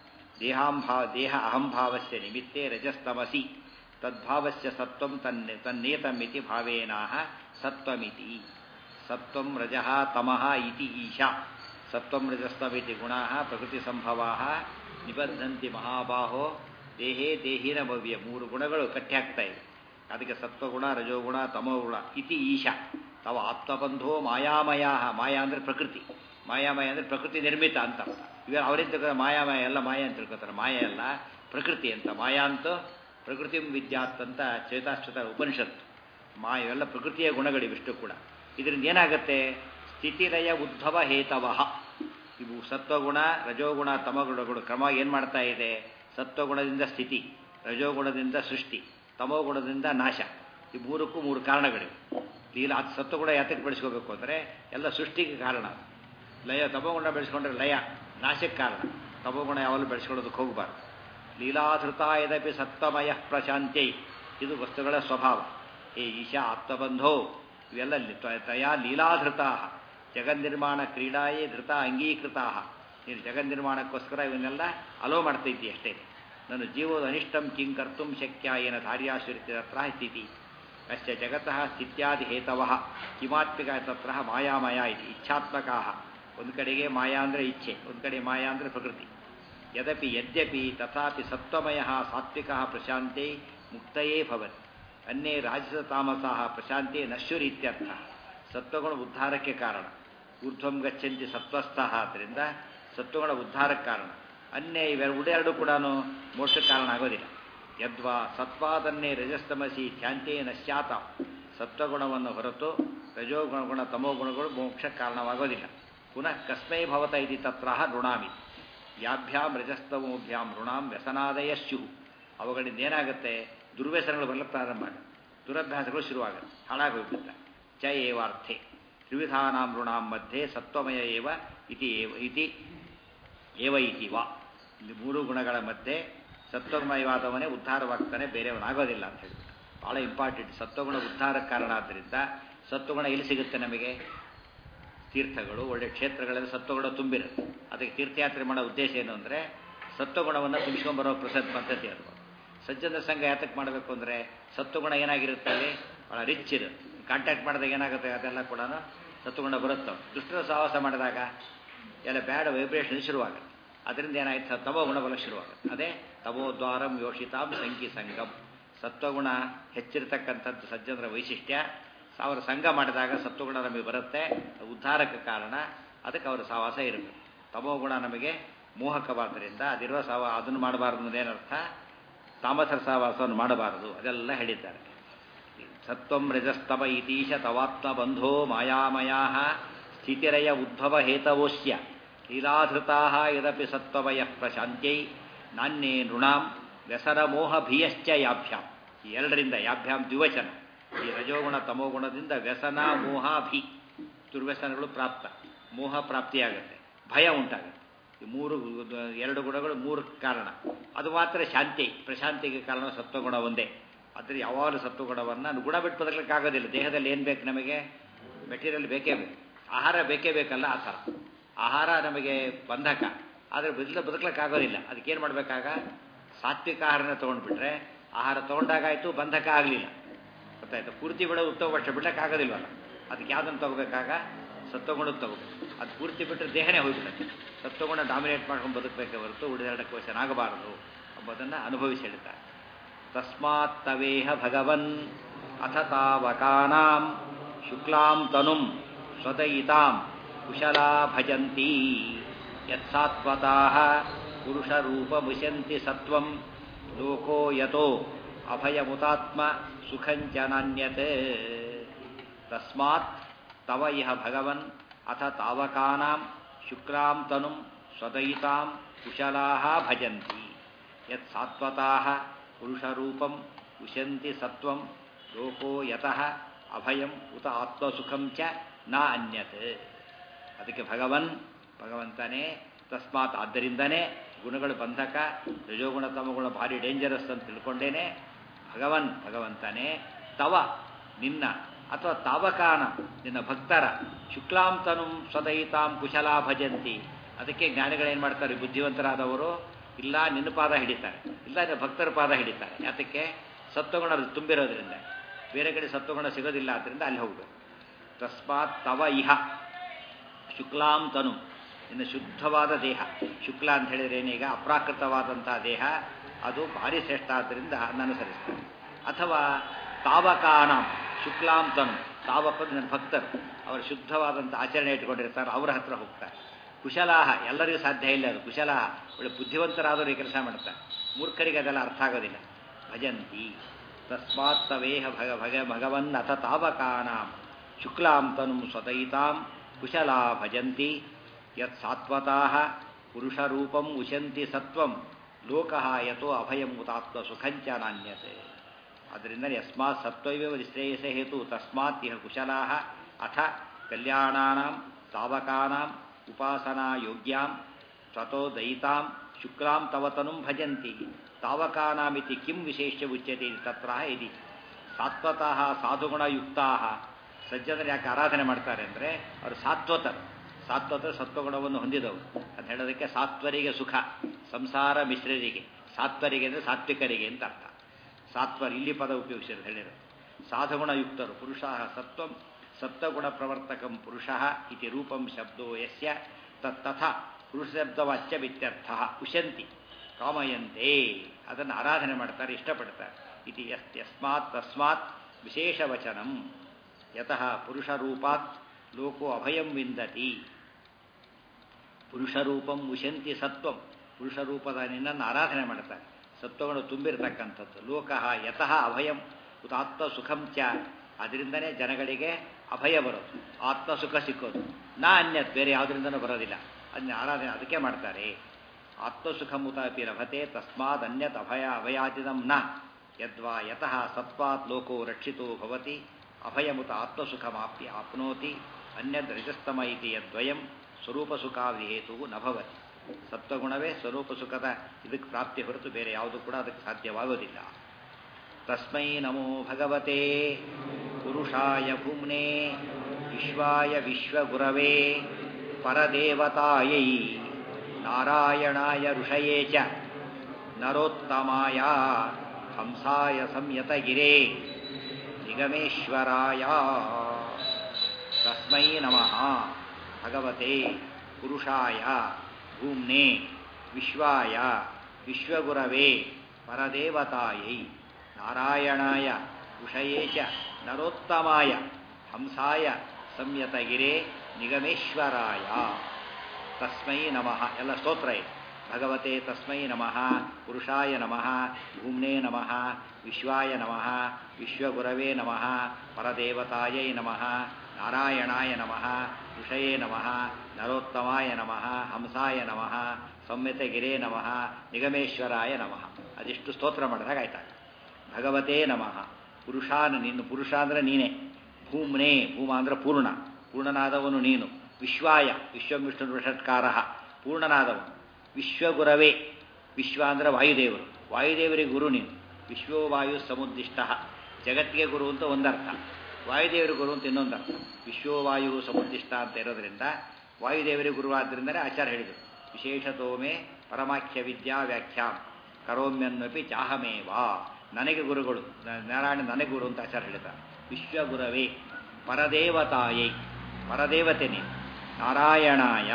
ದೇಹಾಂಭಾ ದೇಹ ಅಹಂಭಾವಸ್ಯ ನಿಮಿತ್ತೇ ರಜಸ್ತಮಸಿ ತದ್ಭಾವಸ್ಯ ಸತ್ವಂ ತನ್ನೆ ತನ್ನೇತಮಿತಿ ಭಾವೇನಾಹ ಸತ್ವಮಿತಿ ಸತ್ವಂ ರಜಃ ತಮಃ ಇತಿ ಈಶಾ ಸತ್ವಂ ರಜಸ್ತಮಿತಿ ಗುಣಾಃ ಪ್ರಕೃತಿ ಸಂಭವಾಃ ನಿಬದ್ಧಂತಿ ಮಹಾಬಾಹೋ ದೇಹೇ ದೇಹಿನ ಭವ್ಯ ಮೂರು ಗುಣಗಳು ಕಟ್ಟಿ ಹಾಕ್ತಾ ಇವೆ ಅದಕ್ಕೆ ಸತ್ವಗುಣ ರಜೋಗುಣ ತಮೋಗುಣ ಇತಿ ಈಶಾ ತವ ಆತ್ಮಬಂಧೋ ಮಾಯಾಮಯ ಮಾಯಾ ಅಂದರೆ ಪ್ರಕೃತಿ ಮಾಯಾಮಯ ಅಂದರೆ ಪ್ರಕೃತಿ ನಿರ್ಮಿತ ಅಂತ ಅರ್ಥ ಇವ ಅವರಿದ್ದ ಮಾಯಾಮಯ ಎಲ್ಲ ಮಾಯಾ ಅಂತ ತಿಳ್ಕೊತಾರೆ ಮಾಯ ಎಲ್ಲ ಪ್ರಕೃತಿ ಅಂತ ಮಾಯಾ ಅಂತೂ ಪ್ರಕೃತಿ ವಿದ್ಯಾತ್ ಅಂತ ಚೇತಾಶ್ವತ ಉಪನಿಷತ್ತು ಮಾ ಇವೆಲ್ಲ ಪ್ರಕೃತಿಯ ಗುಣಗಳಿವಿಷ್ಟು ಕೂಡ ಇದರಿಂದ ಏನಾಗುತ್ತೆ ಸ್ಥಿತಿಲಯ ಉದ್ಭವ ಹೇತವಃ ಇವು ಸತ್ವಗುಣ ರಜೋಗುಣ ತಮಗುಣಗಳು ಕ್ರಮ ಏನು ಮಾಡ್ತಾ ಇದೆ ಸತ್ವಗುಣದಿಂದ ಸ್ಥಿತಿ ರಜೋಗುಣದಿಂದ ಸೃಷ್ಟಿ ತಮೋಗುಣದಿಂದ ನಾಶ ಈ ಮೂರಕ್ಕೂ ಮೂರು ಕಾರಣಗಳಿವೆ ಲೀಲ ಅದು ಸತ್ವಗುಣ ಯಾತಕ್ಕೆ ಬೆಳೆಸ್ಕೋಬೇಕು ಅಂದರೆ ಎಲ್ಲ ಸೃಷ್ಟಿಗೆ ಕಾರಣ ಲಯ ತಮೋಗುಣ ಬೆಳೆಸ್ಕೊಂಡ್ರೆ ಲಯ ನಾಶಕ್ಕೆ ಕಾರಣ ತಮೋಗುಣ ಯಾವಾಗಲೂ ಬೆಳೆಸ್ಕೊಳ್ಳೋದಕ್ಕೆ ಹೋಗಬಾರ್ದು ಲೀಲಾಧೃತ ಯದಪಿ ಸತ್ವಮಯ ಪ್ರಶಾಂತ್ಯೈ ಇದು ವಸ್ತುಗಳ ಸ್ವಭಾವ ಹೇ ಈಶಾ ಆತ್ಮಬಂಧೋ ಇವೆಲ್ಲ ತಯಾ ಲೀಲಾಧೃತಾ ಜಗನ್ನಿರ್ಮಾಣ ಕ್ರೀಡಾಯೇ ಧೃತ ಅಂಗೀಕೃತಾ ನೀನು ಜಗನ್ನಿರ್ಮಾಣಕ್ಕೋಸ್ಕರ ಇವನ್ನೆಲ್ಲ ಅಲೋ ಮಾಡ್ತಾ ಇದ್ದಿ ಅಷ್ಟೇ ನಾನು ಜೀವೋದ ಅನಿಷ್ಟಂ ಕಿಂ ಕರ್ತು ಶಕ್ಯ ಏನ ಧಾರ್ಯಾಶ್ವರಿತ ತತ್ರ ಸ್ಥಿತಿ ಅಶ್ಚ ಜಗತಃ ಸ್ಥಿತ್ಯಾದಿ ಹೇತವ ಕಿಮಾತ್ಮಿಕ ತತ್ರ ಮಾಯಾಮಯ ಇದೆ ಇಚ್ಛಾತ್ಮಕಾ ಒಂದು ಕಡೆಗೆ ಮಾಯಾ ಅಂದರೆ ಇಚ್ಛೆ ಒಂದು ಕಡೆ ಮಾಯಾ ಅಂದರೆ ಪ್ರಕೃತಿ ಯದಪಿ ಯದ್ಯಪಿ ತಥಾಪಿ ಸತ್ವಮಯ ಸಾತ್ವಿಕ ಪ್ರಶಾಂತಿ ಮುಕ್ತಯೇ ಭವತಿ ಅನ್ಯೇ ರಾಜಸ ತಾಮಸಃ ಪ್ರಶಾಂತಿ ನಶ್ವರೀತ್ಯರ್ಥ ಸತ್ವಗುಣ ಉದ್ಧಾರಕ್ಕೆ ಕಾರಣ ಊರ್ಧ್ವಂ ಗಚ್ಚಂತಿ ಸತ್ವಸ್ಥಃ ಆದ್ದರಿಂದ ಸತ್ವಗುಣ ಉದ್ಧಾರಕ್ಕೆ ಕಾರಣ ಅನ್ಯ ಇವೆರಡು ಉಡೆರಡು ಕೂಡ ಮೋಕ್ಷಕ್ಕೆ ಕಾರಣ ಆಗೋದಿಲ್ಲ ಯದ್ವಾ ಸತ್ವಾದನ್ನೇ ರಜಸ್ತಮಸಿ ಧ್ಯಾಂತೇ ನಶ್ಯಾತ ಸತ್ವಗುಣವನ್ನು ಹೊರತು ರಜೋಗುಣ ಗುಣ ತಮೋಗುಣಗಳು ಮೋಕ್ಷಕ್ಕೆ ಕಾರಣವಾಗೋದಿಲ್ಲ ಪುನಃ ಕಸ್ಮೈ ಭವತ ಇತಿ ತತ್ರ ಋಣಾಮಿ ಯಾಭ್ಯಾಂ ರಜಸ್ತಮೋಭ್ಯಾಂ ಋಣಾಂ ವ್ಯಸನಾದಯ ಸ್ಯು ಅವುಗಳಿಂದ ಏನಾಗುತ್ತೆ ದುರ್ವ್ಯಸನಗಳು ಬರ್ಲಿಕ್ಕೆ ಪ್ರಾರಂಭ ಆಗುತ್ತೆ ದುರಭ್ಯಾಸಗಳು ಶುರುವಾಗುತ್ತೆ ಹಾಳಾಗಿ ಹೋಗ್ಬಿಡುತ್ತೆ ಚ ಏವಾರ್ಥೆ ತ್ರಿವಿಧಾನಾಂ ಋಣಾಂ ಮಧ್ಯೆ ಸತ್ವಮಯ ಏವ ಇತಿ ಏವ ಇತಿ ಏವ ಇತಿ ವಾ ಇಲ್ಲಿ ಮೂರು ಗುಣಗಳ ಮಧ್ಯೆ ಸತ್ವಮಯವಾದವನೇ ಉದ್ಧಾರವಾಗ್ತಾನೆ ಬೇರೆಯವನಾಗೋದಿಲ್ಲ ಅಂತ ಹೇಳಿ ಭಾಳ ಇಂಪಾರ್ಟೆಂಟ್ ಸತ್ವಗುಣ ಉದ್ಧಾರಕ್ಕೆ ಕಾರಣ ಆದ್ದರಿಂದ ಸತ್ವಗುಣ ಎಲ್ಲಿ ಸಿಗುತ್ತೆ ನಮಗೆ ತೀರ್ಥಗಳು ಒಳ್ಳೆ ಕ್ಷೇತ್ರಗಳೆಲ್ಲ ಸತ್ವಗುಣ ತುಂಬಿರುತ್ತೆ ಅದಕ್ಕೆ ತೀರ್ಥಯಾತ್ರೆ ಮಾಡೋ ಉದ್ದೇಶ ಏನು ಅಂದರೆ ಸತ್ವಗುಣವನ್ನು ತುಂಬಿಸ್ಕೊಂಡ್ಬರೋ ಪ್ರಸಿದ್ಧ ಪದ್ಧತಿ ಅದು ಸಜ್ಜನ ಸಂಘ ಯಾತಕ್ಕೆ ಮಾಡಬೇಕು ಅಂದರೆ ಸತ್ವಗುಣ ಏನಾಗಿರುತ್ತೆ ಅಲ್ಲಿ ಭಾಳ ರಿಚ್ ಇರುತ್ತೆ ಕಾಂಟ್ಯಾಕ್ಟ್ ಮಾಡಿದಾಗ ಏನಾಗುತ್ತೆ ಅದೆಲ್ಲ ಕೂಡ ಸತ್ವಗುಣ ಬರುತ್ತೆ ದುಷ್ಟರ ಸಹವಾಸ ಮಾಡಿದಾಗ ಎಲ್ಲ ಬ್ಯಾಡ್ ವೈಬ್ರೇಷನ್ ಶುರುವಾಗುತ್ತೆ ಅದರಿಂದ ಏನಾಯ್ತು ತಮೋ ಗುಣಬಲ ಶುರುವಾಗುತ್ತೆ ಅದೇ ತಮೋದ್ವಾರಂ ಯೋಷಿತಾಂ ಸಂಕಿ ಸಂಗಂ ಸತ್ವಗುಣ ಹೆಚ್ಚಿರತಕ್ಕಂಥದ್ದು ಸಜ್ಜನರ ವೈಶಿಷ್ಟ್ಯ ಅವರ ಸಂಘ ಮಾಡಿದಾಗ ಸತ್ವಗುಣ ನಮಗೆ ಬರುತ್ತೆ ಉದ್ಧಾರಕ್ಕೆ ಕಾರಣ ಅದಕ್ಕೆ ಅವರ ಸಹವಾಸ ಇರಬೇಕು ತಮೋಗುಣ ನಮಗೆ ಮೋಹಕವಾದ್ದರಿಂದ ಅದಿರುವ ಸಹವ ಅದನ್ನು ಮಾಡಬಾರ್ದು ಅನ್ನೋದೇನರ್ಥ ತಾಮಸರ ಸಹವಾಸವನ್ನು ಮಾಡಬಾರದು ಅದೆಲ್ಲ ಹೇಳಿದ್ದಾರೆ ಸತ್ವಂ ರಜಸ್ತಮ ಇತೀಶ ತವಾತ್ಮ ಬಂಧೋ ಮಾಯಾಮಯಾ ಸ್ಥಿತಿರಯ ಉದ್ಭವ ಹೇತವೋಶ್ಯ ಲೀಲಾಧೃತಾ ಯದಪಿ ಸತ್ವಮಯ ಪ್ರಶಾಂತ್ಯೈ ನಾಣ್ಯೇ ನೃಣಾಂ ವ್ಯಸರಮೋಹ ಭಿಯಶ್ಚ ಯಾಭ್ಯಾಂ ಈ ಎರಡರಿಂದ ಯಾಭ್ಯಾಂ ದ್ವಿವಚನ ಈ ರಜೋಗುಣ ತಮೋಗುಣದಿಂದ ವ್ಯಸನ ಮೋಹ ಭಿ ದುರ್ವ್ಯಸನಗಳು ಪ್ರಾಪ್ತ ಮೋಹ ಪ್ರಾಪ್ತಿಯಾಗುತ್ತೆ ಭಯ ಉಂಟಾಗುತ್ತೆ ಈ ಮೂರು ಎರಡು ಗುಣಗಳು ಮೂರು ಕಾರಣ ಅದು ಮಾತ್ರ ಶಾಂತಿ ಪ್ರಶಾಂತಿಗೆ ಕಾರಣ ಸತ್ವಗುಣ ಒಂದೇ ಆದರೆ ಯಾವಾಗಲೂ ಸತ್ವಗುಣವನ್ನು ಗುಣ ಬಿಟ್ಟು ಬದಲಕ್ಕಾಗೋದಿಲ್ಲ ದೇಹದಲ್ಲಿ ಏನು ಬೇಕು ನಮಗೆ ಮೆಟೀರಿಯಲ್ ಬೇಕೇ ಬೇಕು ಆಹಾರ ಬೇಕೇ ಬೇಕಲ್ಲ ಆ ಥರ ಆಹಾರ ನಮಗೆ ಬಂಧಕ ಆದರೆ ಬದಲ ಬದುಕಲಿಕ್ಕಾಗೋದಿಲ್ಲ ಅದಕ್ಕೇನು ಮಾಡಬೇಕಾಗ ಸಾತ್ವಿಕ ಆಹಾರನ ತೊಗೊಂಡ್ಬಿಟ್ರೆ ಆಹಾರ ತೊಗೊಂಡಾಗಾಯಿತು ಬಂಧಕ ಆಗಲಿಲ್ಲ ಗೊತ್ತಾಯ್ತು ಪೂರ್ತಿ ಬಿಡೋ ಉತ್ತಮ ವರ್ಷ ಬಿಡೋಕ್ಕಾಗೋದಿಲ್ವಲ್ಲ ಅದಕ್ಕೆ ಯಾವುದನ್ನು ತಗೋಬೇಕಾಗ ಸತ್ವಗುಣದ ತಗೋಬೇಕು ಅದು ಪೂರ್ತಿ ಬಿಟ್ಟರೆ ದೇಹನೇ ಹೋಗ್ಬಿಡುತ್ತೆ ಸತ್ವಗುಣ ಡಾಮಿನೇಟ್ ಮಾಡ್ಕೊಂಡು ಬದುಕಬೇಕೇ ಹೊರತು ಉಳಿದೆರಡಕ್ಕೆ ವಶನಾಗಬಾರದು ಎಂಬುದನ್ನು ಅನುಭವಿಸಿ ಹೇಳ್ತಾರೆ ತಸ್ಮಾತ್ ತವೇಹ ಭಗವನ್ ಅಥ ತಾವಕಾನಾಂ ಶುಕ್ಲಾಂ ತನುಂ ಸ್ವದಯಿತಾಂ ಕುಶಲಾ ಭಜಂತಿ ಯತ್ಸಾತ್ವತಾ ಪುರುಷರೂಪಮುಶಂತಿ ಸತ್ವಂ ಲೋಕೋ ಯತೋ ಅಭಯಮುತಾತ್ಮ ಸುಖಂಚ ನಾಣ್ಯತೆ ತಸ್ಮಾತ್ ತವ ಇಹ ಭಗವನ್ ಅಥ ತಾವಕಾನಾಂ ಶುಕ್ಲಾಂ ತನುಂ ಸ್ವದಯಿತಾಂ ಕುಶಲಾ ಭಜಂತಿ ಯತ್ ಸಾತ್ವತಾ ಪುರುಷರೂಪಂ ಉಶಂತಿ ಸತ್ವಂ ಲೋಕೋ ಯತಃ ಅಭಯಂ ಉತ ಆತ್ಮಸುಖಂ ಚ ನ ಅನ್ಯತೆ ಅದಕ್ಕೆ ಭಗವನ್ ಭಗವಂತನೇ ತಸ್ಮಾತ್ ಆದ್ದರಿಂದನೇ ಗುಣಗಳು ಬಂಧಕ ರಜೋಗುಣ ತಮಗುಣ ಭಾರಿ ಡೇಂಜರಸ್ ಅಂತ ತಿಳ್ಕೊಂಡೇನೆ ಭಗವನ್ ಭಗವಂತನೇ ತವ ನಿನ್ನ ಅಥವಾ ತಾವಕಾನ ನಿನ್ನ ಭಕ್ತರ ಶುಕ್ಲಾಂತನು ಸದಯಿತಾಂ ಕುಶಲಾ ಭಜಂತಿ ಅದಕ್ಕೆ ಜ್ಞಾನಿಗಳೇನು ಮಾಡ್ತಾರೆ ಬುದ್ಧಿವಂತರಾದವರು ಇಲ್ಲ ನಿನ್ನ ಪಾದ ಹಿಡಿತಾರೆ ಇಲ್ಲ ನಿನ್ನ ಭಕ್ತರ ಪಾದ ಹಿಡಿತಾರೆ ಯಾತಕ್ಕೆ ಸತ್ವಗುಣ ತುಂಬಿರೋದ್ರಿಂದ ಬೇರೆ ಕಡೆ ಸತ್ವಗುಣ ಸಿಗೋದಿಲ್ಲ ಆದ್ದರಿಂದ ಅಲ್ಲಿ ಹೋಗಬೇಕು ತಸ್ಮಾತ್ ತವ ಇಹ ಶುಕ್ಲಾಂ ತನು ಇನ್ನು ಶುದ್ಧವಾದ ದೇಹ ಶುಕ್ಲ ಅಂತ ಹೇಳಿದ್ರೆ ಏನೀಗ ಅಪ್ರಾಕೃತವಾದಂತಹ ದೇಹ ಅದು ಭಾರಿ ಶ್ರೇಷ್ಠ ಆದ್ದರಿಂದ ಅನುಸರಿಸ್ತಾರೆ ಅಥವಾ ತಾವಕಾನ ಶುಕ್ಲಾಂ ತನು ತಾವಕರು ನನ್ನ ಭಕ್ತರು ಅವರು ಶುದ್ಧವಾದಂಥ ಆಚರಣೆ ಇಟ್ಕೊಂಡಿರ್ತಾರೆ ಅವರ ಹತ್ರ ಹೋಗ್ತಾರೆ ಕುಶಲಾಹ ಎಲ್ಲರಿಗೂ ಸಾಧ್ಯ ಇಲ್ಲ ಅದು ಕುಶಲಾಹ ಒಳ್ಳೆ ಬುದ್ಧಿವಂತರಾದವರು ಈ ಕೆಲಸ ಮಾಡ್ತಾರೆ ಮೂರ್ಖರಿಗೆ ಅದೆಲ್ಲ ಅರ್ಥ ಆಗೋದಿಲ್ಲ ಭಜಂತಿ ತಸ್ಮಾತ್ ತವೇಹ ಭಗ ಭಗ ಭಗವನ್ ಅಥ ತಾವಕಾನಾಂ ಶುಕ್ಲಾಂ ತನು ಸ್ವದಯಿತಾಂ ಕುಶಲಾ ಭಜಂತಿ ಯತ್ ಸಾತ್ವತಾ ಪುರುಷರೂಪಂ ಉಶಂತಿ ಸತ್ವಂ ಲೋಕಃ ಯಥೋ ಅಭಯಂ ಮುತಾತ್ಮ ಸುಖಂಚ ನಾಣ್ಯತೆ ಆದ್ದರಿಂದ ಯಸ್ಮಾತ್ ಸತ್ವೈವ ಶ್ರೇಯಸ ಹೇತು ತಸ್ಮಾತ್ ಇಹ ಕುಶಲಾ ಅಥ ಕಲ್ಯಾಣಾನಾಂ ತಾವಕಾನಾಂ ಉಪಾಸನಾ ಯೋಗ್ಯಾಂ ತಥೋ ದಯಿತಾಂ ಶುಕ್ಲಾಂ ತವತನುಂ ಭಜಂತಿ ತಾವಕಾನಾಮಿತಿ ಕಿಂ ವಿಶೇಷ ಉಚ್ಯತೆ ತತ್ರ ಇದಿ ಸಾತ್ವತಃ ಸಾಧುಗುಣಯುಕ್ತಾಃ ಸಜ್ಜನರು ಯಾಕೆ ಆರಾಧನೆ ಮಾಡ್ತಾರೆ ಅಂದರೆ ಅವರು ಸಾತ್ವತರು ಸಾತ್ವತ ಸತ್ವಗುಣವನ್ನು ಹೊಂದಿದವರು ಅಂತ ಹೇಳೋದಕ್ಕೆ ಸಾತ್ವರಿಗೆ ಸುಖ ಸಂಸಾರ ಮಿಶ್ರರಿಗೆ ಸಾತ್ವರಿಗೆ ಅಂದರೆ ಸಾತ್ವಿಕರಿಗೆ ಅಂತ ಅರ್ಥ ಸಾತ್ವರ್ ಇಲ್ಲಿ ಪದ ಉಪಯೋಗಿಸಿರೋದು ಹೇಳಿರೋದು ಸಾಧುಗುಣಯುಕ್ತರು ಪುರುಷ ಸತ್ವಂ ಸತ್ವಗುಣ ಪ್ರವರ್ತಕಂ ಪುರುಷ ಇತಿ ರೂಪಂ ಶಬ್ದೋ ಯಸ್ಯ ತಥಾ ಪುರುಷ ಶಬ್ದವಾಚ್ಯ ವಿತ್ಯರ್ಥ ಉಶಂತಿ ಕಾಮಯಂತೆ ಅದನ್ನು ಆರಾಧನೆ ಮಾಡ್ತಾರೆ ಇಷ್ಟಪಡ್ತಾರೆ ಇತಿ ಯಸ್ ಯಸ್ಮಾತ್ ತಸ್ಮಾತ್ ವಿಶೇಷ ವಚನಂ ಯತಃ ಪುರುಷರೂಪಾತ್ ಲೋಕೋ ಅಭಯಂ ವಿಂದತಿ ಪುರುಷರೂಪಂ ಉಶಂತಿ ಸತ್ವಂ ಪುರುಷರೂಪದ ನಿನ್ನನ್ನು ಆರಾಧನೆ ಮಾಡ್ತಾರೆ ಸತ್ವಗಳು ತುಂಬಿರತಕ್ಕಂಥದ್ದು ಲೋಕಃ ಯತಃ ಅಭಯಂ ಉತ್ ಆತ್ಮ ಸುಖಂ ಚ ಅದರಿಂದನೇ ಜನಗಳಿಗೆ ಅಭಯ ಬರೋದು ಆತ್ಮ ಸುಖ ಸಿಕ್ಕೋದು ನಾ ಅನ್ಯತ್ ಬೇರೆ ಯಾವುದರಿಂದನೂ ಬರೋದಿಲ್ಲ ಅದನ್ನ ಆರಾಧನೆ ಅದಕ್ಕೆ ಮಾಡ್ತಾರೆ ಆತ್ಮಸುಖಮುತ ಅಪಿ ಲಭತೆ ತಸ್ಮಾದನ್ಯತ್ ಅಭಯ ಅಭಯಾತಿದಂ ನ ಯದ್ವಾ ಯತಃ ಸತ್ವಾತ್ ಲೋಕೋ ರಕ್ಷಿತೋ ಭವತಿ ಅಭಯಮುತ ಆತ್ಮಸುಖಮಾಪ್ತಿ ಆಪ್ನೋತಿ ಅನ್ಯದ್ ರಜಸ್ತಮ ಇತಿ ಯದ್ವಯಂ ಸ್ವರೂಪಸುಖಾದಿ ಹೇತು ನ ಭವತಿ ಸತ್ವಗುಣವೇ ಸ್ವರೂಪ ಸುಖದ ಇದಕ್ಕೆ ಪ್ರಾಪ್ತಿ ಹೊರತು ಬೇರೆ ಯಾವುದು ಕೂಡ ಅದಕ್ಕೆ ಸಾಧ್ಯವಾಗೋದಿಲ್ಲ ತಸ್ಮೈ ನಮೋ ಭಗವತೆ ಪುರುಷಾಯ ಭೂಮ್ನೆ ವಿಶ್ವಾಯ ವಿಶ್ವಗುರವೇ ಪರದೇವತಾಯೈ ನಾರಾಯಣಾಯ ಋಷಯೇ ಚ ನರೋತ್ತಮಾಯ ಹಂಸಾಯ ಸಂಯತಗಿರೇ ನಿಗಮೇಶ್ವರಾಯ ತಸ್ಮೈ ನಮಃ ಭಗವತೆ ಪುರುಷಾಯ ಭೂಮ್ನೆ ವಿಶ್ವಾಯ ವಿಶ್ವಗುರವೇ ಪರದೇವತಾಯೈ ನಾರಾಯಣಾಯ ಋಷಯೇ ಚ ನರೋತ್ತಮಾಯ ಹಂಸಾಯ ಸಂಯತಗಿರೇ ನಿಗಮೇಶ್ವರಾಯ ತಸ್ಮೈ ನಮಃ ಎಲ್ಲ ಸ್ತೋತ್ರ ಇದೆ ಭಗವತೆ ತಸ್ಮೈ ನಮಃ ಪುರುಷಾಯ ನಮಃ ಭೂಮ್ನೇ ನಮಃ ವಿಶ್ವಾಯ ನಮಃ ವಿಶ್ವಗುರವೇ ನಮಃ ಪರದೇವತಾಯೈ ನಮಃ ನಾರಾಯಣಾಯ ನಮಃ ಋಷಯೇ ನಮಃ ನರೋತ್ತಮಾಯ ನಮಃ ಹಂಸಾಯ ನಮಃ ಸಂಯತಗಿರೇ ನಮಃ ನಿಗಮೇಶ್ವರಾಯ ನಮಃ ಅದಿಷ್ಟು ಸ್ತೋತ್ರ ಮಾಡಿದಾಗ ಆಯ್ತಾಗ ಭಗವತೇ ನಮಃ ಪುರುಷಾನ ನೀನು ಪುರುಷ ಅಂದರೆ ನೀನೇ ಭೂಮ್ನೇ ಭೂಮ ಅಂದರೆ ಪೂರ್ಣ ಪೂರ್ಣನಾದವನು ನೀನು ವಿಶ್ವಾಯ ವಿಶ್ವವಿಷ್ಣು ಷಟ್ಕಾರ ಪೂರ್ಣನಾದವನು ವಿಶ್ವಗುರವೇ ವಿಶ್ವ ಅಂದರೆ ವಾಯುದೇವರು ವಾಯುದೇವರಿಗೆ ಗುರು ನೀನು ವಿಶ್ವೋ ವಾಯು ಸಮುದ್ದಿಷ್ಟ ಜಗತ್ತಿಗೆ ಗುರು ಅಂತ ಒಂದರ್ಥ ವಾಯುದೇವರ ಗುರು ಅಂತ ಇನ್ನೊಂದರ್ಥ ವಿಶ್ವೋ ವಾಯು ಸಮುದ್ದಿಷ್ಟ ಅಂತ ಇರೋದ್ರಿಂದ ವಾಯುದೇವರಿಗೆ ಗುರು ಆದ್ದರಿಂದಲೇ ಆಚಾರ್ಯ ಹೇಳಿದರು ವಿಶೇಷತೋಮೆ ಪರಮಾಖ್ಯ ವಿದ್ಯಾ ವ್ಯಾಖ್ಯಾಂ ಕರೋಮ್ಯನ್ವಪಿ ಚಾಹಮೇವಾ ನನಗೆ ಗುರುಗಳು ನಾರಾಯಣ ನನಗೆ ಗುರು ಅಂತ ಆಚಾರ್ಯ ಹೇಳಿದ್ದಾರೆ ವಿಶ್ವಗುರವೇ ಪರದೇವತಾಯೈ ಪರದೇವತೆ ನೀನು ನಾರಾಯಣಾಯ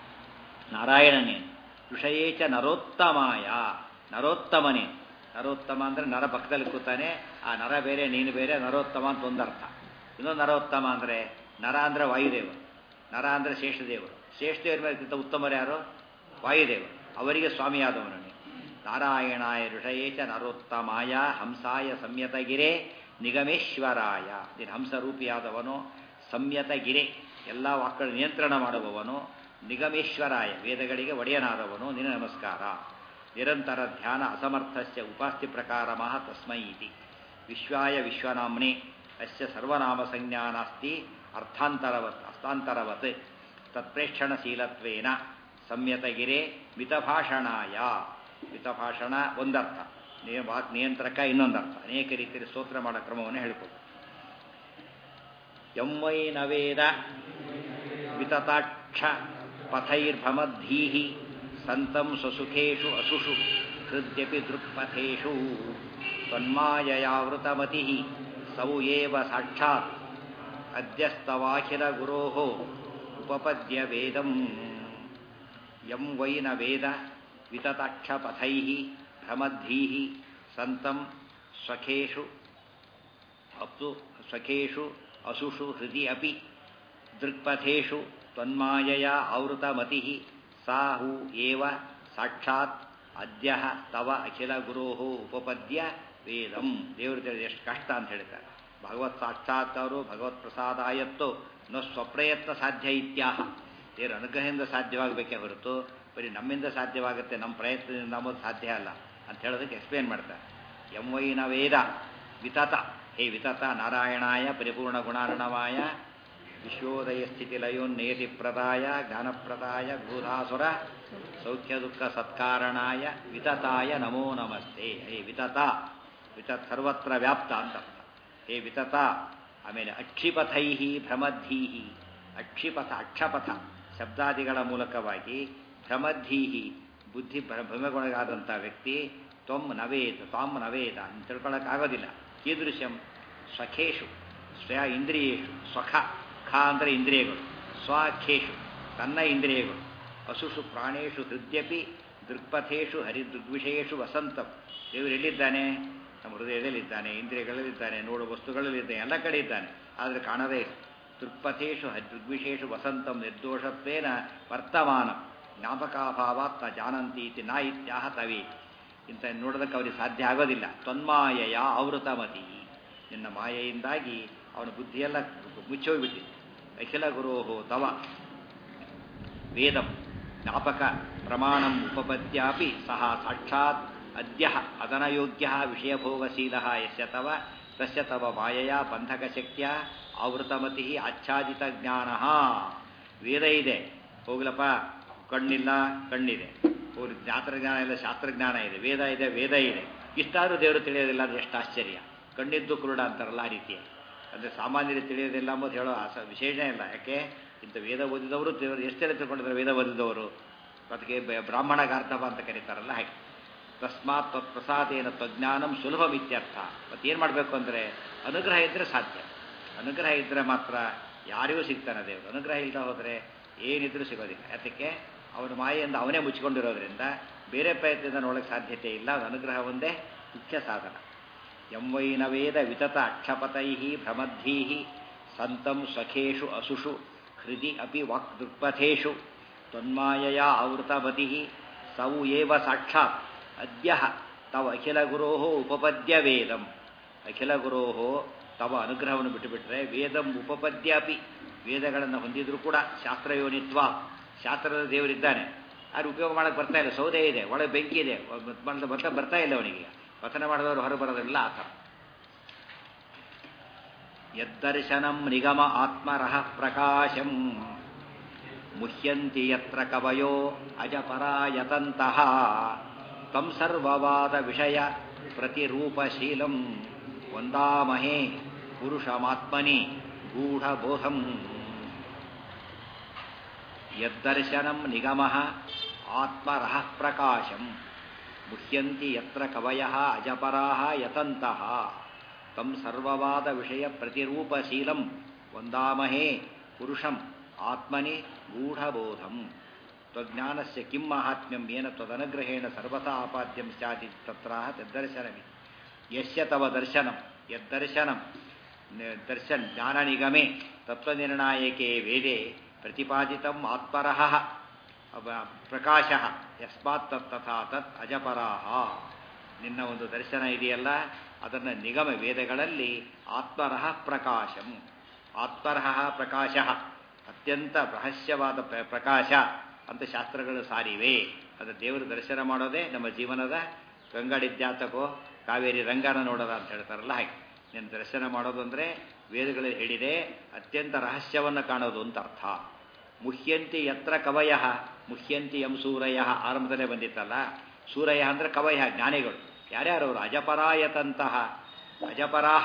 ನಾರಾಯಣ ನೀನು ಋಷಯೇಚ ನರೋತ್ತಮಾಯ ನರೋತ್ತಮ ನೀನು ನರೋತ್ತಮ ಅಂದರೆ ನರ ಪಕ್ಕದಲ್ಲಿ ಕೂತಾನೆ ಆ ನರ ಬೇರೆ ನೀನು ಬೇರೆ ನರೋತ್ತಮ ಅಂತ ಒಂದರ್ಥ ಇನ್ನೊಂದು ನರೋತ್ತಮ ಅಂದರೆ ನರ ಅಂದರೆ ವಾಯುದೇವರು ನರ ಅಂದರೆ ಶೇಷದೇವರು ಶೇಷದೇವರ ಮೇಲೆಕ್ಕಿಂತ ಉತ್ತಮರು ಯಾರು ವಾಯುದೇವರು ಅವರಿಗೆ ಸ್ವಾಮಿಯಾದವನು ನೀನು ನಾರಾಯಣಾಯ ಋಷಯೇಚ ನರೋತ್ತಮಾಯ ಹಂಸಾಯ ಸಂಯತಗಿರೇ ನಿಗಮೇಶ್ವರಾಯ ನೀನು ಹಂಸರೂಪಿಯಾದವನು ಸಂಯತಗಿರೆ ಎಲ್ಲ ವಾಕ್ಗಳ ನಿಯಂತ್ರಣ ಮಾಡುವವನು ನಿಗಮೇಶ್ವರಾಯ ವೇದಗಳಿಗೆ ಒಡೆಯನಾದವನು ನಿನ್ನ ನಮಸ್ಕಾರ ನಿರಂತರ ಧ್ಯಾನ ಅಸಮರ್ಥಸ್ಯ ಉಪಾಸ್ತಿ ಪ್ರಕಾರ ಮಹ ತಸ್ಮೈ ಇತಿ ವಿಶ್ವಾಯ ವಿಶ್ವನಾಮ್ನೆ ಅಸ್ಯ ಸರ್ವನಾಮ ಸಂಜ್ಞಾ ನಾಸ್ತಿ ಅರ್ಥಾಂತರವತ್ ಅರ್ಥಾಂತರವತ್ ತತ್ಪ್ರೇಕ್ಷಣಶೀಲತ್ವೇನ ಸಂಯತಗಿರೆ ಮಿತಭಾಷಣಾಯ ಮಿತಭಾಷಣ ಒಂದರ್ಥ ವಾಕ್ ನಿಯಂತ್ರಕ ಇನ್ನೊಂದರ್ಥ ಅನೇಕ ರೀತಿಯಲ್ಲಿ ಸ್ತೋತ್ರ ಮಾಡೋ ಕ್ರಮವನ್ನು ಹೇಳಿಕೊಡು ಯಮ್ಮೈ ನವೇದ ವಿತತಾಕ್ಷ ಪಥೈರ್ಭಮದ್ಧೀಹಿ ಸಂತಂ ಸ್ವಸುಖೇಷು ಅಸುಷು ಹೃದ್ಯಪಿ ದೃಕ್ಪಥೇಷು ತನ್ಮಾಯಯಾವೃತಮತಿ ಸೌ ಏವ ಸಾಕ್ಷಾತ್ ಅದ್ಯಸ್ತವಾಖಿಲ ಗುರೋ ಉಪಪದ್ಯ ವೇದಂ ಯಂ ವೈ ನ ವೇದ ವಿತತಾಕ್ಷಪಥೈ ಭ್ರಮದ್ಧೀ ಸಂತಂ ಸ್ವಖೇಷು ಅಪ್ಸು ಸ್ವಖೇಷು ಅಸುಷು ಹೃದಿ ಅಪಿ ದೃಕ್ಪಥೇಷು ತ್ವನ್ಮಾಯಯ ಆವೃತಮತಿ ಸಾ ಹೂ ಏವ ಸಾಕ್ಷಾತ್ ಅದ್ಯ ತವ ಅಖಿಲ ಗುರೋ ಉಪಪದ್ಯ ವೇದಂ ದೇವರು ತಿಳಿದ ಎಷ್ಟು ಕಷ್ಟ ಅಂತ ಹೇಳ್ತಾರೆ ಭಗವತ್ ಸಾಕ್ಷಾತ್ಕಾರು ಭಗವತ್ ಪ್ರಸಾದಾಯತ್ತೋ ನ ಸ್ವಪ್ರಯತ್ನ ಸಾಧ್ಯ ಇತ್ಯಾಹ ದೇವರ ಅನುಗ್ರಹದಿಂದ ಸಾಧ್ಯವಾಗಬೇಕೇ ಹೊರತು ಬರೀ ನಮ್ಮಿಂದ ಸಾಧ್ಯವಾಗುತ್ತೆ ನಮ್ಮ ಪ್ರಯತ್ನದಿಂದ ನಮ್ಮದು ಸಾಧ್ಯ ಅಲ್ಲ ಅಂತ ಹೇಳೋದಕ್ಕೆ ಎಕ್ಸ್ಪ್ಲೇನ್ ಮಾಡ್ತಾರೆ ಎಂ ವೈನ ವೇದ ವಿತತ ಹೇ ವಿತತ ನಾರಾಯಣಾಯ ಪರಿಪೂರ್ಣ ಗುಣಾರ್ಣವಾಯ ವಿಶ್ವೋದಯ ಸ್ಥಿತಿ ಲಯೋನ್ನೇತಿ ಪ್ರದಾಯ ಜ್ಞಾನಪ್ರದಾಯ ಭೂಧಾಸುರ ಸೌಖ್ಯ ದುಃಖ ಸತ್ಕಾರಣಾಯ ವಿತತಾಯ ನಮೋ ನಮಸ್ತೆ ಹೇ ವಿತತ ವಿತತ್ ಸರ್ವತ್ರ ವ್ಯಾಪ್ತ ಅಂತ ಅರ್ಥ ಹೇ ವಿತತ ಆಮೇಲೆ ಅಕ್ಷಿಪಥೈ ಭ್ರಮದ್ಧೀಹಿ ಅಕ್ಷಿಪಥ ಅಕ್ಷಪಥ ಶಬ್ದಾದಿಗಳ ಮೂಲಕವಾಗಿ ಭ್ರಮದ್ಧೀಹಿ ಬುದ್ಧಿ ಭ್ರಮೆಗೊಳಗಾದಂಥ ವ್ಯಕ್ತಿ ತ್ವಂ ನವೇದ ತ್ವಾಂ ನವೇದ ಅಂತ ತಿಳ್ಕೊಳ್ಳೋಕ್ಕಾಗೋದಿಲ್ಲ ಕೀದೃಶ್ಯಂ ಸ್ವಖೇಶು ಸ್ವಯ ಇಂದ್ರಿಯೇಶು ಸ್ವಖ ಖ ಅಂದರೆ ಇಂದ್ರಿಯಗಳು ಸ್ವಖೇಶು ತನ್ನ ಇಂದ್ರಿಯಗಳು ಹಸುಷು ಪ್ರಾಣೇಶು ಹೃದ್ಯಪಿ ದೃಕ್ಪಥೇಶು ಹರಿದೃಗ್ವಿಷಯೇಶು ವಸಂತಂ ದೇವರು ಎಲ್ಲಿದ್ದಾನೆ ನಮ್ಮ ಹೃದಯದಲ್ಲಿದ್ದಾನೆ ಇಂದ್ರಿಯಗಳಲ್ಲಿದ್ದಾನೆ ನೋಡುವ ವಸ್ತುಗಳಲ್ಲಿದ್ದಾನೆ ಎಲ್ಲ ಕಡೆ ಇದ್ದಾನೆ ಆದರೆ ಕಾಣದೇ ದೃಕ್ಪಥೇಶು ದೃಗ್ವಿಷೇಷು ವಸಂತಂ ನಿರ್ದೋಷತ್ವೇನ ವರ್ತಮಾನ ಜ್ಞಾಪಕಾಭಾವಾತ್ ನ ಜಾನಂತಿ ಇತಿ ನಾ ಇತ್ಯಾಹ ತವೇ ಇಂಥ ನೋಡೋದಕ್ಕೆ ಅವರಿಗೆ ಸಾಧ್ಯ ಆಗೋದಿಲ್ಲ ತೊನ್ಮಾಯಯ ಆವೃತಮತಿ ನಿನ್ನ ಮಾಯೆಯಿಂದಾಗಿ ಅವನ ಬುದ್ಧಿಯೆಲ್ಲ ಮುಚ್ಚೋಗ್ಬಿಟ್ಟಿದೆ ಅಖಿಲ ಗುರೋಹೋ ತವ ವೇದಂ ಜ್ಞಾಪಕ ಪ್ರಮಾಣಂ ಉಪಪದ್ಯಾಪಿ ಸಹ ಸಾಕ್ಷಾತ್ ಅದ್ಯ ಅದನಯೋಗ್ಯ ವಿಷಯಭೋಗಶೀಲ ಯಸ್ಯ ತವ ತಸ್ಯ ತವ ಮಾಯೆಯ ಬಂಧಕಶಕ್ತಿಯ ಆವೃತಮತಿ ಆಚ್ಛಾದಿತ ಜ್ಞಾನ ವೇದ ಇದೆ ಹೋಗ್ಲಪ್ಪ ಕಣ್ಣಿಲ್ಲ ಕಣ್ಣಿದೆ ಅವ್ರ ಶಾಸ್ತ್ರಜ್ಞಾನ ಇಲ್ಲ ಶಾಸ್ತ್ರಜ್ಞಾನ ಇದೆ ವೇದ ಇದೆ ವೇದ ಇದೆ ಇಷ್ಟಾದರೂ ದೇವರು ತಿಳಿಯೋದಿಲ್ಲ ಅದು ಎಷ್ಟು ಆಶ್ಚರ್ಯ ಕಣ್ಣಿದ್ದು ಕುರುಡ ಅಂತಾರಲ್ಲ ಆ ರೀತಿಯ ಅಂದರೆ ಸಾಮಾನ್ಯರಿಗೆ ತಿಳಿಯೋದಿಲ್ಲ ಅಂಬೋದು ಹೇಳೋ ಆಸ ವಿಶೇಷ ಇಲ್ಲ ಯಾಕೆ ಇಂಥ ವೇದ ಓದಿದವರು ದೇವರು ಎಷ್ಟೆಲ್ಲ ತಿಳ್ಕೊಂಡಿದ್ದಾರೆ ವೇದ ಓದಿದವರು ಅದಕ್ಕೆ ಬ- ಬ್ರಾಹ್ಮಣ ಗಾರ್ಧವ ಅಂತ ಕರೀತಾರಲ್ಲ ಹಾಗೆ ತಸ್ಮಾತ್ ತತ್ಪ್ರಸಾದೇನ ತಜ್ಞಾನಂ ಸುಲಭಮಿತ್ಯರ್ಥ ಮತ್ತೇನು ಮಾಡಬೇಕು ಅಂದರೆ ಅನುಗ್ರಹ ಇದ್ದರೆ ಸಾಧ್ಯ ಅನುಗ್ರಹ ಇದ್ದರೆ ಮಾತ್ರ ಯಾರಿಗೂ ಸಿಗ್ತಾನೆ ದೇವರು ಅನುಗ್ರಹ ಇಲ್ಲದೆ ಹೋದರೆ ಏನಿದ್ರೂ ಸಿಗೋದಿಲ್ಲ ಯಾತಕ್ಕೆ ಅವನ ಮಾಯೆಯಿಂದ ಅವನೇ ಮುಚ್ಚಿಕೊಂಡಿರೋದ್ರಿಂದ ಬೇರೆ ಪ್ರಯತ್ನದಿಂದ ನೋಡೋಕ್ಕೆ ಸಾಧ್ಯತೆ ಇಲ್ಲ ಅದು ಅನುಗ್ರಹ ಒಂದೇ ಮುಖ್ಯ ಸಾಧನ ಯಂವೈನ ವೇದ ವಿತತ ಅಕ್ಷಪತೈ ಭ್ರಮದ್ಭೀ ಸಂತಂ ಸಖೇಷು ಅಸುಷು ಹೃದಿ ಅಪಿ ವಾಕ್ ದೃಕ್ಪಥೇಷು ತನ್ಮಾಯಯ ಆವೃತಮತಿ ಸೌ ಏವ ಸಾಕ್ಷಾತ್ ಅದ್ಯ ತವ ಅಖಿಲ ಗುರೋ ಉಪಪದ್ಯ ವೇದಂ ಅಖಿಲ ಗುರೋ ತವ ಅನುಗ್ರಹವನ್ನು ಬಿಟ್ಟುಬಿಟ್ರೆ ವೇದಂ ಉಪಪದ್ಯ ಅಪಿ ವೇದಗಳನ್ನು ಹೊಂದಿದ್ರು ಕೂಡ ಶಾಸ್ತ್ರಯೋನಿತ್ವ ಶಾಸ್ತ್ರದ ದೇವರಿದ್ದಾನೆ ಅದು ಉಪಯೋಗ ಮಾಡಕ್ಕೆ ಬರ್ತಾ ಇಲ್ಲ ಸೌದೆ ಇದೆ ಒಳಗೆ ಬೆಂಕಿ ಇದೆ ಬರ್ತಾ ಬರ್ತಾ ಇಲ್ಲ ಅವನಿಗೆ ಪತನ ಮಾಡಿದವರು ಹೊರ ಬರೋದಿಲ್ಲ ಆ ಥರ ಯದ್ದರ್ಶನಂ ನಿಗಮ ಆತ್ಮರಹ ಪ್ರಕಾಶಂ ಮುಹ್ಯಂತಿ ಯತ್ರ ಕವಯೋ ಅಜಪರಾಯತಂತಹ ತಂ ಸರ್ವವಾದ ವಿಷಯ ಪ್ರತಿರೂಪಶೀಲಂ ವಂದಾಮಹೇ ಪುರುಷಮಾತ್ಮನಿ ಗೂಢಬೋಧಂ ಯದ್ದರ್ಶನಂ ನಿಗಮ ಆತ್ಮರಹ ಪ್ರಕಾಶಂ ಮುಹ್ಯಂತಿ ಯತ್ರ ಕವಯ ಅಜಪರಾ ಯತಂತಹ ತಂ ಸರ್ವವಾದ ವಿಷಯ ಪ್ರತಿರೂಪಶೀಲಂ ವಂದಾಮಹೇ ಪುರುಷಂ ಆತ್ಮನಿ ಗೂಢಬೋಧಂ ತ್ವಜ್ಞಾನಸ್ಯ ಕಿಂ ಮಹಾತ್ಮ್ಯಂ ಏನ ತ್ವದನುಗ್ರಹೇಣ ಸರ್ವಥಾ ಆಪಾದ್ಯಂ ಸ್ಯಾದಿ ತತ್ರ ತದ್ದರ್ಶನಮಿ ಯಸ್ಯ ತವ ದರ್ಶನಂ ಯದ್ದರ್ಶನಂ ನ- ದರ್ಶನ್ ಜ್ಞಾನನಿಗಮೆ ತತ್ವನಿರ್ಣಾಯಕೆ ವೇದೆ ಪ್ರತಿಪಾದಿತಂ ಆತ್ಮರಃ ಅವ- ಪ್ರಕಾಶ ಯಸ್ಮಾತ್ ತತ್ ತಥಾ ತತ್ ಅಜಪರಾಹ ನಿನ್ನ ಒಂದು ದರ್ಶನ ಇದೆಯಲ್ಲ ಅದನ್ನು ನಿಗಮ ವೇದಗಳಲ್ಲಿ ಆತ್ಮರಃ ಪ್ರಕಾಶಂ ಆತ್ಮರಃ ಪ್ರಕಾಶ ಅತ್ಯಂತ ರಹಸ್ಯವಾದ ಪ್ರ- ಪ್ರಕಾಶ ಅಂತ ಶಾಸ್ತ್ರಗಳು ಸಾರಿವೆ ಅದು ದೇವರ ದರ್ಶನ ಮಾಡೋದೇ ನಮ್ಮ ಜೀವನದ ಗಂಗಾಡಿದ್ಯಾತಕೋ ಕಾವೇರಿ ರಂಗನ ನೋಡೋದ ಅಂತ ಹೇಳ್ತಾರಲ್ಲ ಹಾಗೆ ನಿನ್ನ ದರ್ಶನ ಮಾಡೋದು ಅಂದರೆ ವೇದಗಳಲ್ಲಿ ಹೇಳಿದೆ ಅತ್ಯಂತ ರಹಸ್ಯವನ್ನು ಕಾಣೋದು ಅಂತ ಅರ್ಥ ಮುಹ್ಯಂತಿ ಯತ್ರ ಕವಯ ಮುಹ್ಯಂತಿ ಎಂ ಸೂರಯ ಆರಂಭದಲ್ಲೇ ಬಂದಿತ್ತಲ್ಲ ಸೂರಯ ಅಂದರೆ ಕವಯ ಜ್ಞಾನಿಗಳು ಯಾರ್ಯಾರು ಅವರು ಅಜಪರಾಯತಂತಹ ಅಜಪರಾಹ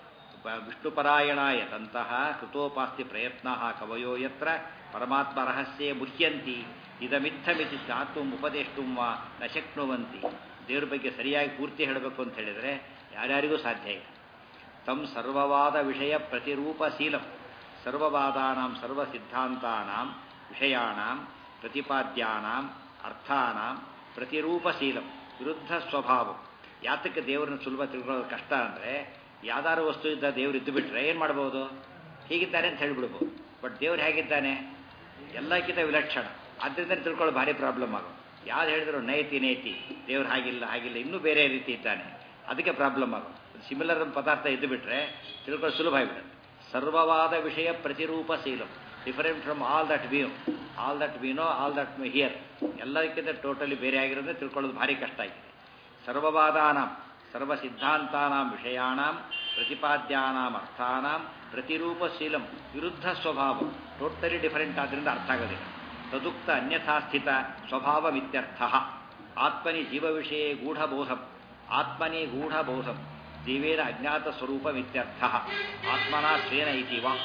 ಬ- ವಿಷ್ಣುಪರಾಯಣಾಯತಂತಹ ಕೃತೋಪಾಸ್ತಿ ಪ್ರಯತ್ನ ಕವಯೋ ಯತ್ರ ಪರಮಾತ್ಮ ರಹಸ್ಯೇ ಮುಹ್ಯಂತಿ ಇದಮಿತ್ತಮಿತಿ ಜ್ಞಾತು ಉಪದೇಷ್ಟು ವಾ ನ ಶಕ್ನುವಂತಿ ದೇವ್ರ ಬಗ್ಗೆ ಸರಿಯಾಗಿ ಪೂರ್ತಿ ಹೇಳಬೇಕು ಅಂತ ಹೇಳಿದರೆ ಯಾರ್ಯಾರಿಗೂ ಸಾಧ್ಯ ಇಲ್ಲ ತಂ ಸರ್ವವಾದ ವಿಷಯ ಪ್ರತಿರೂಪಶೀಲಂ ಸರ್ವವಾದಾನಾಂ ಸರ್ವಸಿದ್ಧಾಂತಾನಾಂ ವಿಷಯಾಣಾಂ ಪ್ರತಿಪಾದ್ಯಾನಾಂ ಅರ್ಥಾನಾಂ ಪ್ರತಿರೂಪಶೀಲಂ ವಿರುದ್ಧ ಸ್ವಭಾವಂ ಯಾತಕ್ಕೆ ದೇವರನ್ನು ಸುಲಭ ತಿಳ್ಕೊಳ್ಳೋದು ಕಷ್ಟ ಅಂದರೆ ಯಾವ್ದಾದ್ರು ವಸ್ತು ಇದ್ದ ದೇವರು ಇದ್ದು ಬಿಟ್ರೆ ಏನು ಮಾಡ್ಬೋದು ಹೀಗಿದ್ದಾನೆ ಅಂತ ಹೇಳಿಬಿಡ್ಬೋದು ಬಟ್ ದೇವ್ರು ಹೇಗಿದ್ದಾನೆ ಎಲ್ಲಕ್ಕಿಂತ ವಿಲಕ್ಷಣ ಆದ್ದರಿಂದ ತಿಳ್ಕೊಳ್ಳೋ ಭಾರಿ ಪ್ರಾಬ್ಲಮ್ ಆಗೋದು ಯಾವ್ದು ಹೇಳಿದ್ರು ನೈತಿ ನೇತಿ ದೇವ್ರು ಹಾಗಿಲ್ಲ ಹಾಗಿಲ್ಲ ಇನ್ನೂ ಬೇರೆ ರೀತಿ ಇದ್ದಾನೆ ಅದಕ್ಕೆ ಪ್ರಾಬ್ಲಮ್ ಆಗೋದು ಸಿಮಿಲರ್ ಪದಾರ್ಥ ಇದ್ದು ಬಿಟ್ರೆ ತಿಳ್ಕೊಳ್ಳೋ ಸುಲಭ ಆಗಿಬಿಡುತ್ತೆ ಸರ್ವವಾದ ವಿಷಯ ಪ್ರತಿರೂಪಶೀಲಂ different from all that view all that we know all that hear ಎಲ್ಲದಕ್ಕಿಂತ ಟೋಟಲಿ ಬೇರೆ ಆಗಿರೋದ್ರೆ ತಿಳ್ಕೊಳ್ಳೋದು ಭಾರಿ ಕಷ್ಟ ಆಗಿದೆ ಸರ್ವವಾದಾನಾಂ ಸರ್ವಸಿದ್ಧಾಂತಾನಾಂ ವಿಷಯಾಣಾಂ ಪ್ರತಿಪಾದ್ಯಾನಾಂ ಅರ್ಥಾನಾಂ ಪ್ರತಿರೂಪಶೀಲಂ ವಿರುದ್ಧ ಸ್ವಭಾವ ಟೋಟಲಿ ಡಿಫರೆಂಟ್ ಆದ್ದರಿಂದ ಅರ್ಥ ಆಗೋದಿಲ್ಲ ತದುಕ್ತ ಅನ್ಯಥಾ ಸ್ಥಿತ ಸ್ವಭಾವಮಿತ್ಯರ್ಥ ಆತ್ಮನಿ ಜೀವವಿಷಯೇ ಗೂಢಬೋಧಂ ಆತ್ಮನಿ ಗೂಢಬೋಧಂ ಜೀವೇನ ಅಜ್ಞಾತ ಸ್ವರೂಪಮಿತ್ಯರ್ಥ ಆತ್ಮನ ಸ್ವೇನ ಇತಿ ವಾ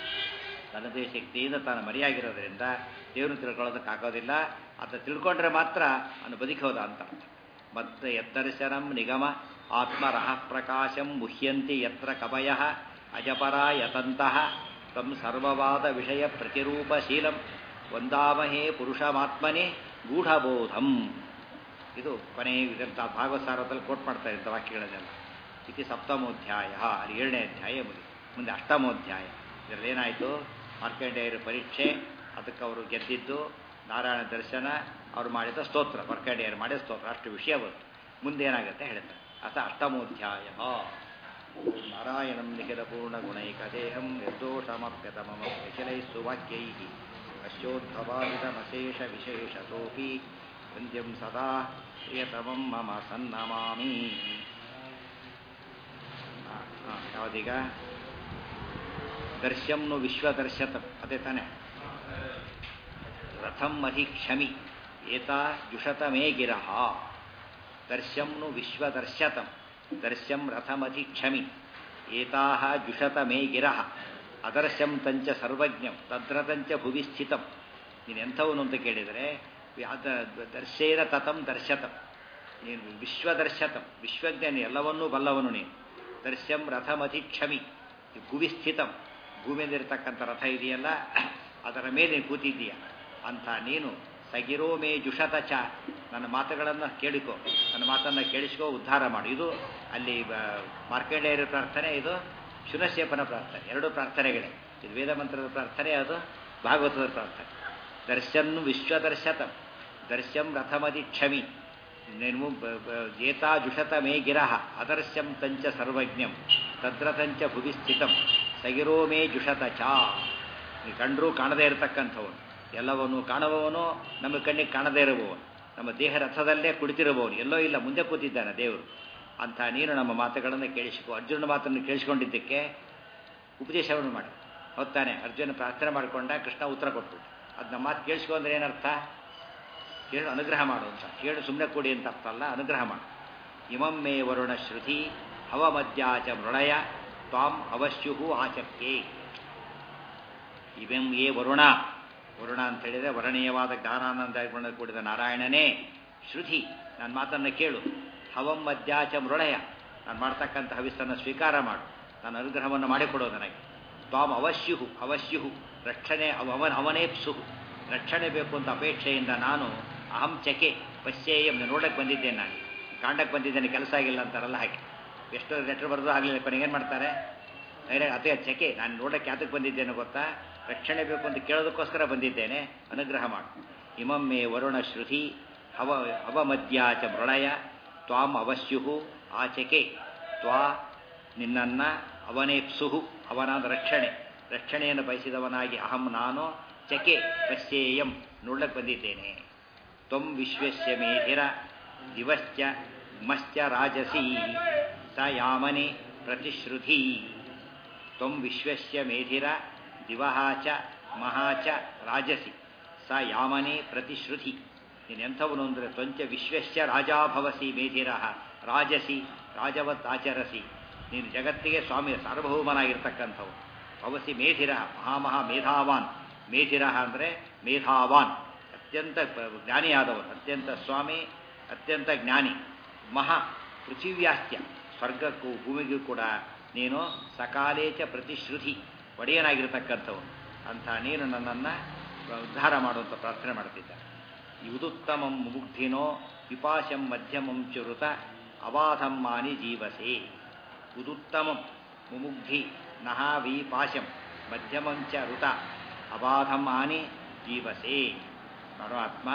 ತನ್ನದೇ ಶಕ್ತಿಯಿಂದ ತಾನು ಮರೆಯಾಗಿರೋದ್ರಿಂದ ದೇವರನ್ನು ತಿಳ್ಕೊಳ್ಳೋದಕ್ಕಾಗೋದಿಲ್ಲ ಅಂತ ತಿಳ್ಕೊಂಡ್ರೆ ಮಾತ್ರ ಅವನು ಬದುಕೋದ ಅಂತ ಅರ್ಥ ಮತ್ತೆ ಯದ್ದರ್ಶನಂ ನಿಗಮ ಆತ್ಮರಹ ಪ್ರಕಾಶಂ ಮುಹ್ಯಂತಿ ಯತ್ರ ಕವಯ ಅಜಪರ ಯತಂತಹ ತಂ ಸರ್ವವಾದ ವಿಷಯ ಪ್ರತಿರೂಪಶೀಲಂ ವಂದಾಮಹೇ ಪುರುಷಮಾತ್ಮನೇ ಗೂಢಬೋಧಂ ಇದು ಕೊನೆ ಇದಂಥ ಭಾಗವತ ಸಾರದಲ್ಲಿ ಕೋಟ್ ಮಾಡ್ತಾ ಇದ್ದ ವಾಕ್ಯಗಳನ್ನೆಲ್ಲ ಇತಿ ಸಪ್ತಮೋಧ್ಯಾಯ ಅಲ್ಲಿ ಏಳನೇ ಅಧ್ಯಾಯ ಮುಗಿ ಮುಂದೆ ಅಷ್ಟಮೋಧ್ಯಾಯ ಇದರಲ್ಲಿ ಏನಾಯಿತು ಮಾರ್ಕಂಡೇಯರ ಪರೀಕ್ಷೆ ಅದಕ್ಕೆ ಅವರು ಗೆದ್ದಿದ್ದು ನಾರಾಯಣ ದರ್ಶನ ಅವರು ಮಾಡಿದ ಸ್ತೋತ್ರ ಮಾರ್ಕಂಡೇಯರು ಮಾಡಿದ ಸ್ತೋತ್ರ ಅಷ್ಟು ವಿಷಯ ಬಂತು ಮುಂದೆ ಏನಾಗುತ್ತೆ ಹೇಳ್ತಾರೆ ಅಥ ಅಷ್ಟಮೋಧ್ಯಾಯ ಓಂ ನಾರಾಯಣಂ ಲಿಖಿತ ಪೂರ್ಣ ಗುಣೈಕ ದೇಹಂ ನಿರ್ದೋಷಮಪ್ಯತಮಮ ನಿಖಿಲೈ ಸುವಾಕ್ಯೈ ಅಶ್ಯೋದ್ಭವಾವಿದಮಶೇಷವಿಶೇಷತೋಪಿ ವಂದ್ಯಂ ಸದಾ ಪ್ರಿಯತಮಂ ಮಮ ಸನ್ನಮಾಮಿ ಆ, ಆ, ಯಾವ್ದೀಗ ದರ್ಶ್ಯಂನು ವಿಶ್ವದರ್ಶತಂ ಅದೇ ತಾನೆ ರಥಂ ಅಧಿಕ್ಷಮಿ ಏತಾ ಜುಷತಮೇ ಗಿರಹ ದರ್ಶ್ಯಂನು ವಿಶ್ವದರ್ಶತಂ ದರ್ಶ್ಯಂ ರಥಮಧಿಕ್ಷಮಿ ಏತಾಹ ಜುಷತಮೇ ಗಿರಹ ಅದರ್ಶ್ಯಂ ತಂಚ ಸರ್ವಜ್ಞಂ ತದ್ರತಂಚ ಭುವಿ ಸ್ಥಿತಂ ನೀನು ಎಂಥವನು ಅಂತ ಕೇಳಿದರೆ ಅದ ದರ್ಶೇನ ತತಂ ದರ್ಶತಂ ನೀನು ವಿಶ್ವದರ್ಶತಂ ವಿಶ್ವಜ್ಞಾನ ಎಲ್ಲವನ್ನೂ ಬಲ್ಲವನು ನೀನು ದರ್ಶ್ಯಂ ರಥಮಧಿಕ್ಷಮಿ ಭುವಿ ಸ್ಥಿತಂ ಭೂಮಿಯಲ್ಲಿರ್ತಕ್ಕಂಥ ರಥ ಇದೆಯಲ್ಲ ಅದರ ಮೇಲೆ ನೀನು ಕೂತಿದ್ದೀಯ ಅಂತ ನೀನು ಸಗಿರೋ ಮೇ ಜುಷತ ಚ ನನ್ನ ಮಾತುಗಳನ್ನು ಕೇಳಿಕೋ ನನ್ನ ಮಾತನ್ನು ಕೇಳಿಸ್ಕೋ ಉದ್ಧಾರ ಮಾಡು ಇದು ಅಲ್ಲಿ ಬ- ಮಾರ್ಕಂಡೇಯರ ಪ್ರಾರ್ಥನೆ ಇದು ಶುನಶೇಪನ ಪ್ರಾರ್ಥನೆ ಎರಡು ಪ್ರಾರ್ಥನೆಗಳೇ ಇದು ವೇದ ಮಂತ್ರದ ಪ್ರಾರ್ಥನೆ ಅದು ಭಾಗವತದ ಪ್ರಾರ್ಥನೆ ದರ್ಶನ್ ವಿಶ್ವದರ್ಶತಂ ದರ್ಶ್ಯಂ ರಥಮದಿ ಕ್ಷಮಿ ನೀನು ಬ- ಬ- ಏತಾ ಜುಷತ ಮೇ ಗಿರಹ ಅದರ್ಶ್ಯಂ ತಂಚ ಸರ್ವಜ್ಞಂ ತದ್ರತಂಚ ಭುವಿ ಸ್ಥಿತಂ ಸಗಿರೋ ಮೇ ಜುಷತ ಚ ನೀ ಕಂಡರೂ ಕಾಣದೇ ಇರತಕ್ಕಂಥವನು ಎಲ್ಲವನ್ನೂ ಕಾಣುವವನು ನಮ್ಮ ಕಣ್ಣಿಗೆ ಕಾಣದೇ ಇರುವವನು ನಮ್ಮ ದೇಹ ರಥದಲ್ಲೇ ಕುಳಿತಿರುವವನು ಎಲ್ಲೋ ಇಲ್ಲ ಮುಂದೆ ಕೂತಿದ್ದಾನೆ ದೇವರು ಅಂಥ ನೀನು ನಮ್ಮ ಮಾತುಗಳನ್ನು ಕೇಳಿಸಿಕೊ ಅರ್ಜುನ ಮಾತನ್ನು ಕೇಳಿಸ್ಕೊಂಡಿದ್ದಕ್ಕೆ ಉಪದೇಶವನ್ನು ಮಾಡಿ ಹೊತ್ತಾನೆ ಅರ್ಜುನ ಪ್ರಾರ್ಥನೆ ಮಾಡಿಕೊಂಡ ಕೃಷ್ಣ ಉತ್ತರ ಕೊಟ್ಬಿಟ್ಟು ಅದು ನಮ್ಮ ಮಾತು ಕೇಳಿಸ್ಕೊ ಅಂದ್ರೆ ಏನರ್ಥ ಕೇಳು ಅನುಗ್ರಹ ಮಾಡು ಅಂತ ಕೇಳು ಸುಮ್ಮನೆ ಕೊಡಿ ಅಂತ ಅರ್ಥ ಅಲ್ಲ ಅನುಗ್ರಹ ಮಾಡು ಇಮಂ ಮೇ ವರುಣ ಶ್ರುತಿ ಹವ ಮಧ್ಯಾಚ ಮೃಳಯ ತ್ವಾಂ ಅವಶ್ಯುಹು ಆಚಕ್ಯೆ ಇವೆಂ ಏ ವರುಣ ವರುಣ ಅಂತ ಹೇಳಿದರೆ ವರ್ಣೀಯವಾದ ಜ್ಞಾನಾನಂದ ಗುಣ ಕೂಡಿದ ನಾರಾಯಣನೇ ಶ್ರುತಿ ನನ್ನ ಮಾತನ್ನು ಕೇಳು ಹವಂ ಮಧ್ಯಾಚ ಮೃಳಯ ನಾನು ಮಾಡ್ತಕ್ಕಂಥ ಹವಿಸ್ಸನ್ನು ಸ್ವೀಕಾರ ಮಾಡು ನನ್ನ ಅನುಗ್ರಹವನ್ನು ಮಾಡಿಕೊಡು ನನಗೆ ತ್ವಾಂ ಅವಶ್ಯುಹು ಅವಶ್ಯುಹು ರಕ್ಷಣೆ ಅವ- ಅವನ ಅವನೇಪ್ಸುಹು ರಕ್ಷಣೆ ಬೇಕು ಅಂತ ಅಪೇಕ್ಷೆಯಿಂದ ನಾನು ಅಹಂ ಚಕೆ ಪಶ್ಚೇಯಂ ನೋಡಕ್ಕೆ ಬಂದಿದ್ದೇನೆ ನಾನು ಕಾಂಡಕ್ಕೆ ಬಂದಿದ್ದೇನೆ ಕೆಲಸ ಆಗಿಲ್ಲ ಅಂತಾರಲ್ಲ ಹಾಗೆ ಎಷ್ಟೋ ಲೆಟ್ರ್ ಬರೆದು ಆಗಲಿಲ್ಲ ಕೊನೆಗೆ ಏನು ಮಾಡ್ತಾರೆ ಡೈರೆಕ್ಟ್ ಅದೇ ಚಕೆ ನಾನು ನೋಡಕ್ಕೆ ಯಾತಕ್ಕೆ ಬಂದಿದ್ದೇನೆ ಗೊತ್ತಾ ರಕ್ಷಣೆ ಬೇಕು ಅಂತ ಕೇಳೋದಕ್ಕೋಸ್ಕರ ಬಂದಿದ್ದೇನೆ ಅನುಗ್ರಹ ಮಾಡು ಇಮಮ್ಮೆ ವರುಣ ಶ್ರುತಿ ಹವ ಅವಮಧ್ಯಾಚ ಮೃಳಯ ತ್ವಾಂ ಅವಶ್ಯುಹು ಆಚಕೆ ತ್ವಾ ನಿನ್ನನ್ನ ಅವನೇಪ್ಸುಹು ಅವನಾದ ರಕ್ಷಣೆ ರಕ್ಷಣೆಯನ್ನು ಬಯಸಿದವನಾಗಿ ಅಹಂ ನಾನು ಚಕೆ ಪಶ್ಯೇಯಂ ನೋಡಕ್ಕೆ ಬಂದಿದ್ದೇನೆ ತ್ವಂ ವಿಶ್ವಸ್ಯ ಮೇಧಿರ ದಿವಶ್ಚ ಮಶ್ಚ ರಾಜಸಿ ಸ ಯಾಮನೆ ಪ್ರತಿಶ್ರುತಿ ತ್ವಂ ವಿಶ್ವಸ್ಯ ಮೇಧಿರ ದಿವಹ ಚ ಮಹಾ ಚ ರಾಜಸಿ ಸ ಯಾಮನೆ ಪ್ರತಿಶ್ರುತಿ ನೀನು ಎಂಥವನು ಅಂದರೆ ತ್ವಂಚ ವಿಶ್ವಸ್ಯ ರಾಜಾಭವಸಿ ಮೇಧಿರ ರಾಜಸಿ ರಾಜವತ್ ಆಚರಸಿ ನೀನು ಜಗತ್ತಿಗೆ ಸ್ವಾಮಿ ಸಾರ್ವಭೌಮನಾಗಿರ್ತಕ್ಕಂಥವು ಭವಸಿ ಮೇಧಿರ ಮಹಾಮಹಾ ಮೇಧಾವಾನ್ ಮೇಧಿರ ಅಂದರೆ ಮೇಧಾವಾನ್ ಅತ್ಯಂತ ಪ- ಜ್ಞಾನಿಯಾದವನು ಅತ್ಯಂತ ಸ್ವಾಮಿ ಅತ್ಯಂತ ಜ್ಞಾನಿ ಮಹಾ ಪೃಥಿವ್ಯಾಸ್ತ್ಯ ಸ್ವರ್ಗಕ್ಕೂ ಭೂಮಿಗೂ ಕೂಡ ನೀನು ಸಕಾಲೇಚ ಪ್ರತಿಶ್ರುತಿ ಒಡೆಯನಾಗಿರ್ತಕ್ಕಂಥವನು ಅಂಥ ನೀನು ನನ್ನನ್ನು ಉದ್ಧಾರ ಮಾಡುವಂಥ ಪ್ರಾರ್ಥನೆ ಮಾಡ್ತಿದ್ದ ಇವುದುತ್ತಮಂ ಮುಗ್ಧಿನೋ ವಿಪಾಶಂ ಮಧ್ಯಮಂ ಚುರುತ ಅವಾಧಂ ಮಾನಿ ಜೀವಸೆ ಉದುತ್ತಮಂ ಮುಮುಗ್ಧಿ ನಹ ವಿಪಾಶಂ ಮಧ್ಯಮಂ ಚ ಋತ ಅಬಾಧಂ ಆನಿ ಜೀವಸೆ ಪರಮಾತ್ಮ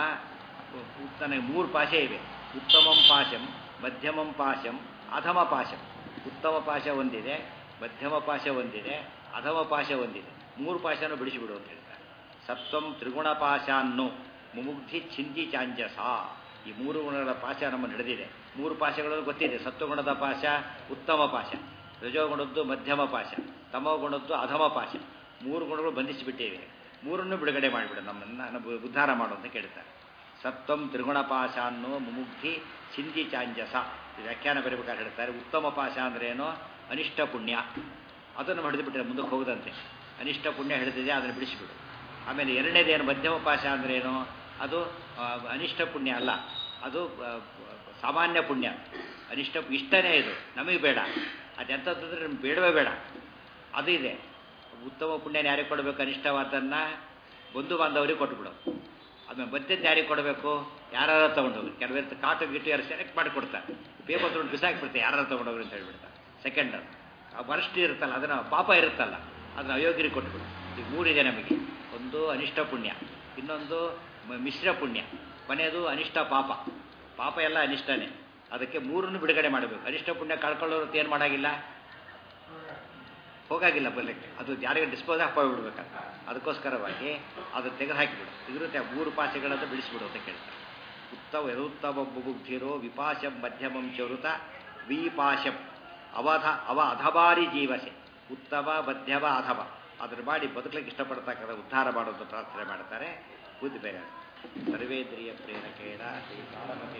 ನನಗೆ ಮೂರು ಪಾಶೆ ಇವೆ ಉತ್ತಮಂ ಪಾಶಂ ಮಧ್ಯಮಂ ಪಾಶಂ ಅಧಮ ಪಾಶಂ ಉತ್ತಮ ಪಾಶ ಒಂದಿದೆ ಮಧ್ಯಮ ಪಾಶ ಒಂದಿದೆ ಅಧಮ ಪಾಶ ಒಂದಿದೆ ಮೂರು ಪಾಶನೂ ಬಿಡಿಸಿಬಿಡು ಅಂತ ಹೇಳ್ತಾರೆ ಸತ್ವಂ ತ್ರಿಗುಣ ಪಾಶಾನ್ನು ಮುಮುಗ್ಧಿ ಚಿಂತಿ ಚಾಂಜಸ ಈ ಮೂರು ಗುಣಗಳ ಪಾಶ ನಮ್ಮನ್ನು ಹಿಡಿದಿದೆ ಮೂರು ಪಾಶಗಳು ಗೊತ್ತಿದೆ ಸತ್ವಗುಣದ ಪಾಶ ಉತ್ತಮ ಪಾಶ ರಜೋಗುಣದ್ದು ಮಧ್ಯಮ ಪಾಶ ತಮೋಗುಣದ್ದು ಅಧಮ ಪಾಶ ಮೂರು ಗುಣಗಳು ಬಂಧಿಸಿಬಿಟ್ಟಿವೆ ಮೂರನ್ನು ಬಿಡುಗಡೆ ಮಾಡಿಬಿಡು ನಮ್ಮನ್ನು ನಮ್ಮ ಉದ್ಧಾರ ಮಾಡು ಅಂತ ಕೇಳ್ತಾರೆ ಸತ್ವಂ ತ್ರಿಗುಣ ಪಾಶ ಅನ್ನೋ ಮುಮುಗ್ಧಿ ಚಿಂತಿ ಚಾಂಜಸ ಈ ವ್ಯಾಖ್ಯಾನ ಬರೀಬೇಕಾದ್ರೆ ಹೇಳ್ತಾರೆ ಉತ್ತಮ ಪಾಶ ಅಂದ್ರೆ ಏನೋ ಅನಿಷ್ಟ ಪುಣ್ಯ ಅದನ್ನು ಹಿಡಿದು ಬಿಟ್ಟರೆ ಮುಂದಕ್ಕೆ ಹೋಗದಂತೆ ಅನಿಷ್ಟ ಪುಣ್ಯ ಹಿಡಿದಿದೆ ಅದನ್ನು ಬಿಡಿಸಿಬಿಡು ಆಮೇಲೆ ಎರಡನೇದೇನು ಮಧ್ಯಮ ಪಾಶ ಅಂದ್ರೆ ಏನು ಅದು ಆ, ಅನಿಷ್ಟ ಪುಣ್ಯ ಅಲ್ಲ ಅದು ಆ, ಸಾಮಾನ್ಯ ಪುಣ್ಯ ಅನಿಷ್ಟ ಇಷ್ಟನೇ ಇದು ನಮಗೆ ಬೇಡ ಅದೆಂಥದ್ದಂದ್ರೆ ನಮ್ಗೆ ಬೇಡವೇ ಬೇಡ ಅದು ಇದೆ ಉತ್ತಮ ಪುಣ್ಯನ ಯಾರಿಗೆ ಕೊಡಬೇಕು ಅನಿಷ್ಟವಾದನ್ನು ಬಂಧು ಬಾಂಧವರಿಗೆ ಕೊಟ್ಬಿಡು ಆಮೇಲೆ ಮಧ್ಯದ ಯಾರಿಗೆ ಕೊಡಬೇಕು ಯಾರು ತೊಗೊಂಡೋಗ್ರಿ ಕೆಲವರು ಕಾಟು ಗಿಟ್ಟು ಯಾರು ಸೆಲೆಕ್ಟ್ ಮಾಡಿ ಕೊಡ್ತಾರೆ ಪೇಪರ್ ತೊಗೊಂಡು ಬಿಸಾಕ್ಬಿಡ್ತಾರೆ ಯಾರು ತೊಗೊಂಡೋಗ್ರಿ ಅಂತ ಹೇಳ್ಬಿಡ್ತಾರೆ ಸೆಕೆಂಡ್ ಆ ವರ್ಸ್ಟ್ ಇರುತ್ತಲ್ಲ ಅದನ್ನು ಪಾಪ ಇರುತ್ತಲ್ಲ ಅದನ್ನು ಅಯೋಗ್ಯರಿಗೆ ಕೊಟ್ಬಿಡು ಈಗ ಮೂರಿದೆ ನಮಗೆ ಒಂದು ಅನಿಷ್ಟ ಪುಣ್ಯ ಇನ್ನೊಂದು ಮ- ಮಿಶ್ರ ಪುಣ್ಯ ಕೊನೆಯದು ಅನಿಷ್ಟ ಪಾಪ ಪಾಪ ಎಲ್ಲ ಅನಿಷ್ಟನೇ ಅದಕ್ಕೆ ಮೂರನ್ನು ಬಿಡುಗಡೆ ಮಾಡಬೇಕು ಅನಿಷ್ಟ ಪುಣ್ಯ ಕಳ್ಕೊಳ್ಳೋರು ಏನು ಮಾಡಾಗಿಲ್ಲ ಹೋಗಾಗಿಲ್ಲ ಬರ್ಲಿಕ್ಕೆ ಅದು ಯಾರಿಗೆ ಡಿಸ್ಪೋಸ್ ಆಫ್ ಮಾಡಿಬಿಡ್ಬೇಕಂತ ಅದಕ್ಕೋಸ್ಕರವಾಗಿ ಅದು ತೆಗೆದು ಹಾಕಿಬಿಡು ಇರುತ್ತೆ ಮೂರು ಪಾಶಗಳನ್ನು ಬಿಡಿಸ್ಬಿಡು ಅಂತ ಕೇಳ್ತಾರೆ ಉತ್ತಮ ಯದುತ್ತಮ ಬುಬುದ್ಧಿರೋ ವಿಪಾಶಂ ಮಧ್ಯಮಂ ಚರುತ ವಿಪಾಶಂ ಅವಧ ಅವ ಅಧಬಾರಿ ಜೀವಸೆ ಉತ್ತಮ ಮಧ್ಯಮ ಅಧಮ ಅದ್ರ ಮಾಡಿ ಬದುಕಲಿಕ್ಕೆ ಇಷ್ಟಪಡ್ತಕ್ಕಂಥ ಉದ್ಧಾರ ಮಾಡೋದು ಪ್ರಾರ್ಥನೆ ಮಾಡ್ತಾರೆ ಬುದ್ಧಿ ಬೇರೆ ಸರ್ವೇಂದ್ರಿಯ ಪ್ರೇರಕೇಣ ಶ್ರೀ ಸಾರಮತಿ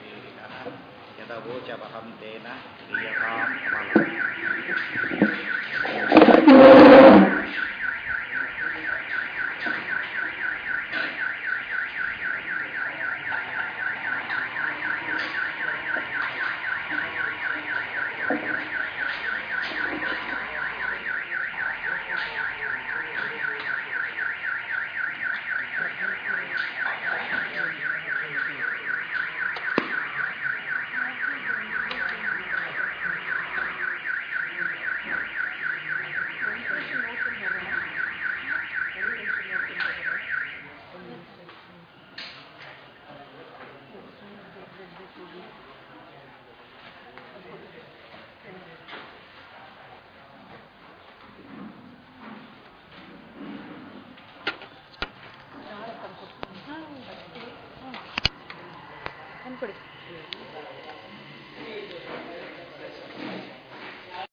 ಯದವೋಚಮಹಂ ತೇನ ಕ್ರಿಯತಾಂ ಅಮಲ